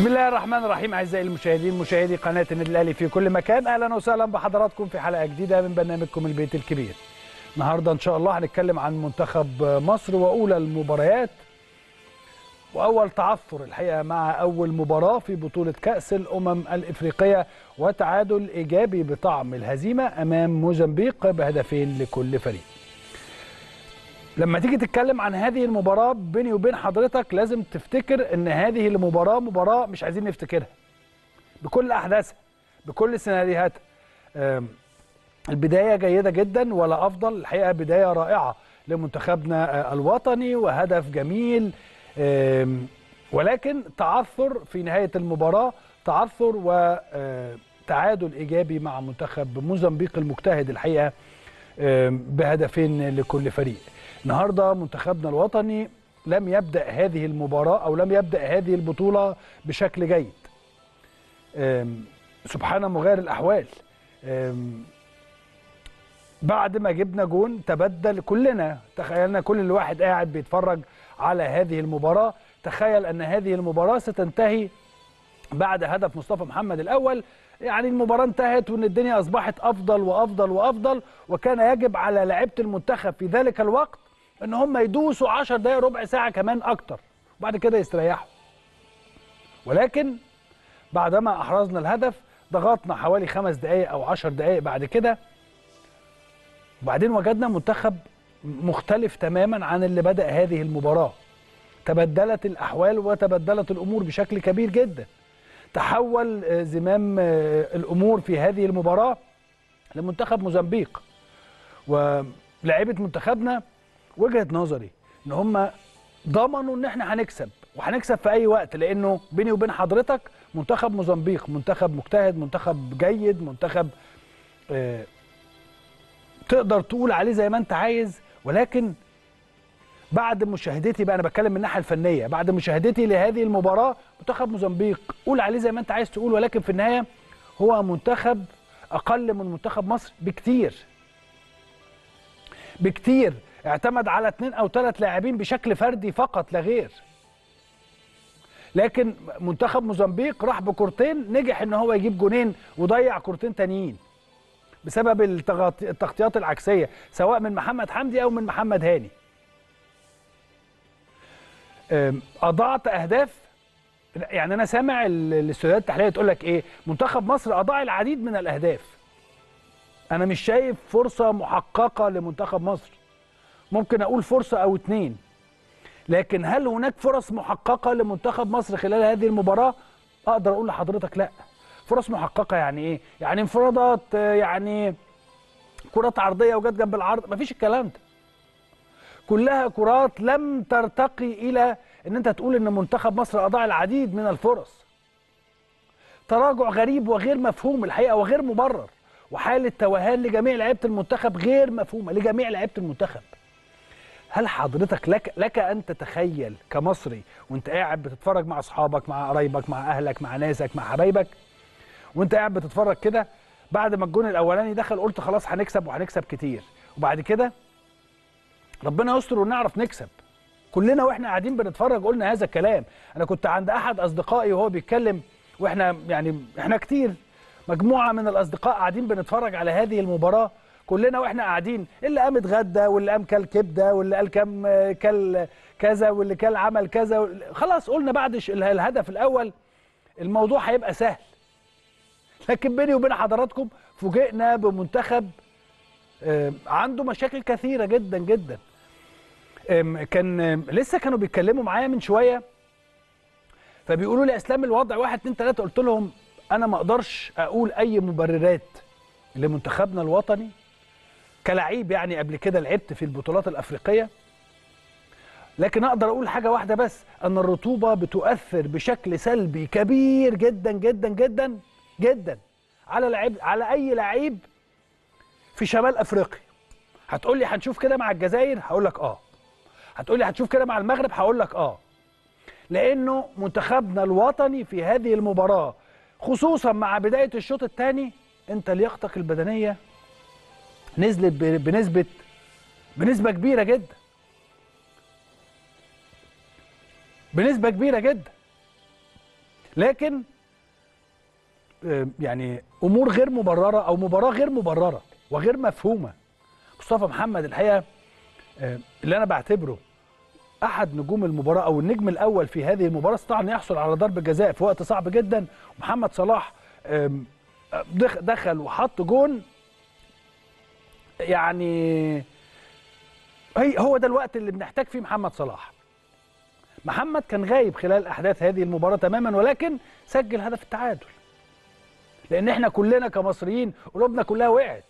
بسم الله الرحمن الرحيم اعزائي المشاهدين مشاهدي قناه النادي الاهلي في كل مكان اهلا وسهلا بحضراتكم في حلقه جديده من برنامجكم البيت الكبير. النهارده ان شاء الله هنتكلم عن منتخب مصر واولى المباريات واول تعثر الحقيقه مع اول مباراه في بطوله كاس الامم الافريقيه وتعادل ايجابي بطعم الهزيمه امام موزمبيق بهدفين لكل فريق. لما تيجي تتكلم عن هذه المباراة بيني وبين حضرتك لازم تفتكر ان هذه المباراة مباراة مش عايزين نفتكرها بكل احداثها بكل سيناريوهاتها آم، البداية جيدة جدا ولا افضل الحقيقة بداية رائعة لمنتخبنا آه، الوطني وهدف جميل آم، ولكن تعثر في نهاية المباراة تعثر وتعادل ايجابي مع منتخب موزمبيق المجتهد الحقيقة آم، بهدفين لكل فريق النهارده منتخبنا الوطني لم يبدا هذه المباراه او لم يبدا هذه البطوله بشكل جيد آم، سبحان مغير الاحوال آم، بعد ما جبنا جون تبدل كلنا تخيلنا كل الواحد قاعد بيتفرج على هذه المباراه تخيل ان هذه المباراه ستنتهي بعد هدف مصطفى محمد الاول يعني المباراه انتهت وان الدنيا اصبحت افضل وافضل وافضل وكان يجب على لعيبه المنتخب في ذلك الوقت ان هم يدوسوا 10 دقائق ربع ساعه كمان اكتر وبعد كده يستريحوا ولكن بعدما احرزنا الهدف ضغطنا حوالي خمس دقائق او 10 دقائق بعد كده وبعدين وجدنا منتخب مختلف تماما عن اللي بدا هذه المباراه تبدلت الاحوال وتبدلت الامور بشكل كبير جدا تحول آه، زمام آه، الامور في هذه المباراه لمنتخب موزمبيق ولاعيبه منتخبنا وجهه نظري ان هم ضمنوا ان احنا هنكسب وهنكسب في اي وقت لانه بيني وبين حضرتك منتخب موزمبيق منتخب مجتهد منتخب جيد منتخب آه، تقدر تقول عليه زي ما انت عايز ولكن بعد مشاهدتي بقى انا بتكلم من الناحيه الفنيه بعد مشاهدتي لهذه المباراه منتخب موزمبيق قول عليه زي ما انت عايز تقول ولكن في النهايه هو منتخب اقل من منتخب مصر بكتير بكتير اعتمد على اثنين او ثلاث لاعبين بشكل فردي فقط لا غير لكن منتخب موزمبيق راح بكورتين نجح ان هو يجيب جونين وضيع كورتين تانيين بسبب التغط- التغطيات العكسيه سواء من محمد حمدي او من محمد هاني أم، اضاعت اهداف يعني انا سامع ال- الاستوديوهات التحليليه تقول لك ايه منتخب مصر اضاع العديد من الاهداف انا مش شايف فرصه محققه لمنتخب مصر ممكن اقول فرصه او اتنين لكن هل هناك فرص محققه لمنتخب مصر خلال هذه المباراه اقدر اقول لحضرتك لا فرص محققه يعني ايه يعني انفرادات آه، يعني كرات عرضيه وجت جنب العرض مفيش الكلام ده كلها كرات لم ترتقي الى ان انت تقول ان منتخب مصر اضاع العديد من الفرص تراجع غريب وغير مفهوم الحقيقه وغير مبرر وحاله توهان لجميع لعيبه المنتخب غير مفهومه لجميع لعيبه المنتخب هل حضرتك لك لك ان تتخيل كمصري وانت قاعد بتتفرج مع اصحابك مع قرايبك مع اهلك مع ناسك مع حبايبك وانت قاعد بتتفرج كده بعد ما الجون الاولاني دخل قلت خلاص هنكسب وهنكسب كتير وبعد كده ربنا يستر ونعرف نكسب كلنا واحنا قاعدين بنتفرج قلنا هذا الكلام انا كنت عند احد اصدقائي وهو بيتكلم واحنا يعني احنا كتير مجموعه من الاصدقاء قاعدين بنتفرج على هذه المباراه كلنا واحنا قاعدين اللي قام اتغدى واللي قام كل كبده واللي قال كم كل كذا واللي كل عمل كذا خلاص قلنا بعد ش- الهدف الاول الموضوع هيبقى سهل لكن بيني وبين حضراتكم فوجئنا بمنتخب آه، عنده مشاكل كثيره جدا جدا آم، كان آم، لسه كانوا بيتكلموا معايا من شويه فبيقولوا لي اسلام الوضع واحد اتنين تلاته قلت لهم انا ما اقدرش اقول اي مبررات لمنتخبنا الوطني كلعيب يعني قبل كده لعبت في البطولات الافريقيه لكن اقدر اقول حاجه واحده بس ان الرطوبه بتؤثر بشكل سلبي كبير جدا جدا جدا جدا على لعيب على اي لعيب في شمال افريقيا هتقول لي هنشوف كده مع الجزائر هقول لك اه هتقول لي هتشوف كده مع المغرب هقول لك اه لانه منتخبنا الوطني في هذه المباراه خصوصا مع بدايه الشوط الثاني انت لياقتك البدنيه نزلت ب- بنسبه بنسبه كبيره جدا بنسبه كبيره جدا لكن آه، يعني امور غير مبرره او مباراه غير مبرره وغير مفهومه مصطفى محمد الحقيقه آه، اللي انا بعتبره احد نجوم المباراه او النجم الاول في هذه المباراه استطاع ان يحصل على ضربه جزاء في وقت صعب جدا محمد صلاح آم، دخ- دخل وحط جون يعني هي هو ده الوقت اللي بنحتاج فيه محمد صلاح محمد كان غايب خلال احداث هذه المباراه تماما ولكن سجل هدف التعادل لان احنا كلنا كمصريين قلوبنا كلها وقعت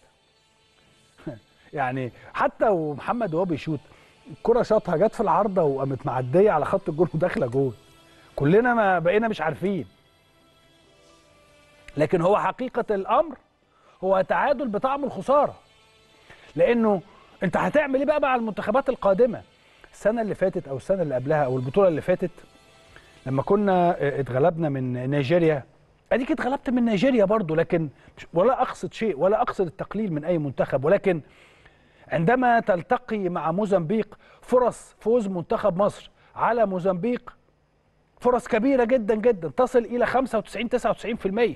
يعني حتى ومحمد وهو بيشوط الكره شاطها جت في العارضه وقامت معديه على خط الجول وداخله جول كلنا ما بقينا مش عارفين لكن هو حقيقه الامر هو تعادل بطعم الخساره لانه انت هتعمل ايه بقى مع المنتخبات القادمه السنه اللي فاتت او السنه اللي قبلها او البطوله اللي فاتت لما كنا اه، اتغلبنا من نيجيريا اديك اتغلبت من نيجيريا برضو لكن مش- ولا اقصد شيء ولا اقصد التقليل من اي منتخب ولكن عندما تلتقي مع موزمبيق فرص فوز منتخب مصر على موزمبيق فرص كبيره جدا جدا تصل الى 95 99%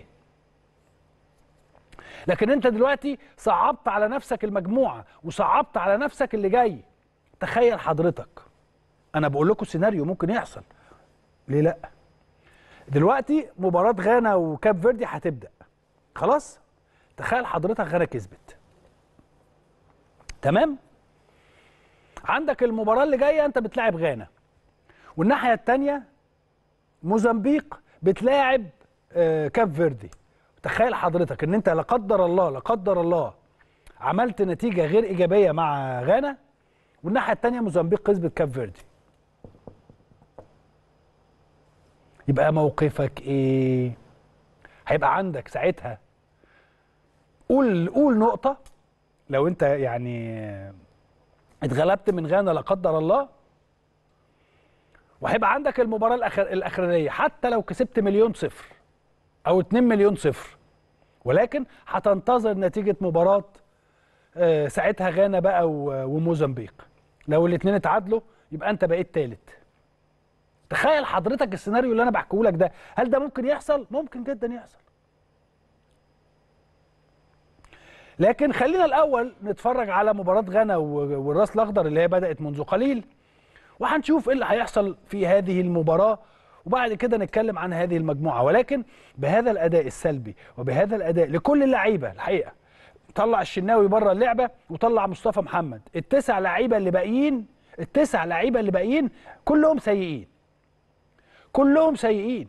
لكن انت دلوقتي صعبت على نفسك المجموعه وصعبت على نفسك اللي جاي تخيل حضرتك انا بقول لكم سيناريو ممكن يحصل ليه لا دلوقتي مباراه غانا وكاب فيردي هتبدا خلاص تخيل حضرتك غانا كسبت تمام عندك المباراه اللي جايه انت بتلاعب غانا والناحيه الثانيه موزمبيق بتلاعب آه، كاب فيردي تخيل حضرتك ان انت لا قدر الله لا قدر الله عملت نتيجه غير ايجابيه مع غانا والناحيه الثانيه موزمبيق كسبت كاب فيردي يبقى موقفك ايه هيبقى عندك ساعتها قول قول نقطه لو انت يعني اتغلبت من غانا لا قدر الله وهيبقى عندك المباراه الأخر الاخرانيه حتى لو كسبت مليون صفر او 2 مليون صفر ولكن هتنتظر نتيجه مباراه آه، ساعتها غانا بقى و- وموزمبيق لو الاثنين اتعادلوا يبقى انت بقيت ثالث تخيل حضرتك السيناريو اللي انا بحكيه لك ده هل ده ممكن يحصل ممكن جدا يحصل لكن خلينا الاول نتفرج على مباراه غانا و- والراس الاخضر اللي هي بدات منذ قليل وهنشوف ايه اللي هيحصل في هذه المباراه وبعد كده نتكلم عن هذه المجموعه ولكن بهذا الاداء السلبي وبهذا الاداء لكل اللعيبه الحقيقه طلع الشناوي بره اللعبه وطلع مصطفى محمد التسع لعيبه اللي باقيين التسع لعيبه اللي باقيين كلهم سيئين كلهم سيئين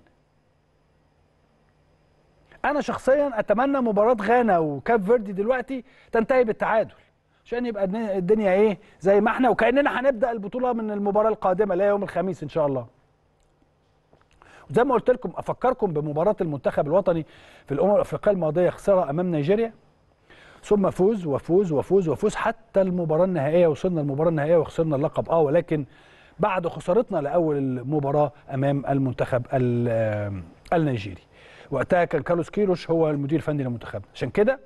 انا شخصيا اتمنى مباراه غانا وكاب فيردي دلوقتي تنتهي بالتعادل عشان يبقى الدنيا- الدنيا ايه زي ما احنا وكاننا هنبدا البطوله من المباراه القادمه اللي هي يوم الخميس ان شاء الله وزي ما قلت لكم افكركم بمباراه المنتخب الوطني في الامم الافريقيه الماضيه خساره امام نيجيريا ثم فوز وفوز وفوز وفوز حتى المباراه النهائيه وصلنا المباراه النهائيه وخسرنا اللقب اه ولكن بعد خسارتنا لاول المباراه امام المنتخب ال- آه، النيجيري وقتها كان كارلوس كيروش هو المدير الفني للمنتخب عشان كده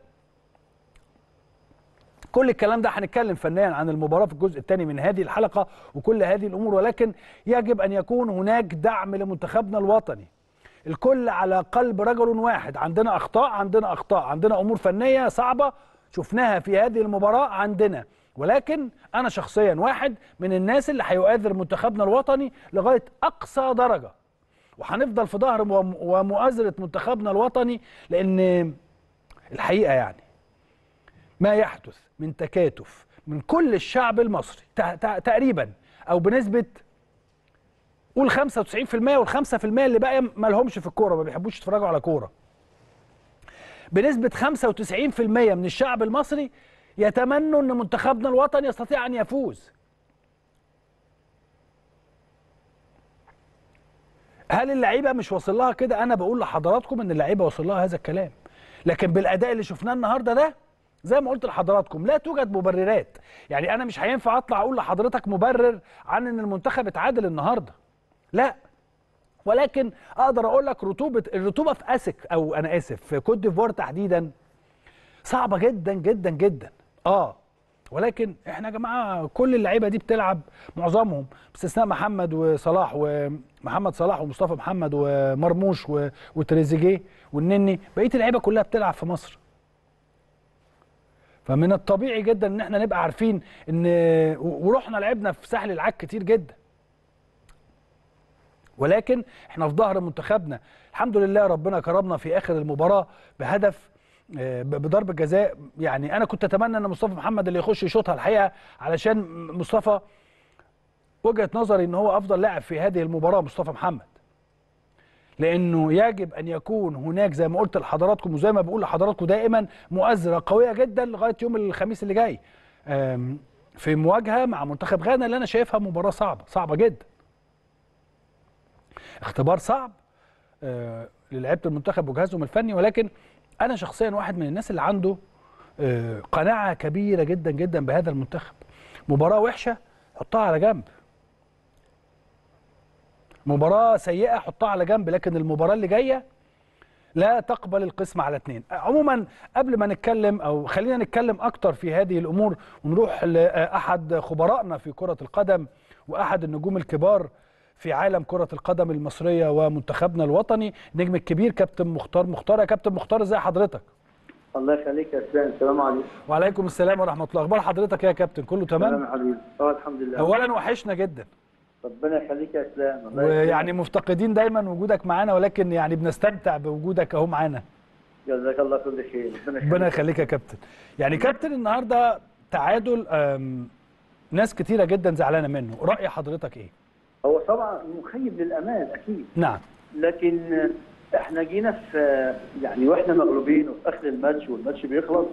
كل الكلام ده هنتكلم فنيا عن المباراه في الجزء الثاني من هذه الحلقه وكل هذه الامور ولكن يجب ان يكون هناك دعم لمنتخبنا الوطني الكل على قلب رجل واحد عندنا اخطاء عندنا اخطاء عندنا امور فنيه صعبه شفناها في هذه المباراه عندنا ولكن انا شخصيا واحد من الناس اللي هيؤثر منتخبنا الوطني لغايه اقصى درجه وهنفضل في ظهر وم- ومؤازره منتخبنا الوطني لان الحقيقه يعني ما يحدث من تكاتف من كل الشعب المصري تع- تع- تقريبا او بنسبه قول 95% وال5% اللي باقي ما لهمش في الكوره ما بيحبوش يتفرجوا على كوره بنسبه 95% من الشعب المصري يتمنوا ان منتخبنا الوطني يستطيع ان يفوز هل اللعيبه مش واصل لها كده انا بقول لحضراتكم ان اللعيبه واصل لها هذا الكلام لكن بالاداء اللي شفناه النهارده ده زي ما قلت لحضراتكم لا توجد مبررات يعني انا مش هينفع اطلع اقول لحضرتك مبرر عن ان المنتخب اتعادل النهارده لا ولكن اقدر اقول لك رطوبه الرطوبه في اسك او انا اسف في كوت ديفوار تحديدا صعبه جدا جدا جدا اه ولكن احنا يا جماعه كل اللعيبه دي بتلعب معظمهم باستثناء محمد وصلاح ومحمد صلاح ومصطفى محمد ومرموش و- وتريزيجيه والنني بقيه اللعيبه كلها بتلعب في مصر فمن الطبيعي جدا ان احنا نبقى عارفين ان ورحنا لعبنا في ساحل العاج كتير جدا ولكن احنا في ظهر منتخبنا الحمد لله ربنا كرمنا في اخر المباراه بهدف آه، ب- بضربه جزاء يعني انا كنت اتمنى ان مصطفى محمد اللي يخش يشوطها الحقيقه علشان مصطفى وجهه نظري ان هو افضل لاعب في هذه المباراه مصطفى محمد لانه يجب ان يكون هناك زي ما قلت لحضراتكم وزي ما بقول لحضراتكم دائما مؤازره قويه جدا لغايه يوم الخميس اللي جاي آم، في مواجهه مع منتخب غانا اللي انا شايفها مباراه صعبه صعبه جدا اختبار صعب آه، للعيبه المنتخب وجهازهم الفني ولكن انا شخصيا واحد من الناس اللي عنده آه، قناعه كبيره جدا جدا بهذا المنتخب مباراه وحشه حطها على جنب مباراه سيئه حطها على جنب لكن المباراه اللي جايه لا تقبل القسم على اثنين عموما قبل ما نتكلم او خلينا نتكلم اكتر في هذه الامور ونروح لاحد خبرائنا في كره القدم واحد النجوم الكبار في عالم كره القدم المصريه ومنتخبنا الوطني النجم الكبير كابتن مختار مختار يا كابتن مختار ازي حضرتك الله يخليك يا اسلام السلام عليكم وعليكم السلام ورحمه الله اخبار حضرتك يا كابتن كله سلام تمام يا حبيبي اه الحمد لله اولا وحشنا جدا ربنا يخليك يا اسلام الله ويعني مفتقدين دايما وجودك معانا ولكن يعني بنستمتع بوجودك اهو معانا يخليك. جزاك الله كل خير ربنا يخليك ربنا يخليك يا كابتن يعني كابتن النهارده تعادل أم، ناس كتيره جدا زعلانه منه راي حضرتك ايه هو طبعا مخيب للامان اكيد نعم لكن احنا جينا في يعني واحنا مغلوبين وفي اخر الماتش والماتش بيخلص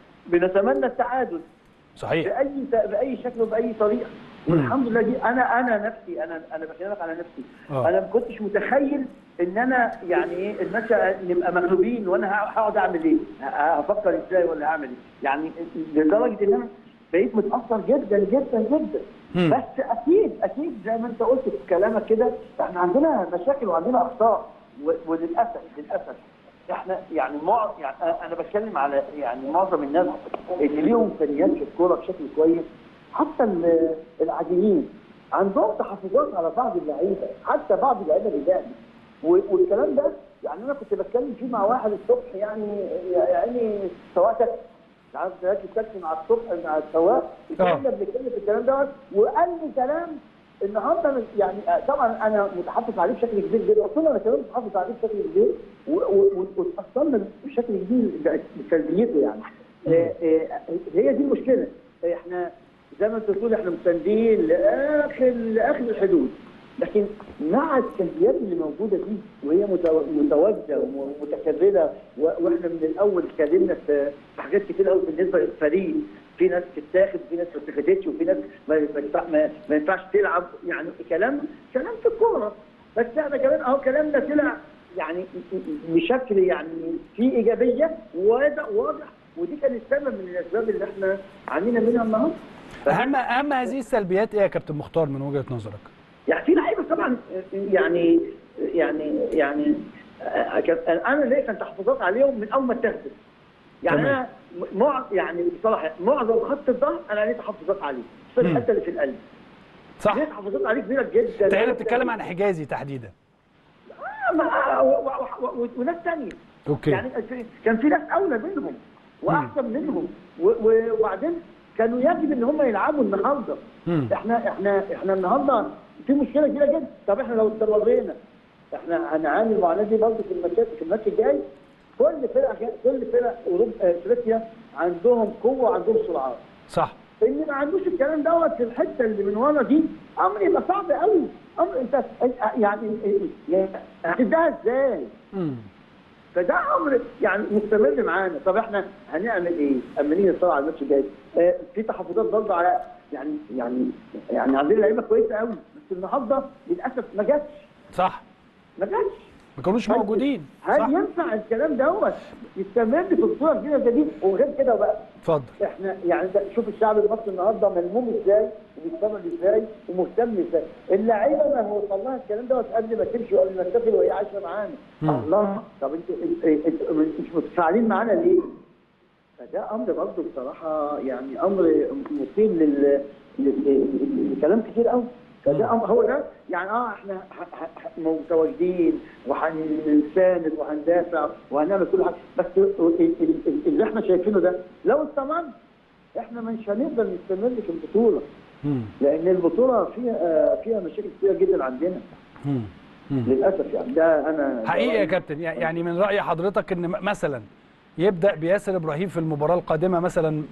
بنتمنى التعادل صحيح باي باي شكل وباي طريقه والحمد لله دي انا انا نفسي انا انا بكلمك على نفسي آه. انا ما كنتش متخيل ان انا يعني ايه الماتش نبقى مغلوبين وانا هقعد اعمل ايه؟ ه- هفكر ازاي ولا هعمل ايه؟ يعني لدرجه ان انا بقيت متاثر جدا جدا جدا مم. بس اكيد اكيد زي ما انت قلت في كلامك كده احنا عندنا مشاكل وعندنا اخطاء و- وللاسف للاسف احنا يعني مع يعني أنا- انا بتكلم على يعني معظم الناس اللي ليهم امكانيات في الكوره بشكل كويس حتى ال- العاديين عندهم تحفظات على بعض اللعيبه حتى بعض اللعيبه اللي لعبوا و- والكلام ده يعني انا كنت بتكلم فيه مع واحد الصبح يعني يعني سواء تاكسي عارف راكب تاكسي مع الصبح مع السواق آه. كنا بنتكلم في الكلام دوت وقال لي كلام النهارده من- يعني آه، طبعا انا متحفظ عليه بشكل كبير جدا قلت له انا كمان متحفظ عليه بشكل كبير و- و- و- واتاثرنا بشكل كبير بسلبيته يعني آه، آه، هي دي المشكله احنا زي ما انت بتقول احنا مساندين لاخر لاخر الحدود لكن مع السلبيات اللي موجوده دي وهي متو- متواجده ومتكرره و- واحنا من الاول اتكلمنا في في حاجات كتير قوي بالنسبه للفريق في ناس تتاخد في ناس ما تتاخدش وفي ناس ما ما ينفع- ما- ما ينفعش تلعب يعني كلام كلام في الكوره بس احنا كمان اهو كلامنا طلع يعني بشكل يعني فيه ايجابيه واضح واضح ودي كانت سبب من الاسباب اللي احنا عانينا منها النهارده اهم اهم هذه السلبيات ايه يا كابتن مختار من وجهه نظرك يعني في لعيبه طبعا يعني يعني يعني آه، كان- انا ليا كان تحفظات عليهم من اول ما اتاخدوا يعني تمام. انا مع يعني بصراحه معظم خط الظهر انا ليه تحفظات عليه في مم. الحته اللي في القلب صح ليه تحفظات عليه كبيره جدا انت هنا بتتكلم عن حجازي تحديدا آه، ما- و- و- و- وناس ثانيه اوكي يعني في- كان في ناس اولى منهم واحسن منهم و- و- وبعدين كانوا يجب ان هم يلعبوا النهارده مم. احنا احنا احنا النهارده في مشكله كبيره جدا طب احنا لو استمرينا احنا هنعاني المعاناه دي برضه في الماتش في الماتش الجاي كل فرقه كل فرق اوروبا آه، افريقيا عندهم قوه وعندهم سرعات صح اللي ما عندوش الكلام دوت في الحته اللي من ورا دي امر يبقى صعب قوي امر انت يعني يعني هتبداها ازاي؟ مم. فده امر يعني مستمر معانا طب احنا هنعمل ايه؟ اما نيجي نطلع على الماتش الجاي آه في تحفظات برضه على يعني يعني يعني عندنا لعيبه كويسه قوي بس النهارده للاسف ما جاتش صح ما جاتش ما كانوش هل- موجودين صح هل ينفع الكلام دوت يستمر في الصوره الجديده زي دي وغير كده بقى اتفضل احنا يعني ده شوف الشعب المصري النهارده ملموم ازاي وبيتفرج ازاي ومهتم ازاي اللعيبه ما هو وصل لها الكلام دوت قبل ما تمشي وقبل ما تسافر وهي عايشه معانا مم. الله طب انتوا انتوا- انتوا مش متفاعلين معانا ليه؟ فده امر برضه بصراحه يعني امر مثير لل لل- لل- لكلام كتير قوي فده امر هو ده يعني اه احنا ح- ح- ح- متواجدين وهنساند وهندافع وهنعمل كل حاجه بس ال- ال- ال- اللي احنا شايفينه ده لو استمر احنا مش هنقدر نستمر في البطوله مم. لان البطوله فيها آه، فيها مشاكل كتيره جدا عندنا مم. مم. للاسف يعني ده انا حقيقي يا كابتن يع- يعني من رأي حضرتك ان م- مثلا يبدأ بياسر ابراهيم في المباراة القادمة مثلا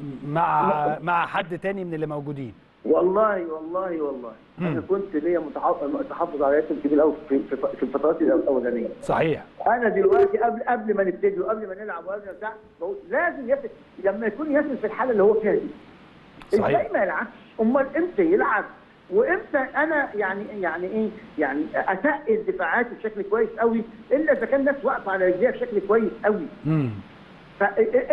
مع مع حد تاني من اللي موجودين والله والله والله مم. انا كنت ليا متحف- متحفظ على ياسر كبير قوي في في في الفترات الأول- الاولانيه صحيح انا دلوقتي قبل قبل ما نبتدي وقبل ما نلعب وقبل ما بتاع بقول لازم ياسر لما يكون ياسر في الحاله اللي هو فيها دي صحيح. ازاي ما يلعبش امال امتى يلعب وامتى انا يعني يعني ايه يعني اتقل دفاعاتي بشكل كويس قوي الا اذا كان الناس واقفه على رجليها بشكل كويس قوي مم. ف...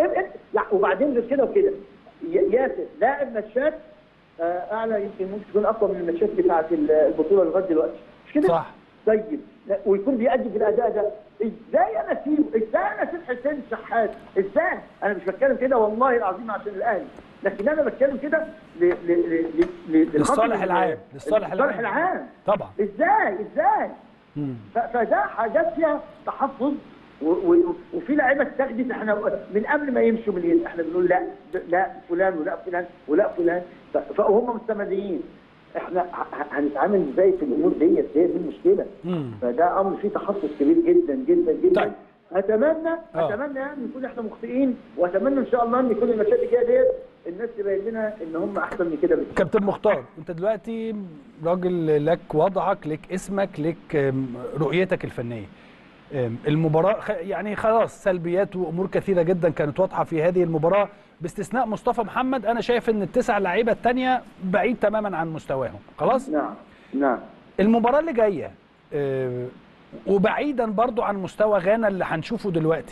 لا وبعدين غير كده وكده ي- ياسر لاعب ماتشات آه، اعلى يمكن ممكن تكون اقوى من الماتشات بتاعه البطوله لغايه دلوقتي مش كده؟ صح طيب لا، ويكون بيأدي في الاداء ده ازاي انا اسيبه؟ ازاي انا اسيب حسين الشحات؟ ازاي؟ انا مش بتكلم كده والله العظيم عشان الاهلي لكن انا بتكلم كده ل... ل... ل... ل... ل... للصالح العام للصالح للصالح العام العام طبعا ازاي؟ ازاي؟ مم. ف- فده حاجات فيها تحفظ و- و- وفي لعيبه استخدت احنا من قبل ما يمشوا من اليد احنا بنقول لا د- لا فلان ولا فلان ولا فلان ف- فهم مستمرين احنا ه- ه- هنتعامل ازاي في الامور ديت هي دي المشكله مم. فده امر فيه تخصص كبير جدا جدا جدا طيب. اتمنى آه. اتمنى يعني نكون احنا مخطئين واتمنى ان شاء الله ان كل الماتشات الجايه ديت الناس تبين لنا ان هم احسن من كده بكتير كابتن مختار انت دلوقتي راجل لك وضعك لك اسمك لك أم، رؤيتك الفنيه أم، المباراه خ- يعني خلاص سلبيات وامور كثيره جدا كانت واضحه في هذه المباراه باستثناء مصطفى محمد انا شايف ان التسع لعيبه الثانيه بعيد تماما عن مستواهم خلاص نعم نعم المباراه اللي جايه أه، وبعيدا برضو عن مستوى غانا اللي هنشوفه دلوقتي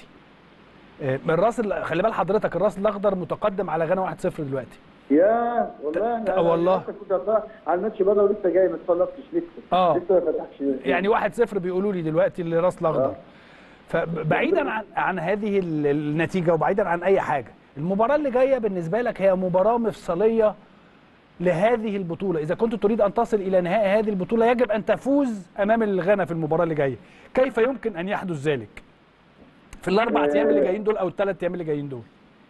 أه، الراس ال- خلي بال حضرتك الراس الاخضر متقدم على غانا 1-0 دلوقتي يا والله انا آه والله. أنا كنت أتفرج على الماتش بره ولسه جاي ما اتفرجتش لسه آه. لسه ما فتحش يعني 1-0 بيقولوا لي دلوقتي لراس الاخضر آه. فبعيدا عن عن هذه ال- النتيجه وبعيدا عن اي حاجه المباراه اللي جايه بالنسبه لك هي مباراه مفصليه لهذه البطوله اذا كنت تريد ان تصل الى نهائي هذه البطوله يجب ان تفوز امام الغانا في المباراه اللي جايه كيف يمكن ان يحدث ذلك في الاربع آه. ايام اللي جايين دول او الثلاث ايام اللي جايين دول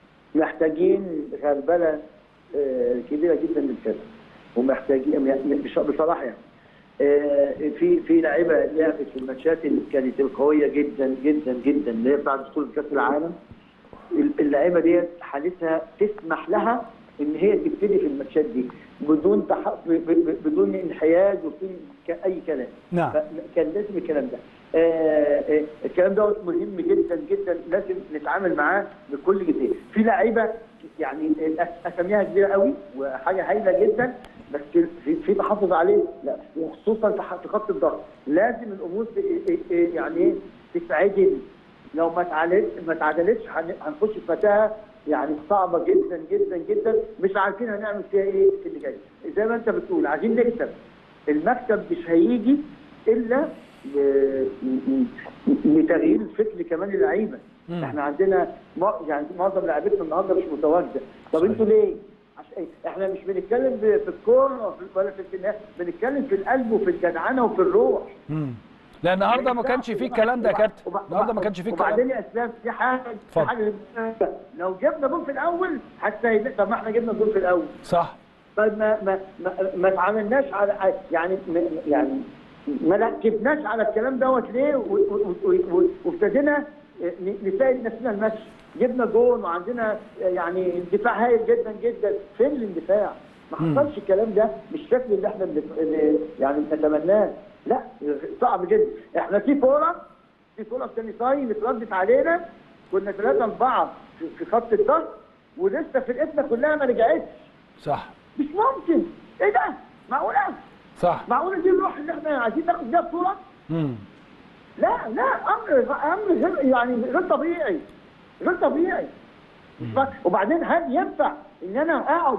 محتاجين غربله آه، كبيره جدا للفرقه ومحتاجين يعني مش- بصراحه يعني آه، في في لعيبه لعبت في الماتشات اللي كانت القويه جدا جدا جدا اللي هي بتاعت بطوله كاس العالم اللعيبه ديت حالتها تسمح لها ان هي تبتدي في الماتشات دي بدون تح... ب- ب- بدون انحياز وبدون ك- اي كلام نعم. كان لازم الكلام ده آه، آه، الكلام ده مهم جدا جدا لازم نتعامل معاه بكل جديه في لعيبه يعني الأس- اساميها كبيره قوي وحاجه هايله جدا بس في, في تحفظ عليه لا وخصوصا في ح- في خط الضغط لازم الامور ت- إيه- إيه يعني ايه تتعدل لو ما اتعادلتش ما اتعادلتش هن- هنخش في متاهه يعني صعبه جدا جدا جدا مش عارفين هنعمل فيها ايه في اللي جاي زي ما انت بتقول عايزين نكسب المكسب مش هيجي الا ب- م- م- لتغيير الفكر كمان اللعيبه مم. احنا عندنا مع- يعني معظم لعيبتنا النهارده مش متواجده طب صحيح. انتوا ليه؟ عشان إيه؟ احنا مش بنتكلم ب- في الكوره وفي- ولا في الكنايه بنتكلم في القلب وفي الجدعنه وفي الروح مم. لا النهارده ما كانش فيه الكلام ده يا كابتن النهارده ما كانش فيه الكلام وبعدين يا اسلام في حاجه في اتفضل. حاجه لو جبنا جول في الاول حتى طب ما احنا جبنا جول في الاول صح طيب ما ما ما, ما تعاملناش على يعني ما يعني ما ركبناش على الكلام دوت ليه و- و- و- و- وابتدينا ن- نساعد نفسنا الماتش جبنا جون وعندنا يعني دفاع هايل جدا جدا فين الاندفاع؟ ما مم. حصلش الكلام ده بالشكل اللي احنا بنت- اللي يعني نتمناه لا صعب جدا احنا في كوره في كوره في تاني تايم اتردت علينا كنا ثلاثة أربعة في- في خط الضغط ولسه فرقتنا كلها ما رجعتش صح مش ممكن ايه ده معقوله صح معقوله دي الروح اللي احنا عايزين ناخد بيها بطوله مم. لا لا امر امر غير يعني غير طبيعي غير طبيعي مش فا- وبعدين هل ينفع ان انا اقعد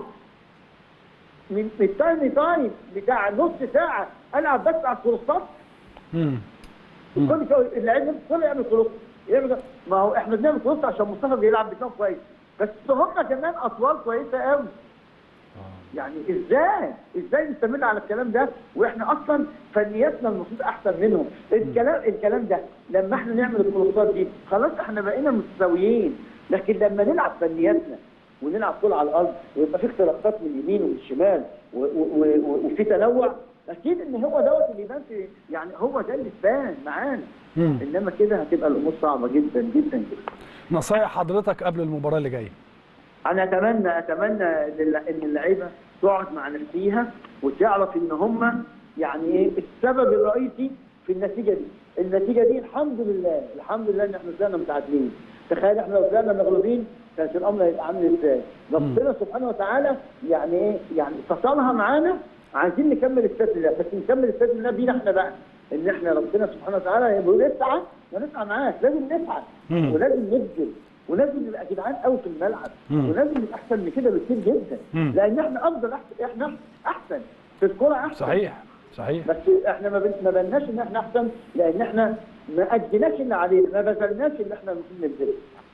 من من التايم تايم بتاع نص ساعه العب بس على الكورسات مم. مم. كل اللعيب كله يعمل كروس يعمل ما هو احنا بنعمل كروس عشان مصطفى بيلعب بدماغه كويس بس هم كمان اطوال كويسه قوي يعني ازاي ازاي نستمر على الكلام ده واحنا اصلا فنياتنا المفروض احسن منهم الكلام الكلام ده لما احنا نعمل الكورسات دي خلاص احنا بقينا متساويين لكن لما نلعب فنياتنا ونلعب طول على الارض ويبقى في اختراقات من اليمين ومن الشمال و- و- و- وفي تنوع اكيد ان هو دوت اللي يبان في يعني هو ده اللي يبان معانا مم. انما كده هتبقى الامور صعبه جدا جدا جدا نصايح حضرتك قبل المباراه اللي جايه انا اتمنى اتمنى ان الل- إن اللعيبه تقعد مع نفسيها وتعرف ان هم يعني ايه السبب الرئيسي في النتيجه دي النتيجه دي الحمد لله الحمد لله ان احنا طلعنا متعادلين تخيل احنا لو طلعنا مغلوبين كانت الامر هيبقى عامل ازاي ربنا سبحانه وتعالى يعني ايه يعني فصلها معانا عايزين نكمل الستر ده بس نكمل الستر ده بينا احنا بقى ان احنا ربنا سبحانه وتعالى بيقول اسعى ونسعى معاك لازم نسعى مم. ولازم نبذل ولازم نبقى جدعان قوي في الملعب مم. ولازم نبقى احسن من كده بكتير جدا مم. لان احنا افضل احسن احنا احسن في الكوره احسن صحيح صحيح بس احنا ما بن- ما بناش ان احنا احسن لان احنا ما اديناش اللي علينا ما بذلناش اللي احنا المفروض نبذله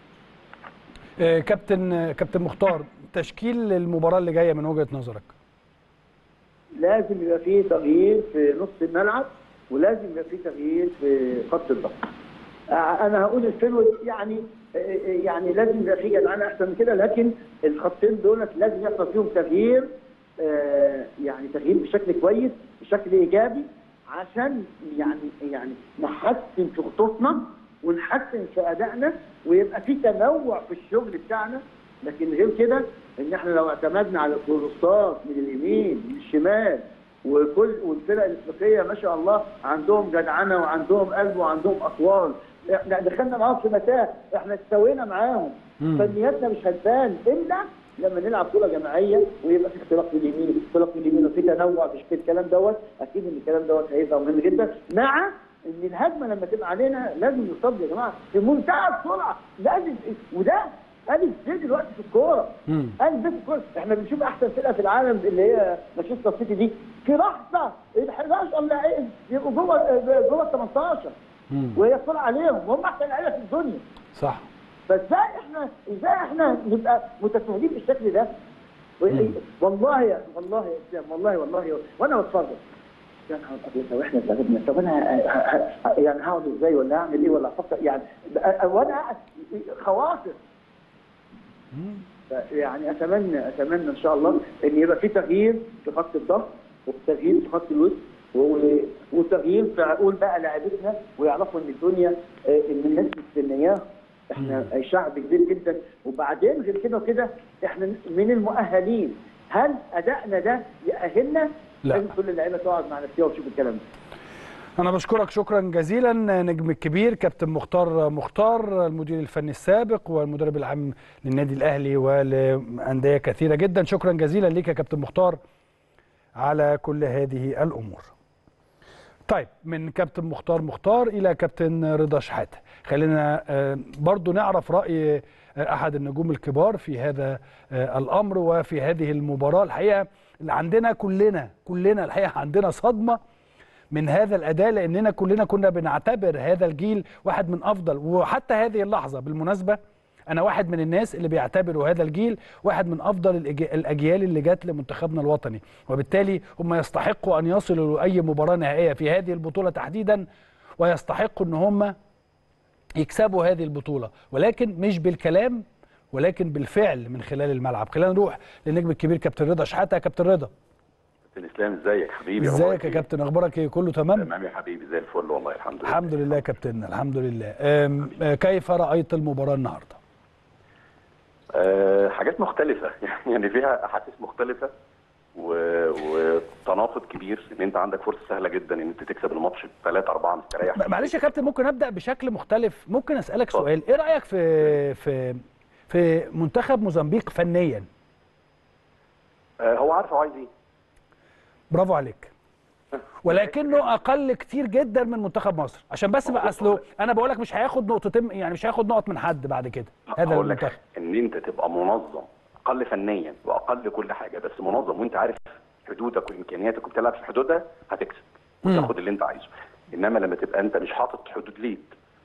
آه، كابتن آه، كابتن مختار تشكيل المباراه اللي جايه من وجهه نظرك لازم يبقى فيه تغيير في نص الملعب ولازم يبقى فيه تغيير في خط الضغط. آه، انا هقول الفيرود يعني آه، آه، يعني لازم يبقى فيه جدعانه احسن من كده لكن الخطين دولت لازم يحصل فيهم تغيير آه، يعني تغيير بشكل كويس بشكل ايجابي عشان يعني يعني نحسن في خطوطنا ونحسن في ادائنا ويبقى في تنوع في الشغل بتاعنا لكن غير كده ان احنا لو اعتمدنا على الكورسات من اليمين من الشمال وكل والفرق الافريقيه ما شاء الله عندهم جدعنه وعندهم قلب وعندهم اطوال احنا دخلنا معاهم في متاهه احنا استوينا معاهم مم. فنياتنا مش هتبان الا لما نلعب بطوله جماعيه ويبقى في اختلاف من اليمين وفي اختلاف من اليمين وفي تنوع في الكلام دوت اكيد ان الكلام دوت هيبقى مهم جدا مع ان الهجمه لما تبقى علينا لازم نصد يا جماعه في منتهى السرعه لازم وده الف زي دلوقتي في الكوره مم. الف زي في الكوره احنا بنشوف احسن فرقه في العالم اللي هي مانشستر سيتي دي في لحظه ال 11 لاعب يبقوا جوه جوه ال 18 مم. وهي السرعه عليهم وهم احسن لعيبه في الدنيا صح فازاي احنا ازاي احنا نبقى متساهلين بالشكل ده مم. والله يا والله يا اسلام والله والله وانا بتفرج يا نهار ابيض لو احنا اتغلبنا طب انا ه- ه- ه- يعني هقعد ازاي ولا هعمل ايه ولا افكر يعني أ- وانا قاعد خواطر مم. يعني اتمنى اتمنى ان شاء الله ان يبقى في تغيير في خط الضغط وتغيير في خط الوسط و- وتغيير في عقول بقى لاعبتنا ويعرفوا ان الدنيا آه، ان الناس مستنياه احنا شعب كبير جدا وبعدين غير كده وكده احنا من المؤهلين هل ادائنا ده يأهلنا؟ لا. لازم كل اللعيبه تقعد مع نفسها وتشوف الكلام ده. انا بشكرك شكرا جزيلا نجم الكبير كابتن مختار مختار المدير الفني السابق والمدرب العام للنادي الاهلي ولانديه كثيره جدا شكرا جزيلا ليك يا كابتن مختار على كل هذه الامور طيب من كابتن مختار مختار الى كابتن رضا شحاته خلينا آه، برضو نعرف راي آه، احد النجوم الكبار في هذا آه، الامر وفي هذه المباراه الحقيقه اللي عندنا كلنا كلنا الحقيقه عندنا صدمه من هذا الاداء لاننا كلنا كنا بنعتبر هذا الجيل واحد من افضل وحتى هذه اللحظه بالمناسبه انا واحد من الناس اللي بيعتبروا هذا الجيل واحد من افضل الأج- الاجيال اللي جت لمنتخبنا الوطني وبالتالي هم يستحقوا ان يصلوا لاي مباراه نهائيه في هذه البطوله تحديدا ويستحقوا ان هم يكسبوا هذه البطوله ولكن مش بالكلام ولكن بالفعل من خلال الملعب خلينا نروح للنجم الكبير كابتن رضا شحاته يا كابتن رضا كابتن اسلام ازيك حبيبي ازيك يا كابتن اخبارك ايه كله تمام تمام يا حبيبي زي الفل والله الحمد لله الحمد لله يا كابتن الحمد لله أم، آه، كيف رايت المباراه النهارده أه حاجات مختلفة يعني فيها أحاسيس مختلفة و- وتناقض كبير ان انت عندك فرصه سهله جدا ان انت تكسب الماتش بثلاثة أربعة مستريح معلش يا كابتن ممكن ابدا بشكل مختلف ممكن اسالك اتفضل. سؤال ايه رايك في في في منتخب موزمبيق فنيا أه هو عارف هو عايز ايه برافو عليك ولكنه اقل كتير جدا من منتخب مصر عشان بس بقى اصله انا بقول لك مش هياخد نقطتين يعني مش هياخد نقط من حد بعد كده هذا هقول لك المنتخب ان انت تبقى منظم اقل فنيا واقل كل حاجه بس منظم وانت عارف حدودك وامكانياتك وبتلعب في حدودها هتكسب مم. وتاخد اللي انت عايزه انما لما تبقى انت مش حاطط حدود ليك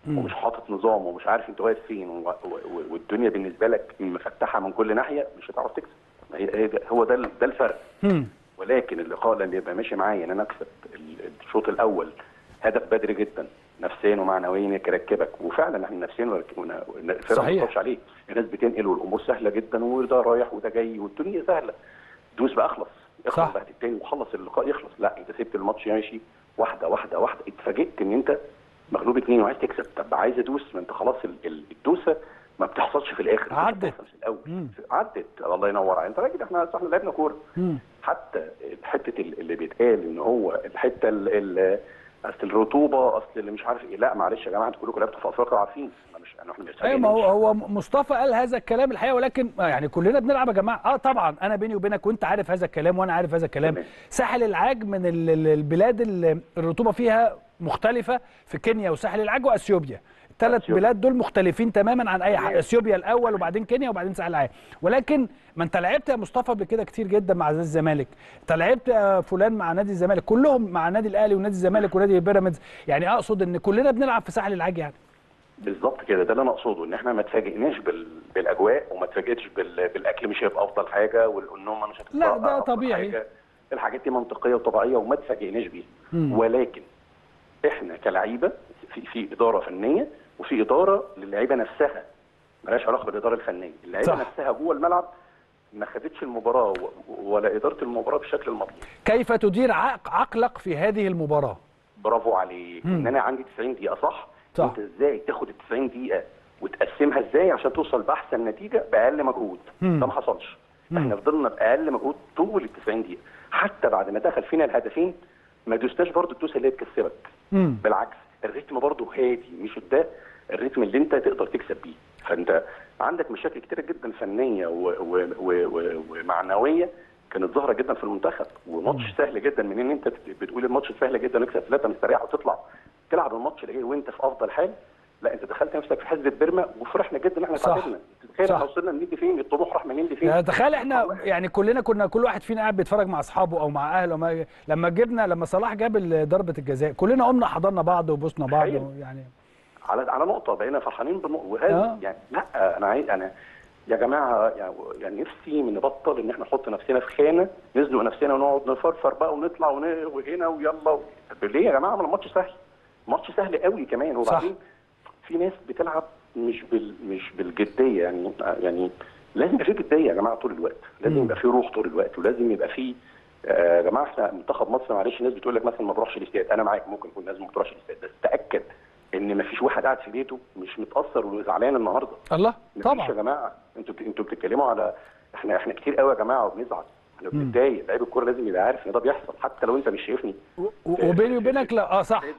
ومش حاطط نظام ومش عارف انت واقف فين و- و- والدنيا بالنسبه لك مفتحه من كل ناحيه مش هتعرف تكسب ما هي- هي- هو ده ال- ده الفرق مم. ولكن اللقاء لما يبقى ماشي معايا ان انا اكسب ال- الشوط الاول هدف بدري جدا نفسيا ومعنويا يركبك وفعلا احنا نفسيا ورك- ون- ون- الفرقه ما صحيح. بتخافش عليه الناس بتنقل والامور سهله جدا وده رايح وده جاي والدنيا سهله دوس بقى اخلص اخلص صح. بقى التاني وخلص اللقاء يخلص لا انت سبت الماتش ماشي واحده واحده واحده اتفاجئت ان انت مغلوب اتنين وعايز تكسب طب عايز ادوس ما انت خلاص ال- ال- الدوسه ما بتحصلش في الاخر عدت. بتحصل في الاول مم. عدت الله ينور عليك انت راجل احنا احنا لعبنا كوره مم. حتى حته ال- اللي بيتقال ان هو الحته ال- ال- اصل الرطوبه اصل اللي مش عارف ايه لا معلش يا جماعه انتوا كلكم لعبتوا في افريقيا عارفين احنا مش احنا مش ايوه ما هو هو مصطفى قال هذا الكلام الحقيقه ولكن آه يعني كلنا بنلعب يا جماعه اه طبعا انا بيني وبينك وانت عارف هذا الكلام وانا عارف هذا الكلام تمام. ساحل العاج من ال- ال- البلاد اللي الرطوبه فيها مختلفه في كينيا وساحل العاج واثيوبيا الثلاث أثيوبيا. بلاد دول مختلفين تماما عن اي حاجه تمام. اثيوبيا الاول وبعدين كينيا وبعدين ساحل العاج ولكن ما انت لعبت يا مصطفى قبل كده كتير جدا مع نادي الزمالك انت لعبت يا فلان مع نادي الزمالك كلهم مع نادي الاهلي ونادي الزمالك ونادي بيراميدز يعني اقصد ان كلنا بنلعب في ساحل العاج يعني بالظبط كده ده اللي انا اقصده ان احنا ما اتفاجئناش بال... بالاجواء وما اتفاجئتش بال... بالاكل مش هيبقى افضل حاجه والنوم مش هتبقى لا، ده أفضل طبيعي. حاجة. الحاجات دي منطقيه وطبيعيه وما اتفاجئناش بيها مم. ولكن احنا كلعيبه في في اداره فنيه وفي اداره للعيبه نفسها ملهاش علاقه بالاداره الفنيه اللعيبه صح. نفسها جوه الملعب ما خدتش المباراه و- ولا اداره المباراه بالشكل المطلوب كيف تدير عق- عقلك في هذه المباراه برافو عليك مم. ان انا عندي 90 دقيقه صح صح. انت ازاي تاخد ال 90 دقيقه وتقسمها ازاي عشان توصل باحسن نتيجه باقل مجهود مم. ده ما حصلش مم. احنا فضلنا باقل مجهود طول ال 90 دقيقه حتى بعد ما دخل فينا الهدفين ما دوسناش برضو الدوسه اللي هي تكسبك مم. بالعكس الريتم برضو هادي مش ده الريتم اللي انت تقدر تكسب بيه فانت عندك مشاكل كتيره جدا فنيه و- و- و- و- ومعنويه كانت ظاهره جدا في المنتخب وماتش سهل جدا من ان انت بتقول الماتش سهل جدا نكسب ثلاثه مستريح وتطلع تلعب الماتش اللي جاي وانت في افضل حال لا انت دخلت نفسك في حزب بيرما وفرحنا جدا ان احنا صح. تعادلنا تخيل صح. احنا وصلنا منين لفين الطموح راح منين لفين يعني تخيل احنا يعني كلنا كنا كل واحد فينا قاعد بيتفرج مع اصحابه او مع اهله ما لما جبنا لما صلاح جاب ال- ضربه الجزاء كلنا قمنا حضرنا بعض وبوسنا بعض حقيقي. يعني على على نقطه بقينا فرحانين بالنقطه وهذا آه. يعني لا انا عايز انا يا جماعه يعني, يعني نفسي من نبطل ان احنا نحط نفسنا في خانه نزنق نفسنا ونقعد نفرفر بقى ونطلع ون- وهنا ويلا و... طب ليه يا جماعه ما الماتش سهل ماتش سهل قوي كمان وبعدين في ناس بتلعب مش بال مش بالجديه يعني يعني لازم يبقى في جديه يا جماعه طول الوقت لازم مم. يبقى في روح طول الوقت ولازم يبقى في آه، يا جماعه احنا منتخب مصر معلش الناس بتقول لك مثلا ما بروحش الاستاد انا معاك ممكن يكون الناس ما بتروحش الاستاد بس تاكد ان ما فيش واحد قاعد في بيته مش متاثر وزعلان النهارده الله مفيش يا طبعا جماعه انتوا بت- انتوا بتتكلموا على احنا احنا كتير قوي يا جماعه وبنزعل احنا مم. بنتضايق لعيب الكوره لازم يبقى عارف ان ده بيحصل حتى لو انت مش شايفني و- و- وبيني وبينك لا اه صح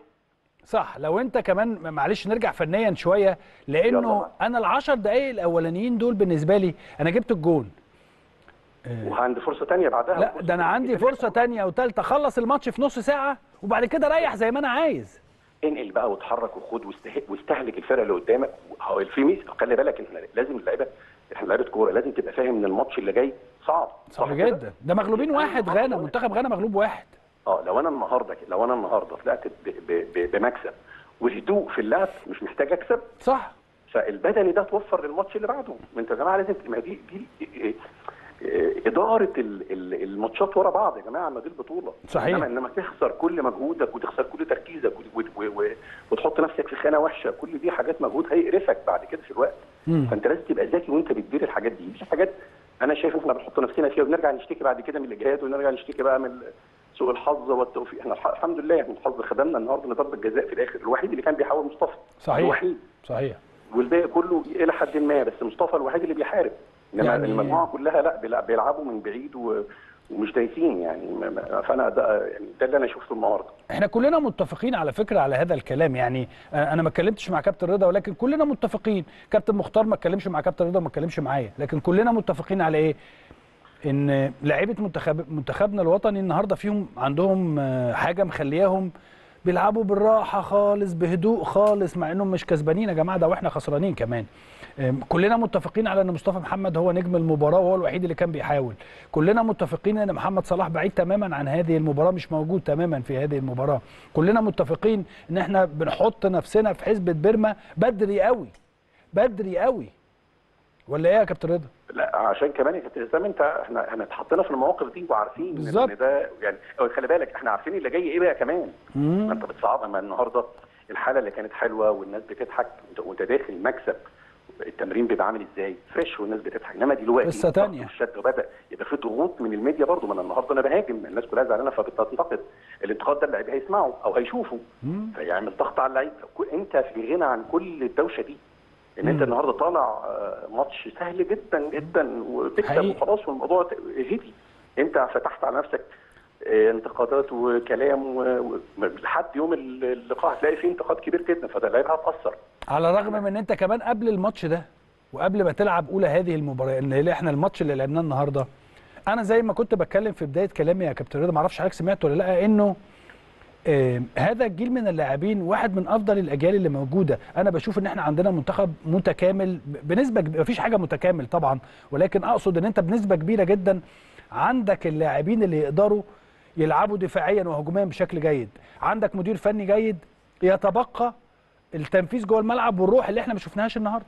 صح لو انت كمان معلش نرجع فنيا شويه يلا لانه بقى. انا العشر دقائق الاولانيين دول بالنسبه لي انا جبت الجون وعندي فرصه تانية بعدها لا ده انا عندي فرصه تانية وتالتة اخلص الماتش في نص ساعه وبعد كده ريح زي ما انا عايز انقل بقى واتحرك وخد واستهق واستهلك الفرقه اللي قدامك هو في ميز خلي بالك احنا لازم اللعيبه احنا لعيبه كوره لازم تبقى فاهم ان الماتش اللي جاي صعب صح صح كده؟ جدا ده مغلوبين واحد غانا منتخب غانا مغلوب واحد اه لو انا النهارده لو انا النهارده طلعت ب- ب- ب- بمكسب وهدوء في اللعب مش محتاج اكسب صح فالبدني ده توفر للماتش اللي بعده ما انت يا جماعه لازم ما دي دي إيه- إيه- اداره ال- ال- الماتشات ورا بعض يا جماعه ما دي البطوله صحيح. انما انما تخسر كل مجهودك وتخسر كل تركيزك و- و- و- وتحط نفسك في خانه وحشه كل دي حاجات مجهود هيقرفك بعد كده في الوقت مم. فانت لازم تبقى ذكي وانت بتدير الحاجات دي دي حاجات انا شايف احنا بنحط نفسنا فيها وبنرجع نشتكي بعد كده من الاجهاد ونرجع نشتكي بقى من سوء الحظ والتوفيق احنا الح- الحمد لله احنا الحظ خدمنا النهارده ان ضربه جزاء في الاخر الوحيد اللي كان بيحاول مصطفى صحيح الوحيد صحيح والباقي كله الى حد ما بس مصطفى الوحيد اللي بيحارب انما يعني- يعني المجموعه كلها لا بيلع- بيلعبوا من بعيد و... ومش دايسين يعني ما- ما- فانا ده يعني ده اللي انا شفته النهارده احنا كلنا متفقين على فكره على هذا الكلام يعني آه، انا ما اتكلمتش مع كابتن رضا ولكن كلنا متفقين كابتن مختار ما اتكلمش مع كابتن رضا وما اتكلمش معايا لكن كلنا متفقين على ايه ان لعيبه منتخب منتخبنا الوطني النهارده فيهم عندهم آه، حاجه مخلياهم بيلعبوا بالراحه خالص بهدوء خالص مع انهم مش كسبانين يا جماعه ده واحنا خسرانين كمان أم، كلنا متفقين على ان مصطفى محمد هو نجم المباراه وهو الوحيد اللي كان بيحاول كلنا متفقين ان محمد صلاح بعيد تماما عن هذه المباراه مش موجود تماما في هذه المباراه كلنا متفقين ان احنا بنحط نفسنا في حسبه بيرما بدري قوي بدري قوي ولا ايه يا كابتن رضا لا عشان كمان يا كابتن اسلام انت احنا احنا اتحطينا في المواقف دي وعارفين بالظبط. ان ده يعني أو خلي بالك احنا عارفين اللي جاي ايه بقى كمان مم. ما انت بتصعبها ما النهارده الحاله اللي كانت حلوه والناس بتضحك وانت- وانت داخل مكسب التمرين بيبقى عامل ازاي فريش والناس بتضحك انما دلوقتي قصة تانية. الشد وبدا يبقى في ضغوط من الميديا برضو ما انا النهارده انا بهاجم الناس كلها زعلانه فبتنتقد الانتقاد ده اللعيب هيسمعه او هيشوفه مم. فيعمل ضغط على اللعيب كل- انت في غنى عن كل الدوشه دي ان انت مم. النهارده طالع آه، ماتش سهل جدا جدا وتكسب حقيقي. وخلاص والموضوع ت- هدي انت فتحت على نفسك آه، انتقادات وكلام و- و- لحد يوم اللقاء هتلاقي فيه انتقاد كبير جدا فده اللعيبه هتاثر على الرغم من ان انت كمان قبل الماتش ده وقبل ما تلعب اولى هذه المباراه اللي احنا الماتش اللي لعبناه النهارده انا زي ما كنت بتكلم في بدايه كلامي يا كابتن رضا ما اعرفش حضرتك سمعت ولا لا انه آه هذا الجيل من اللاعبين واحد من افضل الاجيال اللي موجوده انا بشوف ان احنا عندنا منتخب متكامل ب- بنسبه ما فيش حاجه متكامل طبعا ولكن اقصد ان انت بنسبه كبيره جدا عندك اللاعبين اللي يقدروا يلعبوا دفاعيا وهجوميا بشكل جيد عندك مدير فني جيد يتبقى التنفيذ جوه الملعب والروح اللي احنا ما شفناهاش النهارده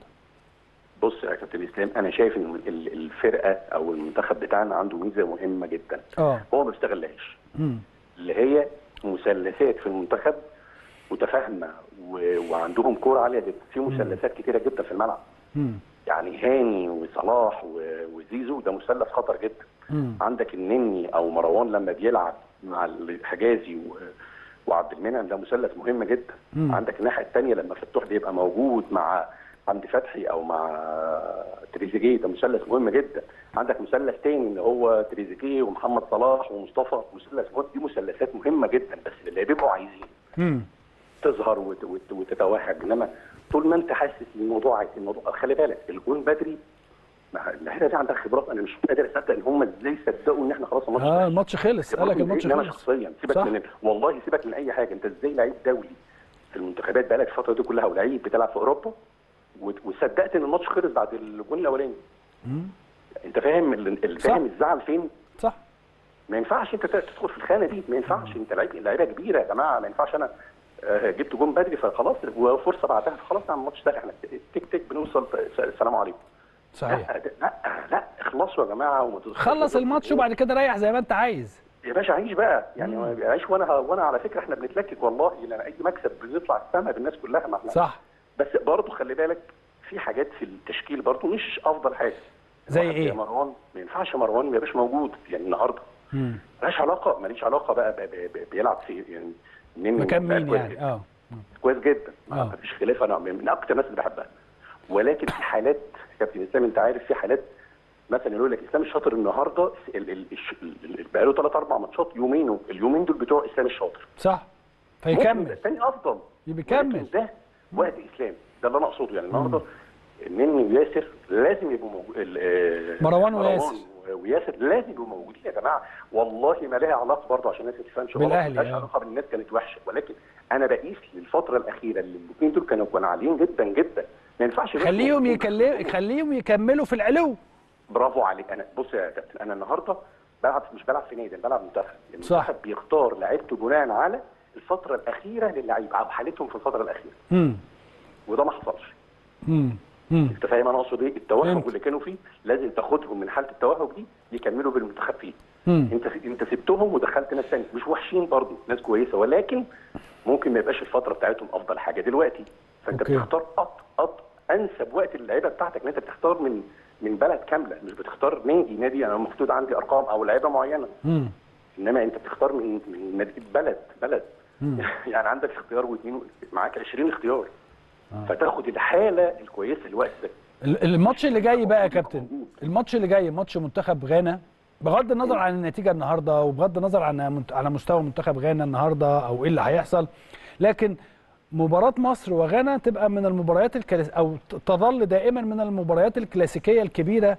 بص يا كابتن اسلام انا شايف ان ال- الفرقه او المنتخب بتاعنا عنده ميزه مهمه جدا اه هو ما بيستغلهاش امم اللي هي مثلثات في المنتخب متفاهمه و... وعندهم كوره عاليه جدا في مثلثات كتيره جدا في الملعب امم يعني هاني وصلاح و... وزيزو ده مثلث خطر جدا امم عندك النني او مروان لما بيلعب مع الحجازي و... وعبد المنعم ده مثلث مهم جدا مم. عندك الناحيه الثانيه لما فتوح بيبقى موجود مع حمدي فتحي او مع تريزيجيه ده مثلث مهم جدا عندك مثلث تاني اللي هو تريزيجيه ومحمد صلاح ومصطفى مثلث مهم دي مثلثات مهمه جدا بس اللي بيبقوا عايزين امم تظهر وت- وت- وتتوهج انما طول ما انت حاسس ان الموضوع عايز الموضوع خلي بالك الجون بدري مع اللعيبه دي عندها خبرات انا مش قادر اصدق ان هم ازاي صدقوا ان احنا خلاص الماتش اه خلص. الماتش خلص قال لك الماتش انا خلص شخصيا سيبك صح. من والله سيبك من اي حاجه انت ازاي لعيب دولي في المنتخبات بقالك الفتره دي كلها ولعيب بتلعب في اوروبا وت- وصدقت ان الماتش خلص بعد الجون الاولاني مم. انت فاهم ال- ال- صح. فاهم الزعل فين صح ما ينفعش انت تدخل في الخانه دي ما ينفعش انت لعيب لعيبه كبيره يا جماعه ما ينفعش انا آه، جبت جون بدري فخلاص وفرصه بعدها فخلاص نعمل الماتش ده احنا تك تك بنوصل س- السلام عليكم صحيح لا ده- لا لا اخلصوا يا جماعه وما تدخلوش- خلص الماتش وبعد كده ريح زي ما انت عايز يا باشا عيش بقى يعني عيش وانا وانا على فكره احنا بنتلكك والله لان اي مكسب بنطلع السما بالناس كلها ما احنا صح بس برضه خلي بالك في حاجات في التشكيل برضه مش افضل حاجه زي واحد ايه؟ يا مروان ما ينفعش مروان ما يبقاش موجود يعني النهارده مم. مالهاش علاقه ماليش علاقه بقى ب- ب- ب- بيلعب في يعني منين مكان بقى مين كويس يعني جدا. اه كويس جدا آه. ما فيش خلاف انا من اكتر الناس اللي بحبها ولكن في حالات كابتن اسلام انت عارف في حالات مثلا يقول لك اسلام الشاطر النهارده ال- ال- الش- ال- ال- بقى له ثلاث اربع ماتشات يومين اليومين دول بتوع اسلام الشاطر صح ممكن فيكمل الثاني افضل بيكمل. ولكن ده وقت اسلام ده اللي انا اقصده يعني النهارده النني وياسر لازم يبقوا موجودين مروان وياسر. وياسر لازم يبقوا موجودين يا جماعه والله ما لها علاقه برضه عشان الناس ما تفهمش غلط بالأهلي، ملهاش آه. علاقه بان الناس كانت وحشه ولكن انا بقيس للفتره الاخيره اللي الاثنين دول كانوا كانوا عاليين جدا جدا ما ينفعش بس خليهم موجودين. يكلم خليهم يكملوا في العلو برافو عليك انا بص يا كابتن انا النهارده بلعب مش بلعب في نادي انا بلعب منتخب صح. المنتخب بيختار لعيبته بناء على الفتره الاخيره للعيبه او حالتهم في الفتره الاخيره امم وده ما حصلش امم امم انت فاهم انا اقصد ايه التوهج فهمت. اللي كانوا فيه لازم تاخدهم من حاله التوهج دي يكملوا بالمنتخب فيه امم انت انت سبتهم ودخلت ناس ثانيه مش وحشين برضه ناس كويسه ولكن ممكن ما يبقاش الفتره بتاعتهم افضل حاجه دلوقتي فانت أوكي. بتختار أط أط انسب وقت اللعيبه بتاعتك ان انت بتختار من من بلد كامله مش بتختار نادي نادي انا محدود عندي ارقام او لعيبه معينه امم انما انت بتختار من من مدينة بلد بلد مم. يعني عندك اختيار واثنين معاك 20 اختيار آه. فتاخد الحاله الكويسه الوقت ده الماتش اللي جاي بقى يا كابتن الماتش اللي جاي ماتش منتخب غانا بغض النظر عن النتيجه النهارده وبغض النظر عن منت- على مستوى منتخب غانا النهارده او ايه اللي هيحصل لكن مباراة مصر وغانا تبقى من المباريات الكلاس او ت- تظل دائما من المباريات الكلاسيكية الكبيرة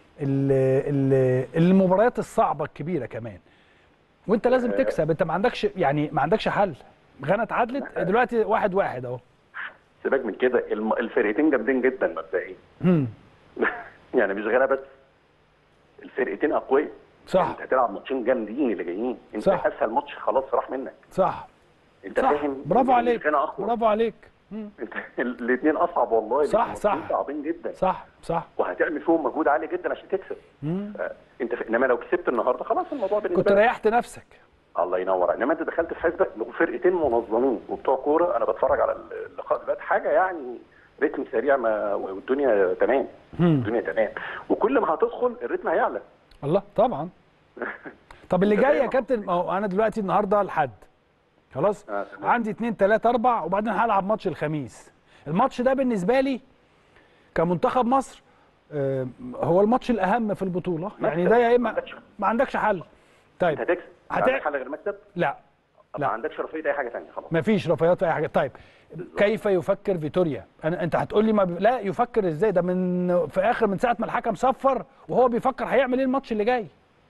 ال- ال- المباريات الصعبة الكبيرة كمان وانت لازم تكسب انت ما عندكش يعني ما عندكش حل غانا اتعادلت دلوقتي واحد واحد اهو سيبك من كده الم- الفرقتين جامدين جدا مبدئيا مم. يعني مش غانا بس الفرقتين اقوياء صح انت هتلعب ماتشين جامدين اللي جايين انت صح. اسهل ماتش خلاص راح منك صح انت صح فاهم برافو إن عليك غانا اقوى برافو عليك مم. انت الاثنين اصعب والله صح، الاتنين صح. ماتشين صعبين جدا صح صح وهتعمل فيهم مجهود عالي جدا عشان تكسب مم. آه، انت ف... انما لو كسبت النهارده خلاص الموضوع بالنسبه كنت لك ريحت نفسك الله ينور انما انت دخلت في حسبه فرقتين منظمين وبتوع كوره انا بتفرج على اللقاء دلوقتي حاجه يعني رتم سريع ما والدنيا تمام مم. الدنيا تمام وكل ما هتدخل الريتم هيعلى الله طبعا طب اللي أنت جاي يا فاهم؟ كابتن ما هو انا دلوقتي النهارده الحد خلاص آه، تمام. عندي اتنين تلاته اربع وبعدين هلعب ماتش الخميس الماتش ده بالنسبه لي كمنتخب مصر آه، هو الماتش الاهم في البطوله يعني ده يا ما اما عندكش. ما عندكش حل انت طيب هتكسب هت- هتعمل حل غير مكسب لا طب لا. ما عندكش رفاهيه اي حاجه ثانيه خلاص ما فيش رفاهيات في اي حاجه طيب كيف يفكر فيتوريا أنا انت هتقول لي ما ب... لا يفكر ازاي ده من في اخر من ساعه ما الحكم صفر وهو بيفكر هيعمل ايه الماتش اللي جاي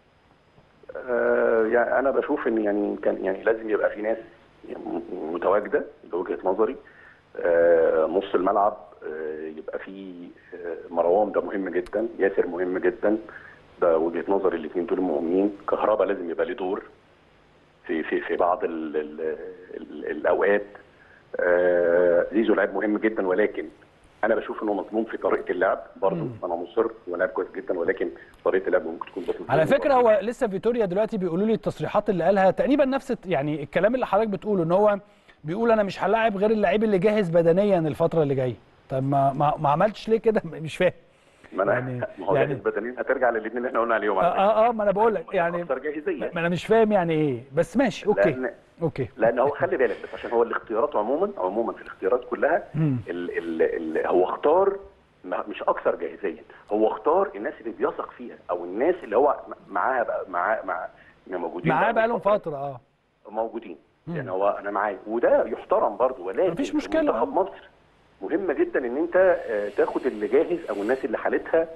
آه يعني انا بشوف ان يعني كان يعني لازم يبقى في ناس متواجده بوجهه نظري آه نص الملعب آه يبقى في آه مروان ده مهم جدا ياسر مهم جدا ده وجهه نظري الاثنين دول مهمين كهربا لازم يبقى له دور في في في بعض ال ال ال الاوقات آه زيزو لعيب مهم جدا ولكن انا بشوف انه مظلوم في طريقه اللعب برضه انا مصر ولعب كويس جدا ولكن طريقه اللعب ممكن تكون بسيطه على فكره هو لسه فيتوريا دلوقتي بيقولوا لي التصريحات اللي قالها تقريبا نفس الت- يعني الكلام اللي حضرتك بتقوله ان هو بيقول انا مش هلاعب غير اللعيب اللي جاهز بدنيا الفتره اللي جايه طب ما ما, ما عملتش ليه كده مش فاهم ما انا يعني- ما هو يعني- يعني بدنيا هترجع للاثنين اللي احنا قلنا عليهم اه على فكرة. اه, آه ما انا بقول لك يعني اكثر جاهزيه ما انا مش فاهم يعني ايه بس ماشي اوكي لان اوكي لان هو خلي بالك بس عشان هو الاختيارات عموما عموما في الاختيارات كلها مم. ال ال ال هو اختار ما- مش اكثر جاهزيه هو اختار الناس اللي بيثق فيها او الناس اللي هو معاها بقى معاه مع موجودين معاه بقى لهم فترة. فتره اه موجودين يعني هو انا معاك وده يحترم برضه ولكن مفيش في مشكلة. منتخب مصر مهم جدا ان انت آه، تاخد اللي جاهز او الناس اللي حالتها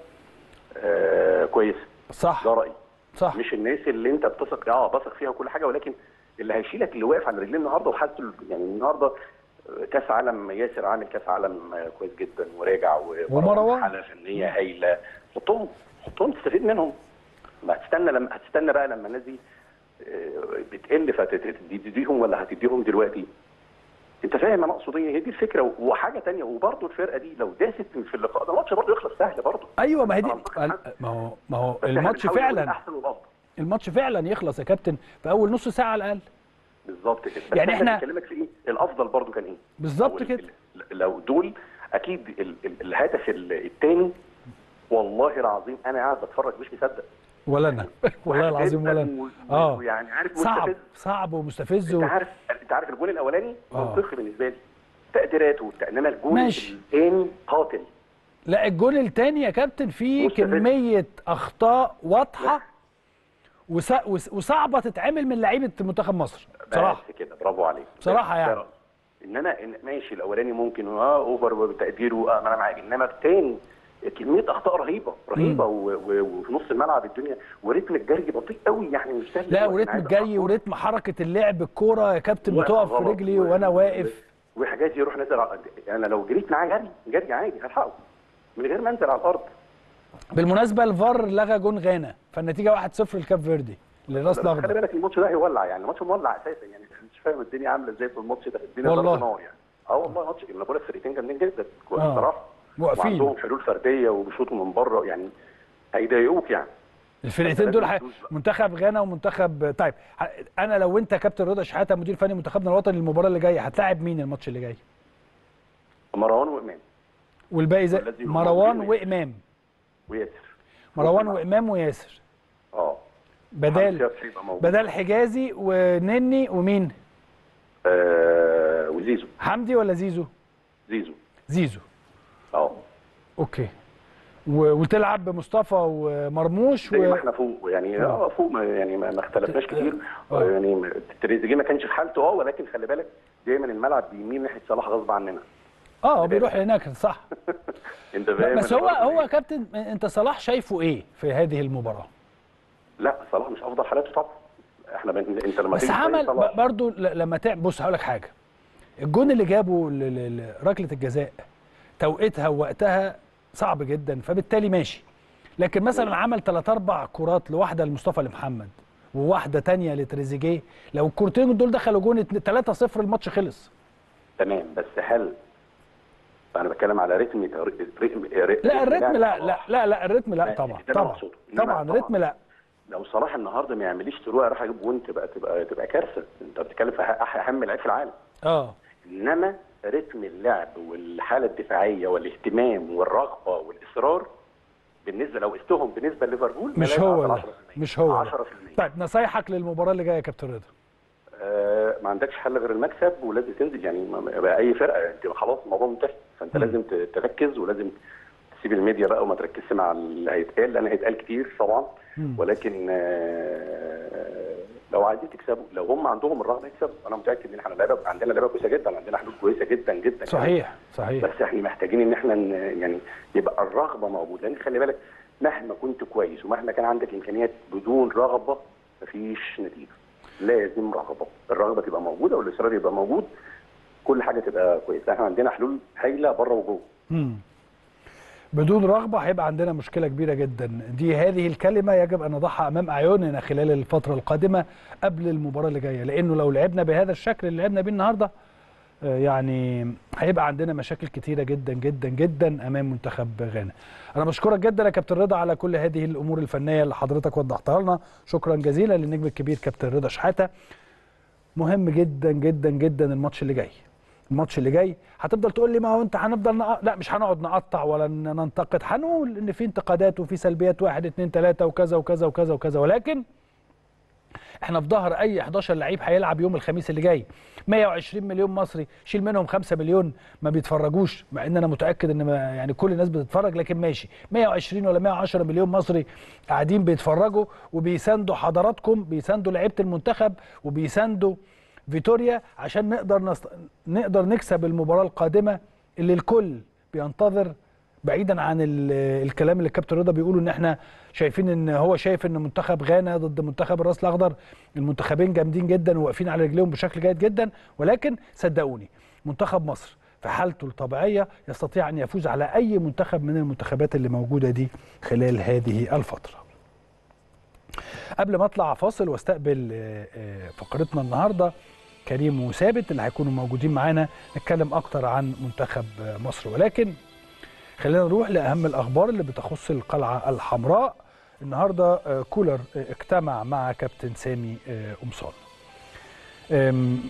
آه، كويسه صح ده رايي صح مش الناس اللي انت بتثق اه بثق فيها وكل حاجه ولكن اللي هيشيلك اللي واقف على رجليه النهارده وحالته ال- يعني النهارده آه، كاس عالم ياسر عامل كاس عالم آه، كويس جدا وراجع ومروان. حاله فنيه هايله حطهم حطهم تستفيد منهم ما هتستنى لما هتستنى بقى لما الناس دي آه، بتقل فتديهم ولا هتديهم دلوقتي انت فاهم انا اقصد ايه هي دي الفكره وحاجه تانية وبرده الفرقه دي لو داست في اللقاء ده الماتش برضه يخلص سهل برضه ايوه ما هي دي أنا أعتقد حد. ما هو ما هو بس إحنا الماتش بنحاول نقول فعلا الاحسن والافضل الماتش فعلا يخلص يا كابتن في اول نص ساعه على الاقل بالظبط كده بس يعني إحنا- بكلمك في ايه الافضل برضو كان ايه بالظبط أو ال- كده. ال- لو دول اكيد ال ال الهدف الثاني والله العظيم انا قاعد بتفرج مش مصدق ولا انا والله العظيم ولا انا اه ويعني عارف صعب مستفز صعب ومستفز انت و... عارف انت عارف الجول الاولاني آه. منطقي بالنسبه لي تقديراته انما الجول ماشي. الثاني قاتل لا الجول الثاني يا كابتن فيه مستفز. كميه اخطاء واضحه وس... وس... وصعبه تتعمل من لعيبه منتخب مصر بصراحه بس كده برافو عليك بصراحة ده- يعني. ده رأيي. ان انا إن ماشي الاولاني ممكن اه اوفر وتقديره اه ما انا معاك انما الثاني كميه اخطاء رهيبه رهيبه و- و- وفي نص الملعب الدنيا وريتم الجري بطيء قوي يعني مش سهل لا هو وريتم عايز الجري أخطاء. وريتم حركه اللعب الكوره يا كابتن واقف بتقف في غلط رجلي و- وانا واقف وحاجات يروح نازل على انا لو جريت معاه جري جري عادي هلحقه من غير ما انزل على الارض بالمناسبه الفار لغى جون غانا فالنتيجه 1-0 لكاب فيردي لراس خلي الاخضر بالك الماتش ده هيولع يعني الماتش مولع اساسا يعني مش فاهم الدنيا عامله ازاي في الماتش ده الدنيا والله. ضرب نار يعني اه والله ماتش انا بقول لك فرقتين جامدين جدا آه. بصراحه واقفين. وعندهم حلول فرديه وبيشوطوا من بره يعني هيضايقوك يعني الفرقتين دول ح- منتخب غانا ومنتخب طيب ه- انا لو انت كابتن رضا شحاته مدير فني منتخبنا الوطني المباراه اللي جايه هتلاعب مين الماتش اللي جاي مروان وامام والباقي زي والذي هو مروان موجود. وامام وياسر مروان نص وامام وياسر اه بدال حمدي هيبقى موجود. بدال حجازي ونني ومين آه وزيزو حمدي ولا زيزو زيزو زيزو اه اوكي و- وتلعب بمصطفى ومرموش زي ما و... احنا فوق يعني آه. اه فوق ما يعني ما ما اختلفناش كتير آه. يعني ما- تريزيجيه ما كانش في حالته اه ولكن خلي بالك دايما الملعب بيميل ناحيه صلاح غصب عننا اه بيروح هناك صح انت فاهم بس أنا هو برضه هو إيه؟ كابتن انت صلاح شايفه ايه في هذه المباراه لا صلاح مش افضل حالاته طبعا احنا بن... انت لما بس تيجي عمل تلاقي صلاح- ب- برضو ل- لما تعمل بص هقول لك حاجه الجون اللي جابه ل- ل- ل- ركله الجزاء توقيتها ووقتها صعب جدا فبالتالي ماشي لكن مثلا عمل ثلاث اربع كرات لواحده لمصطفى لمحمد وواحده تانية لتريزيجيه لو الكورتين دول دخلوا جون 3 0 الماتش خلص تمام بس هل انا بتكلم على رتم رتم لا الريتم لا لا لا لا الريتم لا لا، طبعا ده اللي طبعا أقصده. إنما طبعا طبعاً. الريتم لا لو صلاح النهارده ما يعمليش تروح راح يجيب جون تبقى تبقى تبقى كارثه انت بتتكلم في أح- اهم لعيب في العالم اه انما رتم اللعب والحاله الدفاعيه والاهتمام والرغبه والاصرار بالنسبه لو قستهم بالنسبه لليفربول مش ما لا هو يعادل ده 10%. مش هو ده 10% طيب نصايحك للمباراه اللي جايه يا كابتن رضا آه ما عندكش حل غير المكسب ولازم تنزل يعني ما- ما- بقى اي فرقه انت خلاص الموضوع منتهي فانت مم. لازم ت- تركز ولازم تسيب الميديا بقى وما تركزش مع اللي هيتقال لان هيتقال كتير طبعا مم. ولكن آه لو عايزين تكسبوا لو هم عندهم الرغبه يكسبوا انا متاكد ان احنا لعيبه عندنا لعيبه كويسه جدا عندنا حلول كويسه جدا جدا صحيح صحيح بس احنا محتاجين ان احنا ن- يعني يبقى الرغبه موجوده لان خلي بالك مهما كنت كويس ومهما كان عندك امكانيات بدون رغبه مفيش نتيجه لازم رغبه الرغبه تبقى موجوده والاصرار يبقى موجود كل حاجه تبقى كويسه احنا عندنا حلول هايله بره وجوه مم. بدون رغبة هيبقى عندنا مشكلة كبيرة جدا دي هذه الكلمة يجب أن نضعها أمام أعيننا خلال الفترة القادمة قبل المباراة اللي جاية لأنه لو لعبنا بهذا الشكل اللي لعبنا بيه النهاردة آه، يعني هيبقى عندنا مشاكل كتيرة جدا جدا جدا أمام منتخب غانا أنا بشكرك جدا يا كابتن رضا على كل هذه الأمور الفنية اللي حضرتك وضحتها لنا شكرا جزيلا للنجم الكبير كابتن رضا شحاتة مهم جدا جدا جدا الماتش اللي جاي الماتش اللي جاي هتفضل تقول لي ما هو انت هنفضل نق... لا مش هنقعد نقطع ولا ن- ننتقد هنقول ان في انتقادات وفي سلبيات واحد اتنين تلاته وكذا وكذا وكذا وكذا ولكن احنا في ظهر اي 11 لعيب هيلعب يوم الخميس اللي جاي 120 مليون مصري شيل منهم 5 مليون ما بيتفرجوش مع ان انا متاكد ان ما يعني كل الناس بتتفرج لكن ماشي 120 ولا 110 مليون مصري قاعدين بيتفرجوا وبيساندوا حضراتكم بيساندوا لعيبه المنتخب وبيساندوا فيتوريا عشان نقدر نست... نقدر نكسب المباراه القادمه اللي الكل بينتظر بعيدا عن ال... الكلام اللي الكابتن رضا بيقوله ان احنا شايفين ان هو شايف ان منتخب غانا ضد منتخب الراس الاخضر المنتخبين جامدين جدا وواقفين على رجليهم بشكل جيد جدا ولكن صدقوني منتخب مصر في حالته الطبيعيه يستطيع ان يفوز على اي منتخب من المنتخبات اللي موجوده دي خلال هذه الفتره. قبل ما اطلع فاصل واستقبل آه، آه، فقرتنا النهارده كريم وثابت اللي هيكونوا موجودين معانا نتكلم اكتر عن منتخب آه، مصر ولكن خلينا نروح لاهم الاخبار اللي بتخص القلعه الحمراء النهارده آه، كولر آه، اجتمع مع كابتن سامي آه، قمصان أم-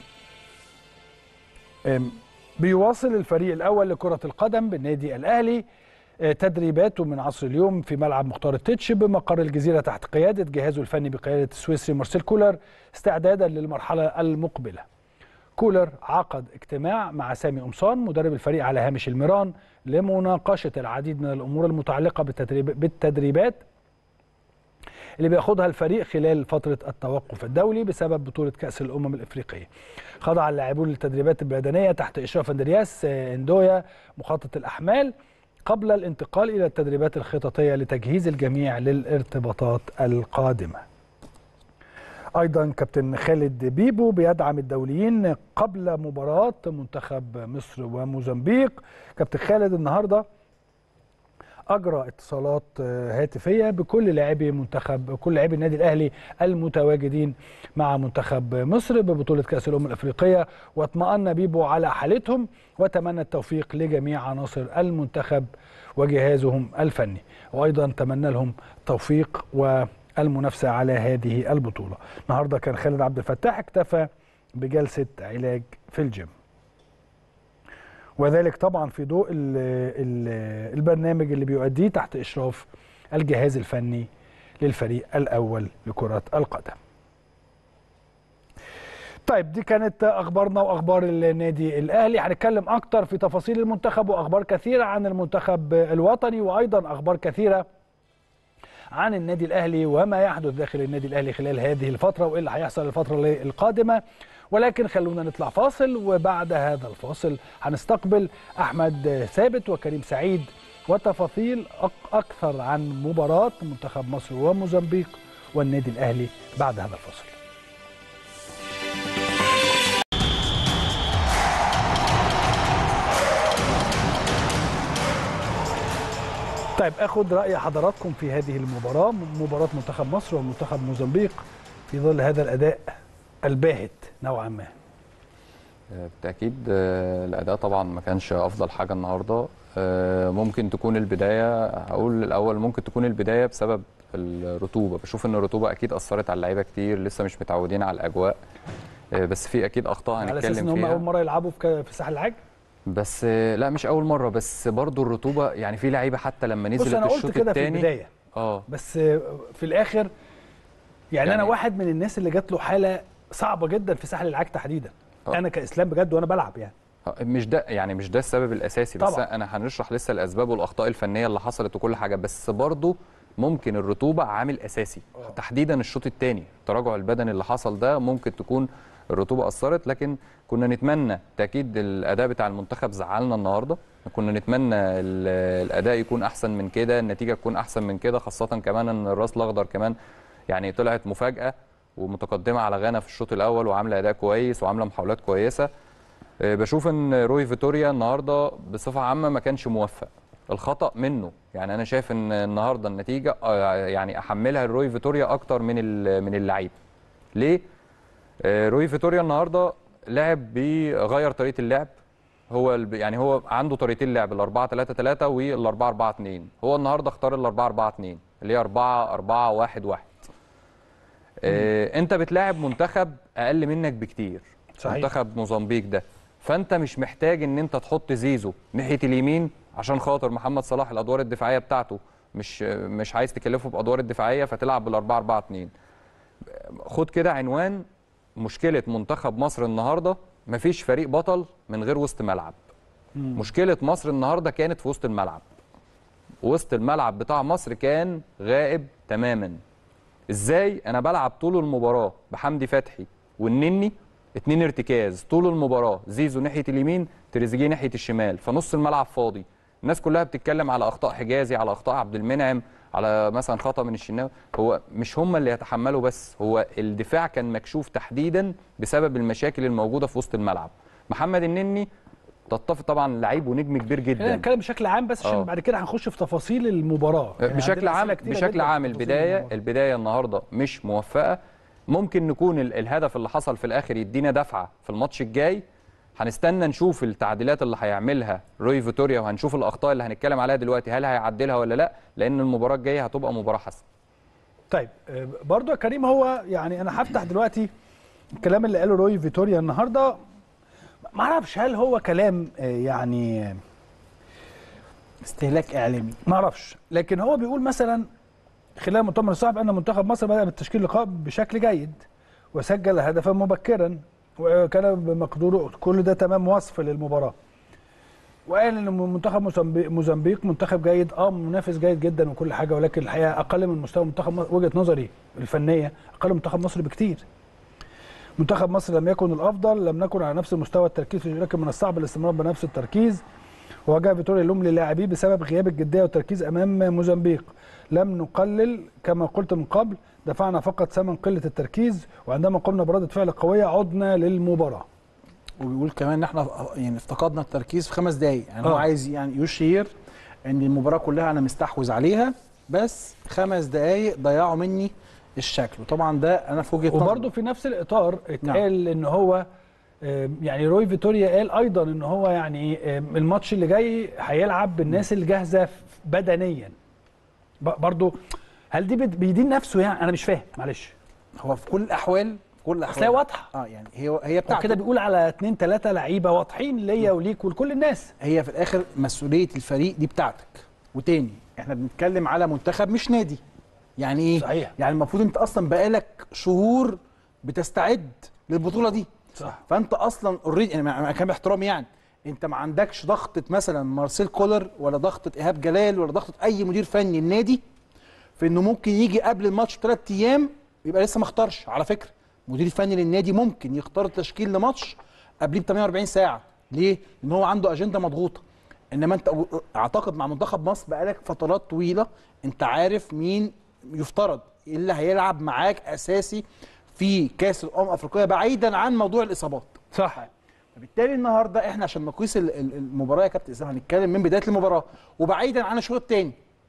أم، بيواصل الفريق الاول لكره القدم بالنادي الاهلي آه، تدريباته من عصر اليوم في ملعب مختار التتش بمقر الجزيره تحت قياده جهازه الفني بقياده السويسري مارسيل كولر استعدادا للمرحله المقبله. كولر عقد اجتماع مع سامي قمصان مدرب الفريق على هامش الميران لمناقشه العديد من الامور المتعلقه بالتدريب بالتدريبات اللي بياخدها الفريق خلال فترة التوقف الدولي بسبب بطولة كأس الأمم الإفريقية. خضع اللاعبون للتدريبات البدنية تحت إشراف أندرياس آه، إندويا مخطط الأحمال قبل الانتقال إلى التدريبات الخططية لتجهيز الجميع للارتباطات القادمة. ايضا كابتن خالد بيبو بيدعم الدوليين قبل مباراه منتخب مصر وموزمبيق كابتن خالد النهارده اجرى اتصالات آه، هاتفيه بكل لاعبي منتخب كل لاعبي النادي الاهلي المتواجدين مع منتخب مصر ببطوله كاس الامم الافريقيه واطمأن بيبو على حالتهم وتمنى التوفيق لجميع عناصر المنتخب وجهازهم الفني وايضا تمنى لهم توفيق والمنافسه على هذه البطوله النهارده كان خالد عبد الفتاح اكتفى بجلسه علاج في الجيم وذلك طبعا في ضوء ال ال البرنامج اللي بيؤديه تحت اشراف الجهاز الفني للفريق الاول لكره القدم. طيب دي كانت اخبارنا واخبار النادي الاهلي هنتكلم اكتر في تفاصيل المنتخب واخبار كثيره عن المنتخب الوطني وايضا اخبار كثيره عن النادي الاهلي وما يحدث داخل النادي الاهلي خلال هذه الفتره وايه اللي هيحصل الفتره القادمه ولكن خلونا نطلع فاصل وبعد هذا الفاصل هنستقبل احمد ثابت وكريم سعيد وتفاصيل أك- اكثر عن مباراه منتخب مصر وموزمبيق والنادي الاهلي بعد هذا الفاصل طيب اخد راي حضراتكم في هذه المباراه مباراه منتخب مصر ومنتخب موزمبيق في ظل هذا الاداء الباهت نوعا ما بالتاكيد آه، الاداء طبعا ما كانش افضل حاجه النهارده آه، ممكن تكون البدايه هقول الاول ممكن تكون البدايه بسبب الرطوبه بشوف ان الرطوبه اكيد اثرت على اللعيبه كتير لسه مش متعودين على الاجواء آه، بس في اكيد اخطاء على اساس ان هنتكلم هم اول فيها مره يلعبوا في ك- في ساحل العاج بس آه، لا مش اول مره بس برضو الرطوبه يعني في لعيبه حتى لما بص نزلت انا قلت الشوط كده في الثاني البدايه اه بس في الاخر يعني, يعني- انا واحد من الناس اللي جات له حاله صعبه جدا في ساحل العاج تحديدا آه. انا كاسلام بجد وانا بلعب يعني مش ده يعني مش ده السبب الاساسي بس طبعا. انا هنشرح لسه الاسباب والاخطاء الفنيه اللي حصلت وكل حاجه بس برضو ممكن الرطوبه عامل اساسي آه. تحديدا الشوط الثاني التراجع البدني اللي حصل ده ممكن تكون الرطوبه اثرت لكن كنا نتمنى تاكيد الاداء بتاع المنتخب زعلنا النهارده كنا نتمنى ال- الاداء يكون احسن من كده النتيجه تكون احسن من كده خاصه كمان ان الراس الاخضر كمان يعني طلعت مفاجاه ومتقدمه على غانا في الشوط الاول وعامله اداء كويس وعامله محاولات كويسه آه، بشوف ان روي فيتوريا النهارده بصفه عامه ما كانش موفق الخطا منه يعني انا شايف ان النهارده النتيجه آه، يعني احملها لروي فيتوريا اكتر من ال- من اللعيبه ليه آه، روي فيتوريا النهارده لعب بغير طريقه اللعب هو الب- يعني هو عنده طريقتين لعب ال 4 3 3 وال 4 4 2 هو النهارده اختار ال 4 4 2 اللي هي 4 4 1 1 آه، انت بتلاعب منتخب اقل منك بكتير صحيح. منتخب موزمبيق ده فانت مش محتاج ان انت تحط زيزو ناحيه اليمين عشان خاطر محمد صلاح الادوار الدفاعيه بتاعته مش مش عايز تكلفه بادوار الدفاعيه فتلعب بال 4 4 2 خد كده عنوان مشكله منتخب مصر النهارده مفيش فريق بطل من غير وسط ملعب مشكله مصر النهارده كانت في وسط الملعب وسط الملعب بتاع مصر كان غائب تماما ازاي انا بلعب طول المباراه بحمدي فتحي والنني اتنين ارتكاز طول المباراه زيزو ناحيه اليمين تريزيجيه ناحيه الشمال فنص الملعب فاضي الناس كلها بتتكلم على اخطاء حجازي على اخطاء عبد المنعم على مثلا خطا من الشناوي هو مش هم اللي يتحملوا بس هو الدفاع كان مكشوف تحديدا بسبب المشاكل الموجوده في وسط الملعب محمد النني تتفق طبعا لعيب ونجم كبير خلينا جدا نتكلم بشكل عام بس عشان آه. بعد كده هنخش في تفاصيل المباراه يعني بشكل عندنا عام أسئلة كتيرة بشكل جداً عام في تفاصيل البدايه المباراة. البدايه النهارده مش موفقه ممكن نكون ال- الهدف اللي حصل في الاخر يدينا دفعه في الماتش الجاي هنستنى نشوف التعديلات اللي هيعملها روي فيتوريا وهنشوف الاخطاء اللي هنتكلم عليها دلوقتي هل هيعدلها ولا لا لان المباراه الجايه هتبقى مباراه حاسمه طيب آه، برضو يا كريم هو يعني انا هفتح دلوقتي الكلام اللي قاله روي فيتوريا النهارده ما اعرفش هل هو كلام آه، يعني استهلاك اعلامي ما اعرفش لكن هو بيقول مثلا خلال مؤتمر الصحفي ان منتخب مصر بدا بالتشكيل اللقاء بشكل جيد وسجل هدفا مبكرا وكان بمقدوره كل ده تمام وصف للمباراه وقال ان منتخب موزمبيق- موزمبيق منتخب جيد اه منافس جيد جدا وكل حاجه ولكن الحقيقه اقل من مستوى منتخب مصر وجهه نظري الفنيه اقل من منتخب مصر بكتير منتخب مصر لم يكن الافضل لم نكن على نفس مستوى التركيز لكن من الصعب الاستمرار بنفس التركيز وجاء فيتوريا اللوم للاعبيه بسبب غياب الجديه والتركيز امام موزمبيق لم نقلل كما قلت من قبل دفعنا فقط ثمن قله التركيز وعندما قمنا برده فعل قويه عدنا للمباراه وبيقول كمان ان احنا يعني افتقدنا التركيز في خمس دقايق يعني هو آه. عايز يعني يشير ان المباراه كلها انا مستحوذ عليها بس خمس دقايق ضيعوا مني الشكل وطبعا ده انا في وجهه وبرده نظري في نفس الاطار اتقال ان هو آم، يعني روي فيتوريا قال ايضا ان هو يعني آم، الماتش اللي جاي هيلعب بالناس الجاهزه ف- بدنيا ب- برضو هل دي بت- بيدين نفسه يعني انا مش فاهم معلش هو في كل الاحوال في كل الاحوال اصل هي واضحه اه يعني هي هي هو بتاعته كده بيقول على اتنين تلاته لعيبه واضحين ليا وليك ولكل الناس هي في الاخر مسؤوليه الفريق دي بتاعتك وتاني احنا بنتكلم على منتخب مش نادي يعني ايه صحيح. يعني المفروض انت اصلا بقالك شهور بتستعد للبطوله دي صح فانت اصلا اوريدي يعني مع مع كامل احترامي يعني انت ما عندكش ضغطه مثلا مارسيل كولر ولا ضغطه ايهاب جلال ولا ضغطه اي مدير فني النادي في انه ممكن يجي قبل الماتش بثلاث ايام يبقى لسه ما اختارش على فكره المدير الفني للنادي ممكن يختار تشكيل لماتش قبليه ب 48 ساعه ليه؟ لان هو عنده اجنده مضغوطه انما انت اعتقد مع منتخب مصر بقالك فترات طويله انت عارف مين يفترض اللي هيلعب معاك اساسي في كاس الامم الافريقيه بعيدا عن موضوع الاصابات صح فبالتالي النهارده احنا عشان نقيس ال- ال- المباراه يا كابتن اسلام هنتكلم من بدايه المباراه وبعيدا عن الشوط الثاني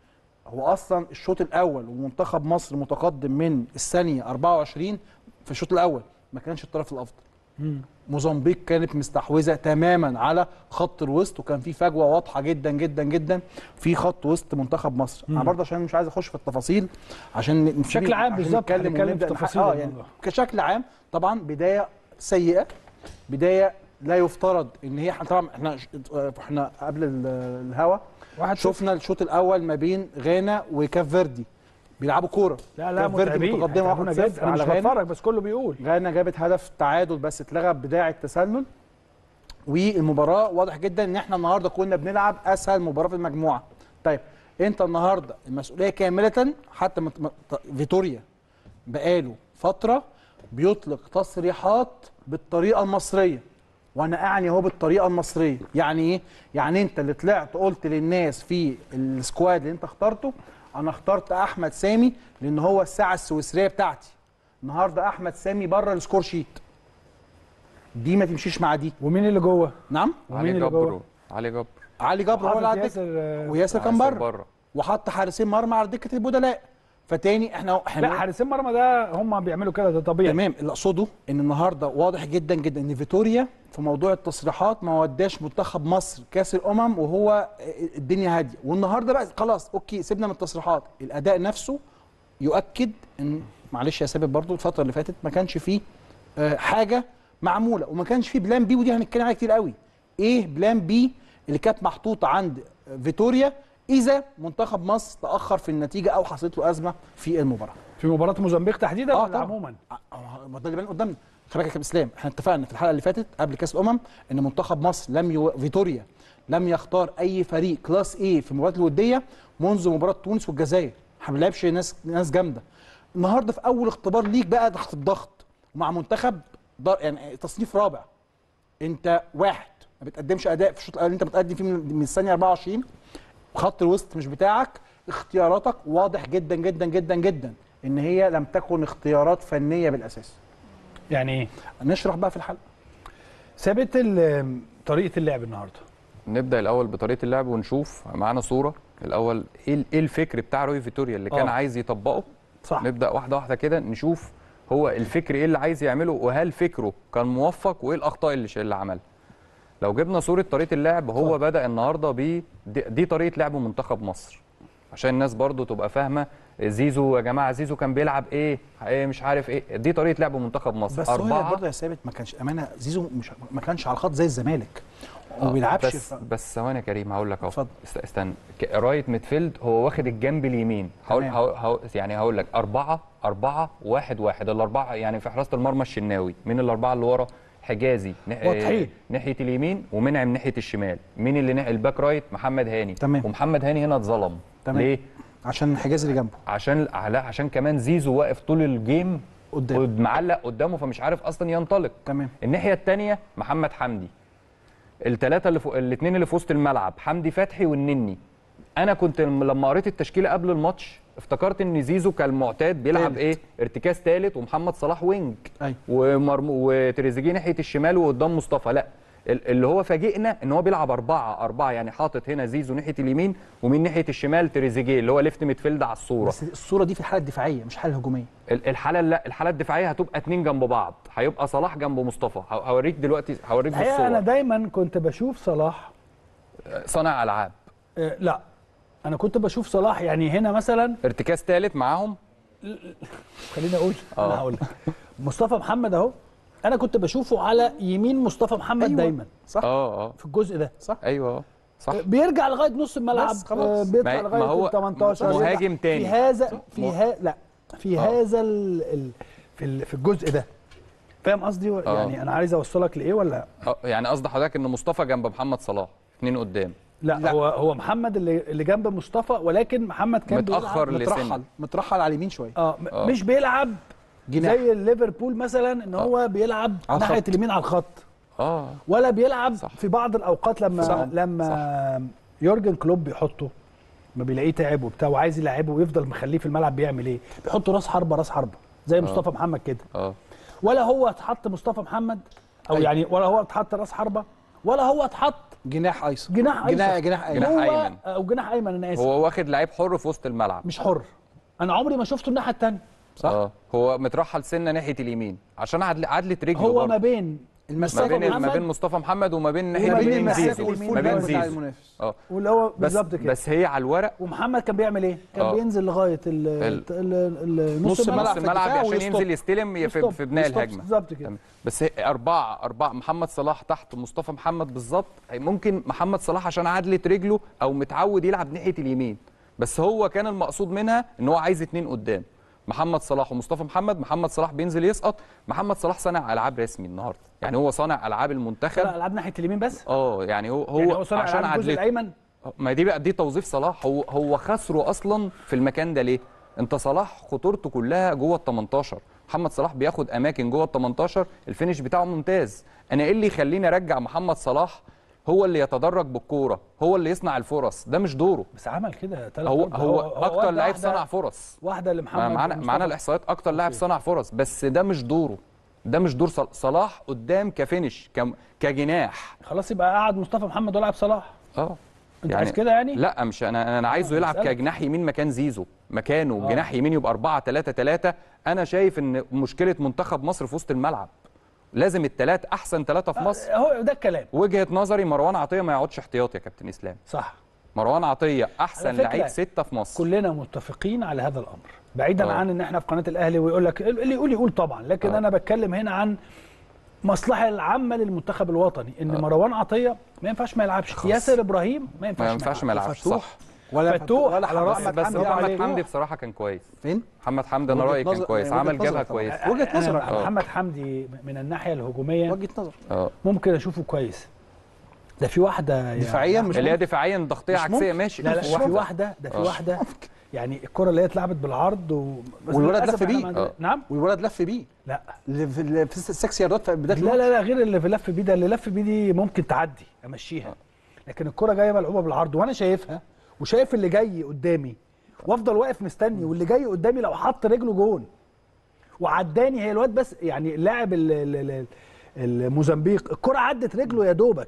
هو اصلا الشوط الاول ومنتخب مصر متقدم من الثانيه 24 في الشوط الاول ما كانش الطرف الافضل موزمبيق كانت مستحوذه تماما على خط الوسط وكان في فجوه واضحه جدا جدا جدا في خط وسط منتخب مصر انا برضه عشان مش عايز اخش في التفاصيل عشان نسيب- بشكل عام عشان بالظبط، نتكلم هنتكلم ونبدأ في نح- تفاصيل اه يعني الموضوع. كشكل عام طبعا بدايه سيئه بدايه لا يفترض ان هي طبعا احنا احنا قبل ال- الهوا واحد شوف شفنا الشوط الاول ما بين غانا وكاف فيردي بيلعبوا كوره لا لا كاف فيردي متعبين متقدمه هيتعبونا 1-0 جدا انا مش على غانا بتفرج بس كله بيقول غانا جابت هدف تعادل بس اتلغى بداعي التسلل والمباراه واضح جدا ان احنا النهارده كنا بنلعب اسهل مباراه في المجموعه طيب انت النهارده المسؤوليه كامله حتى مت... مت... فيتوريا بقاله فتره بيطلق تصريحات بالطريقه المصريه وانا اعني اهو بالطريقه المصريه يعني ايه يعني انت اللي طلعت قلت للناس في السكواد اللي انت اخترته انا اخترت احمد سامي لان هو الساعه السويسريه بتاعتي النهارده احمد سامي بره السكور شيت دي ما تمشيش مع دي ومين اللي جوه نعم ومين علي اللي جبر جوه؟ علي جبر علي جبر هو اللي على حاطط الدكه ياسر آه، وياسر كان ياسر بره بره وحط حارسين مرمى على دكه البدلاء فتاني احنا احنا لا حارسين مرمى ده هم بيعملوا كده ده طبيعي تمام اللي اقصده ان النهارده واضح جدا جدا ان فيتوريا في موضوع التصريحات ما وداش منتخب مصر كاس الامم وهو الدنيا هاديه والنهارده بقى خلاص اوكي سيبنا من التصريحات الاداء نفسه يؤكد ان معلش يا ثابت برضو الفتره اللي فاتت ما كانش فيه آه، حاجه معموله وما كانش فيه بلان بي ودي هنتكلم عليها كتير قوي ايه بلان بي اللي كانت محطوطه عند فيتوريا اذا منتخب مصر تاخر في النتيجه او حصلت له ازمه في المباراه في مباراه موزمبيق تحديدا اه ولا طبعا عموما آه، ما ده اللي بان قدامنا خلي بالك يا كابتن اسلام احنا اتفقنا في الحلقه اللي فاتت قبل كاس الامم ان منتخب مصر لم يو... فيتوريا لم يختار اي فريق كلاس ايه في المباريات الوديه منذ مباراه تونس والجزائر احنا ما بنلعبش ناس ناس جامده النهارده في اول اختبار ليك بقى تحت الضغط ومع منتخب در... يعني تصنيف رابع انت واحد ما بتقدمش اداء في الشوط الاول اللي انت بتقدم فيه من من الثانيه 24 خط الوسط مش بتاعك اختياراتك واضح جدا جدا جدا جدا ان هي لم تكن اختيارات فنيه بالاساس يعني ايه نشرح بقى في الحلقه ثابت ال- طريقه اللعب النهارده نبدا الاول بطريقه اللعب ونشوف معانا صوره الاول ايه ال- ايه الفكر بتاع روي فيتوريا اللي كان آه. عايز يطبقه صح نبدا واحده واحده كده نشوف هو الفكر ايه اللي عايز يعمله وهل فكره كان موفق وايه الاخطاء اللي اللي عملها لو جبنا صوره طريقه اللعب هو بدا النهارده ب دي, دي طريقه لعب منتخب مصر عشان الناس برضو تبقى فاهمه زيزو يا جماعه زيزو كان بيلعب ايه, إيه مش عارف ايه دي طريقه لعب منتخب مصر بس هو برضه يا ثابت ما كانش امانه زيزو مش ما كانش على الخط زي الزمالك وما بيلعبش بس في- بس ثواني يا كريم هقول لك اهو اتفضل. است- استنى ك- رايت ميدفيلد هو واخد الجنب اليمين هقول تمام. هقول هقول- يعني هقول لك أربعة أربعة واحد واحد الأربعة يعني في حراسة المرمى الشناوي مين الأربعة اللي ورا حجازي نح- واضحين. آه، ناحية اليمين ومنعم ناحية الشمال مين اللي ناحية الباك رايت محمد هاني تمام. ومحمد هاني هنا اتظلم تمام. ليه؟ عشان حجاز اللي جنبه عشان لا عشان كمان زيزو واقف طول الجيم قدام. معلق قدامه فمش عارف اصلا ينطلق تمام الناحيه الثانيه محمد حمدي الثلاثه اللي فوق الاثنين اللي في وسط الملعب حمدي فتحي والنني انا كنت لم- لما قريت التشكيله قبل الماتش افتكرت ان زيزو كالمعتاد بيلعب تالت. ايه ارتكاز ثالث ومحمد صلاح وينج ايوه ومرم... وتريزيجيه ناحيه الشمال وقدام مصطفى لا ال- اللي هو فاجئنا ان هو بيلعب أربعة أربعة يعني حاطط هنا زيزو ناحيه اليمين ومن ناحيه الشمال تريزيجيه اللي هو ليفت ميدفيلد على الصوره بس الصوره دي في الحاله الدفاعيه مش الحاله الهجوميه ال- الحاله لا الحاله الدفاعيه هتبقى اتنين جنب بعض هيبقى صلاح جنب مصطفى ه- هوريك دلوقتي هوريك الحقيقه انا بالصور دايما كنت بشوف صلاح صانع العاب آه لا انا كنت بشوف صلاح يعني هنا مثلا ارتكاز ثالث معاهم خليني اقول آه. انا هقول لك. مصطفى محمد اهو انا كنت بشوفه على يمين مصطفى محمد أيوة. دايما صح اه اه في الجزء ده صح ايوه آه، صح بيرجع لغايه نص الملعب بس خلاص. آه، بيطلع ما- ما لغايه هو ال 18 مهاجم يرجع. تاني. في هذا في مه- ها لا في آه. هذا ال... ال... في ال... في الجزء ده فاهم قصدي و- آه. يعني انا عايز اوصلك لايه ولا آه، يعني قصد حضرتك ان مصطفى جنب محمد صلاح اتنين قدام لا, لا. هو هو محمد اللي اللي جنب مصطفى ولكن محمد كان متأخر بيلعب لسنة. مترحل مترحل على اليمين شويه اه, م- آه. مش بيلعب جناح. زي ليفربول مثلا ان هو بيلعب على ناحيه الخط. اليمين على الخط اه ولا بيلعب صح. في بعض الاوقات لما صح. لما يورجن كلوب بيحطه ما بيلاقيه تعب وبتاع وعايز يلعبه ويفضل مخليه في الملعب بيعمل ايه؟ بيحط راس حربه راس حربه زي مصطفى محمد كده اه ولا هو اتحط مصطفى محمد او أيوة. يعني ولا هو اتحط راس حربه ولا هو اتحط جناح ايسر جناح ايسر جناح جناح ايمن جناح هو أيمن. او جناح ايمن انا اسف هو واخد لعيب حر في وسط الملعب مش حر انا عمري ما شفته الناحيه الثانيه صح اه هو مترحل سنه ناحيه اليمين عشان عدل عدله رجله هو برضه. ما بين ما المساك بين ما محمد بين مصطفى محمد وما بين ناحيه وما بين اليمين المساك زيزو والفول ما بين بتاع زيزو المنافس اه واللي هو بس بالظبط كده بس هي على الورق ومحمد كان بيعمل ايه؟ كان آه. بينزل لغايه ال ال- ال- ال- نص نص الملعب الملعب نص في الملعب الدفاع عشان ويستوب. ينزل يستلم في, يستوب. في بناء يستوب. الهجمه بالظبط كده تمام. بس هي أربعة أربعة محمد صلاح تحت مصطفى محمد بالظبط هي ممكن محمد صلاح عشان عدلة رجله أو متعود يلعب ناحية اليمين بس هو كان المقصود منها إن هو عايز اتنين قدام محمد صلاح ومصطفى محمد محمد صلاح بينزل يسقط محمد صلاح صانع ألعاب رسمي النهاردة يعني هو صانع ألعاب المنتخب لا العاب ناحيه اليمين بس اه يعني هو هو, يعني هو صنع عشان العاب الجزء عدلته الايمن ما دي بقى دي توظيف صلاح هو هو خسره اصلا في المكان ده ليه؟ انت صلاح خطورته كلها جوه ال 18 محمد صلاح بياخد اماكن جوه ال 18 الفينش بتاعه ممتاز انا ايه اللي يخليني ارجع محمد صلاح هو اللي يتدرج بالكوره هو اللي يصنع الفرص ده مش دوره بس عمل كده تلات هو ضربة. هو اكتر ودى لعيب واحدة- صنع فرص واحده ما لمحمد معانا مصطفى. معانا الاحصائيات اكتر لاعب صنع فرص بس ده مش دوره ده مش دور صل- صلاح قدام كفينش كم- كجناح خلاص يبقى قعد مصطفى محمد ولاعب صلاح اه انت عايز كده يعني؟ لا مش انا انا عايزه يلعب بسألك. كجناح يمين مكان زيزو مكانه آه. جناح يمين يبقى 4 3 3 انا شايف ان مشكله منتخب مصر في وسط الملعب لازم الثلاث احسن ثلاثه في مصر هو ده الكلام وجهه نظري مروان عطيه ما يقعدش احتياطي يا كابتن اسلام صح مروان عطيه احسن فكرة، لعيب سته في مصر كلنا متفقين على هذا الامر بعيدا آه. عن ان احنا في قناه الاهلي ويقول لك اللي يقول يقول طبعا لكن آه. انا بتكلم هنا عن مصلحه العامه للمنتخب الوطني ان مروان عطيه ما ينفعش ما يلعبش ياسر ابراهيم ما ينفعش ما ينفعش ما يلعبش فتوح صح ولا فتوح ولا على حمد- رأس بس, أحمد بس حمدي هو عليه. محمد حمدي بصراحه كان كويس فين؟ محمد حمدي انا وجهة رايي كان نظر- كويس وجهة عمل نظر جبهه طبعا. كويسه وجهة أنا نظرك. آه. محمد حمدي من الناحيه الهجوميه وجهه نظر اه ممكن اشوفه كويس ده في واحده يعني دفاعيا مش اللي هي ممكن. دفاعيا ضغطيه مش عكسيه ممكن. ماشي لا لا في في واحده ده في آه. واحده يعني الكره اللي هي اتلعبت بالعرض و... بس والولد للأسف لف إحنا بيه. ما عندنا- آه. نعم والولد لف بيه لا اللي في ال- في السكس ياردات في بدايه لا الماتش. لا لا غير اللي في لف بيه ده اللي لف بيه دي ممكن تعدي امشيها لكن الكره جايه ملعوبه بالعرض وانا شايفها وشايف اللي جاي قدامي وافضل واقف مستني واللي جاي قدامي لو حط رجله جون وعداني هي الواد بس يعني اللاعب ال- ال- ال- الموزمبيق الكره عدت رجله يا دوبك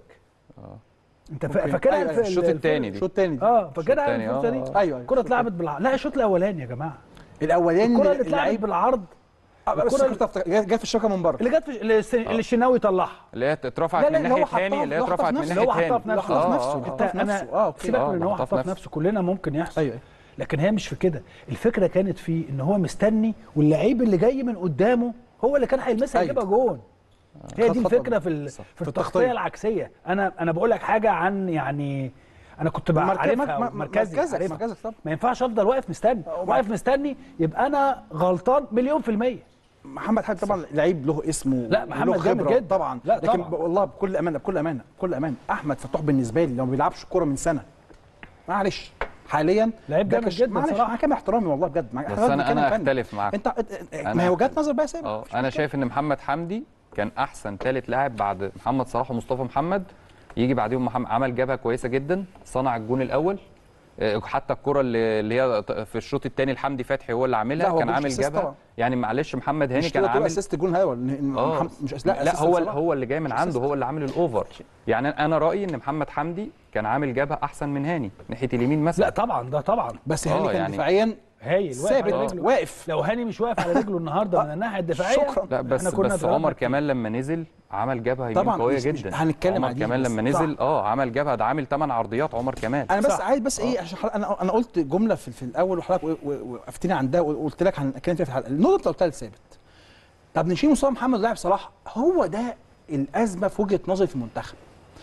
انت فا- ممكن. فاكرها أيوة، الف- الشوط الف- الثاني دي الشوط الثاني اه فاكرها التاني، الفرصه آه، دي آه. أيوة، الكره الشوط اتلعبت بالعرض لا الشوط الاولاني يا جماعه الاولاني الكره اللي اتلعبت اللعيب بالعرض آه، بس الكرة الكرة بتاعت- جت جت في الشبكه من بره اللي جت في اللي الس- اللي الشناوي طلعها اللي هي اترفعت لا، من لا، اللي هو ناحيه حطها- ثاني اللي هي اللي هو حطها اترفعت في من نفسه. ناحيه اللي هو حطها ثاني في نفسه. حطها في آه، نفسه. آه، حطها انت في انا نفسه. آه، أوكي. سيبك آه، من ان هو حطها حطها في في نفسه. نفسه كلنا ممكن يحصل ايوه لكن هي مش في كده الفكره كانت في ان هو مستني واللعيب اللي جاي من قدامه هو اللي كان هيلمسها أيوة. يجيبها جون هي خد دي خطوة الفكره في ال- صح. في في التغطيه التغطية. العكسيه انا انا بقول لك حاجه عن يعني انا كنت بقى مركز- عارفها مر- مر- مركزي مركزك- عارفها. مركزك طبعا. ما ينفعش افضل واقف مستني واقف مستني يبقى انا غلطان مليون في الميه محمد حمدي طبعا لعيب له اسمه لا، وله محمد جامد خبرة جدا. طبعا لا، لكن طبعا. ب- والله بكل امانه بكل امانه بكل امانه احمد فتوح بالنسبه لي لو ما بيلعبش كوره من سنه معلش حاليا لعيب ده جامد كش- جدا معلش صراحة. مع كامل احترامي والله بجد مع- بس إحنا انا بنتكلم انا فني. اختلف معاك انت أنت- أنا- ما هي وجهات نظر بقى سامع اه انا شايف ان محمد حمدي كان احسن ثالث لاعب بعد محمد صلاح ومصطفى محمد يجي بعديهم محمد عمل جبهه كويسه جدا صنع الجون الاول آه، حتى الكره اللي اللي هي في الشوط الثاني الحمدي فتحي هو اللي لا، عاملها هو كان مش عامل أسيست جبهه طبعا. يعني معلش محمد هاني مش كان كده تقول عامل اسيست جون هوا إن- إن اه محمد- مش أس- لا, لا assist هو صلاح. هو اللي جاي من مش عنده assist. هو اللي عامل الاوفر يعني انا رايي ان محمد حمدي كان عامل جبهه احسن من هاني ناحيه اليمين مثلا لا طبعا ده طبعا بس آه، هاني كان يعني- دفاعيا هايل واقف ثابت على رجله. واقف لو هاني مش واقف على رجله النهارده من الناحيه الدفاعيه شكراً. لا بس إحنا كنا بس ضربنا عمر كتير. كمان لما نزل عمل جبهه يمين طبعاً، قويه مش- مش- جدا هنتكلم عمر على دي، كمان بس لما صح. نزل اه عمل جبهه ده عامل 8 عرضيات عمر كمان انا بس صح. عايز بس ايه عشان حلقة انا انا قلت جمله في, في الاول وحضرتك و- و- وقفتني عندها وقلت لك هنتكلم فيها في الحلقه النقطه اللي قلتها لثابت طب نشيل مصطفى محمد ولاعب صلاح هو ده الازمه في وجهه نظري في المنتخب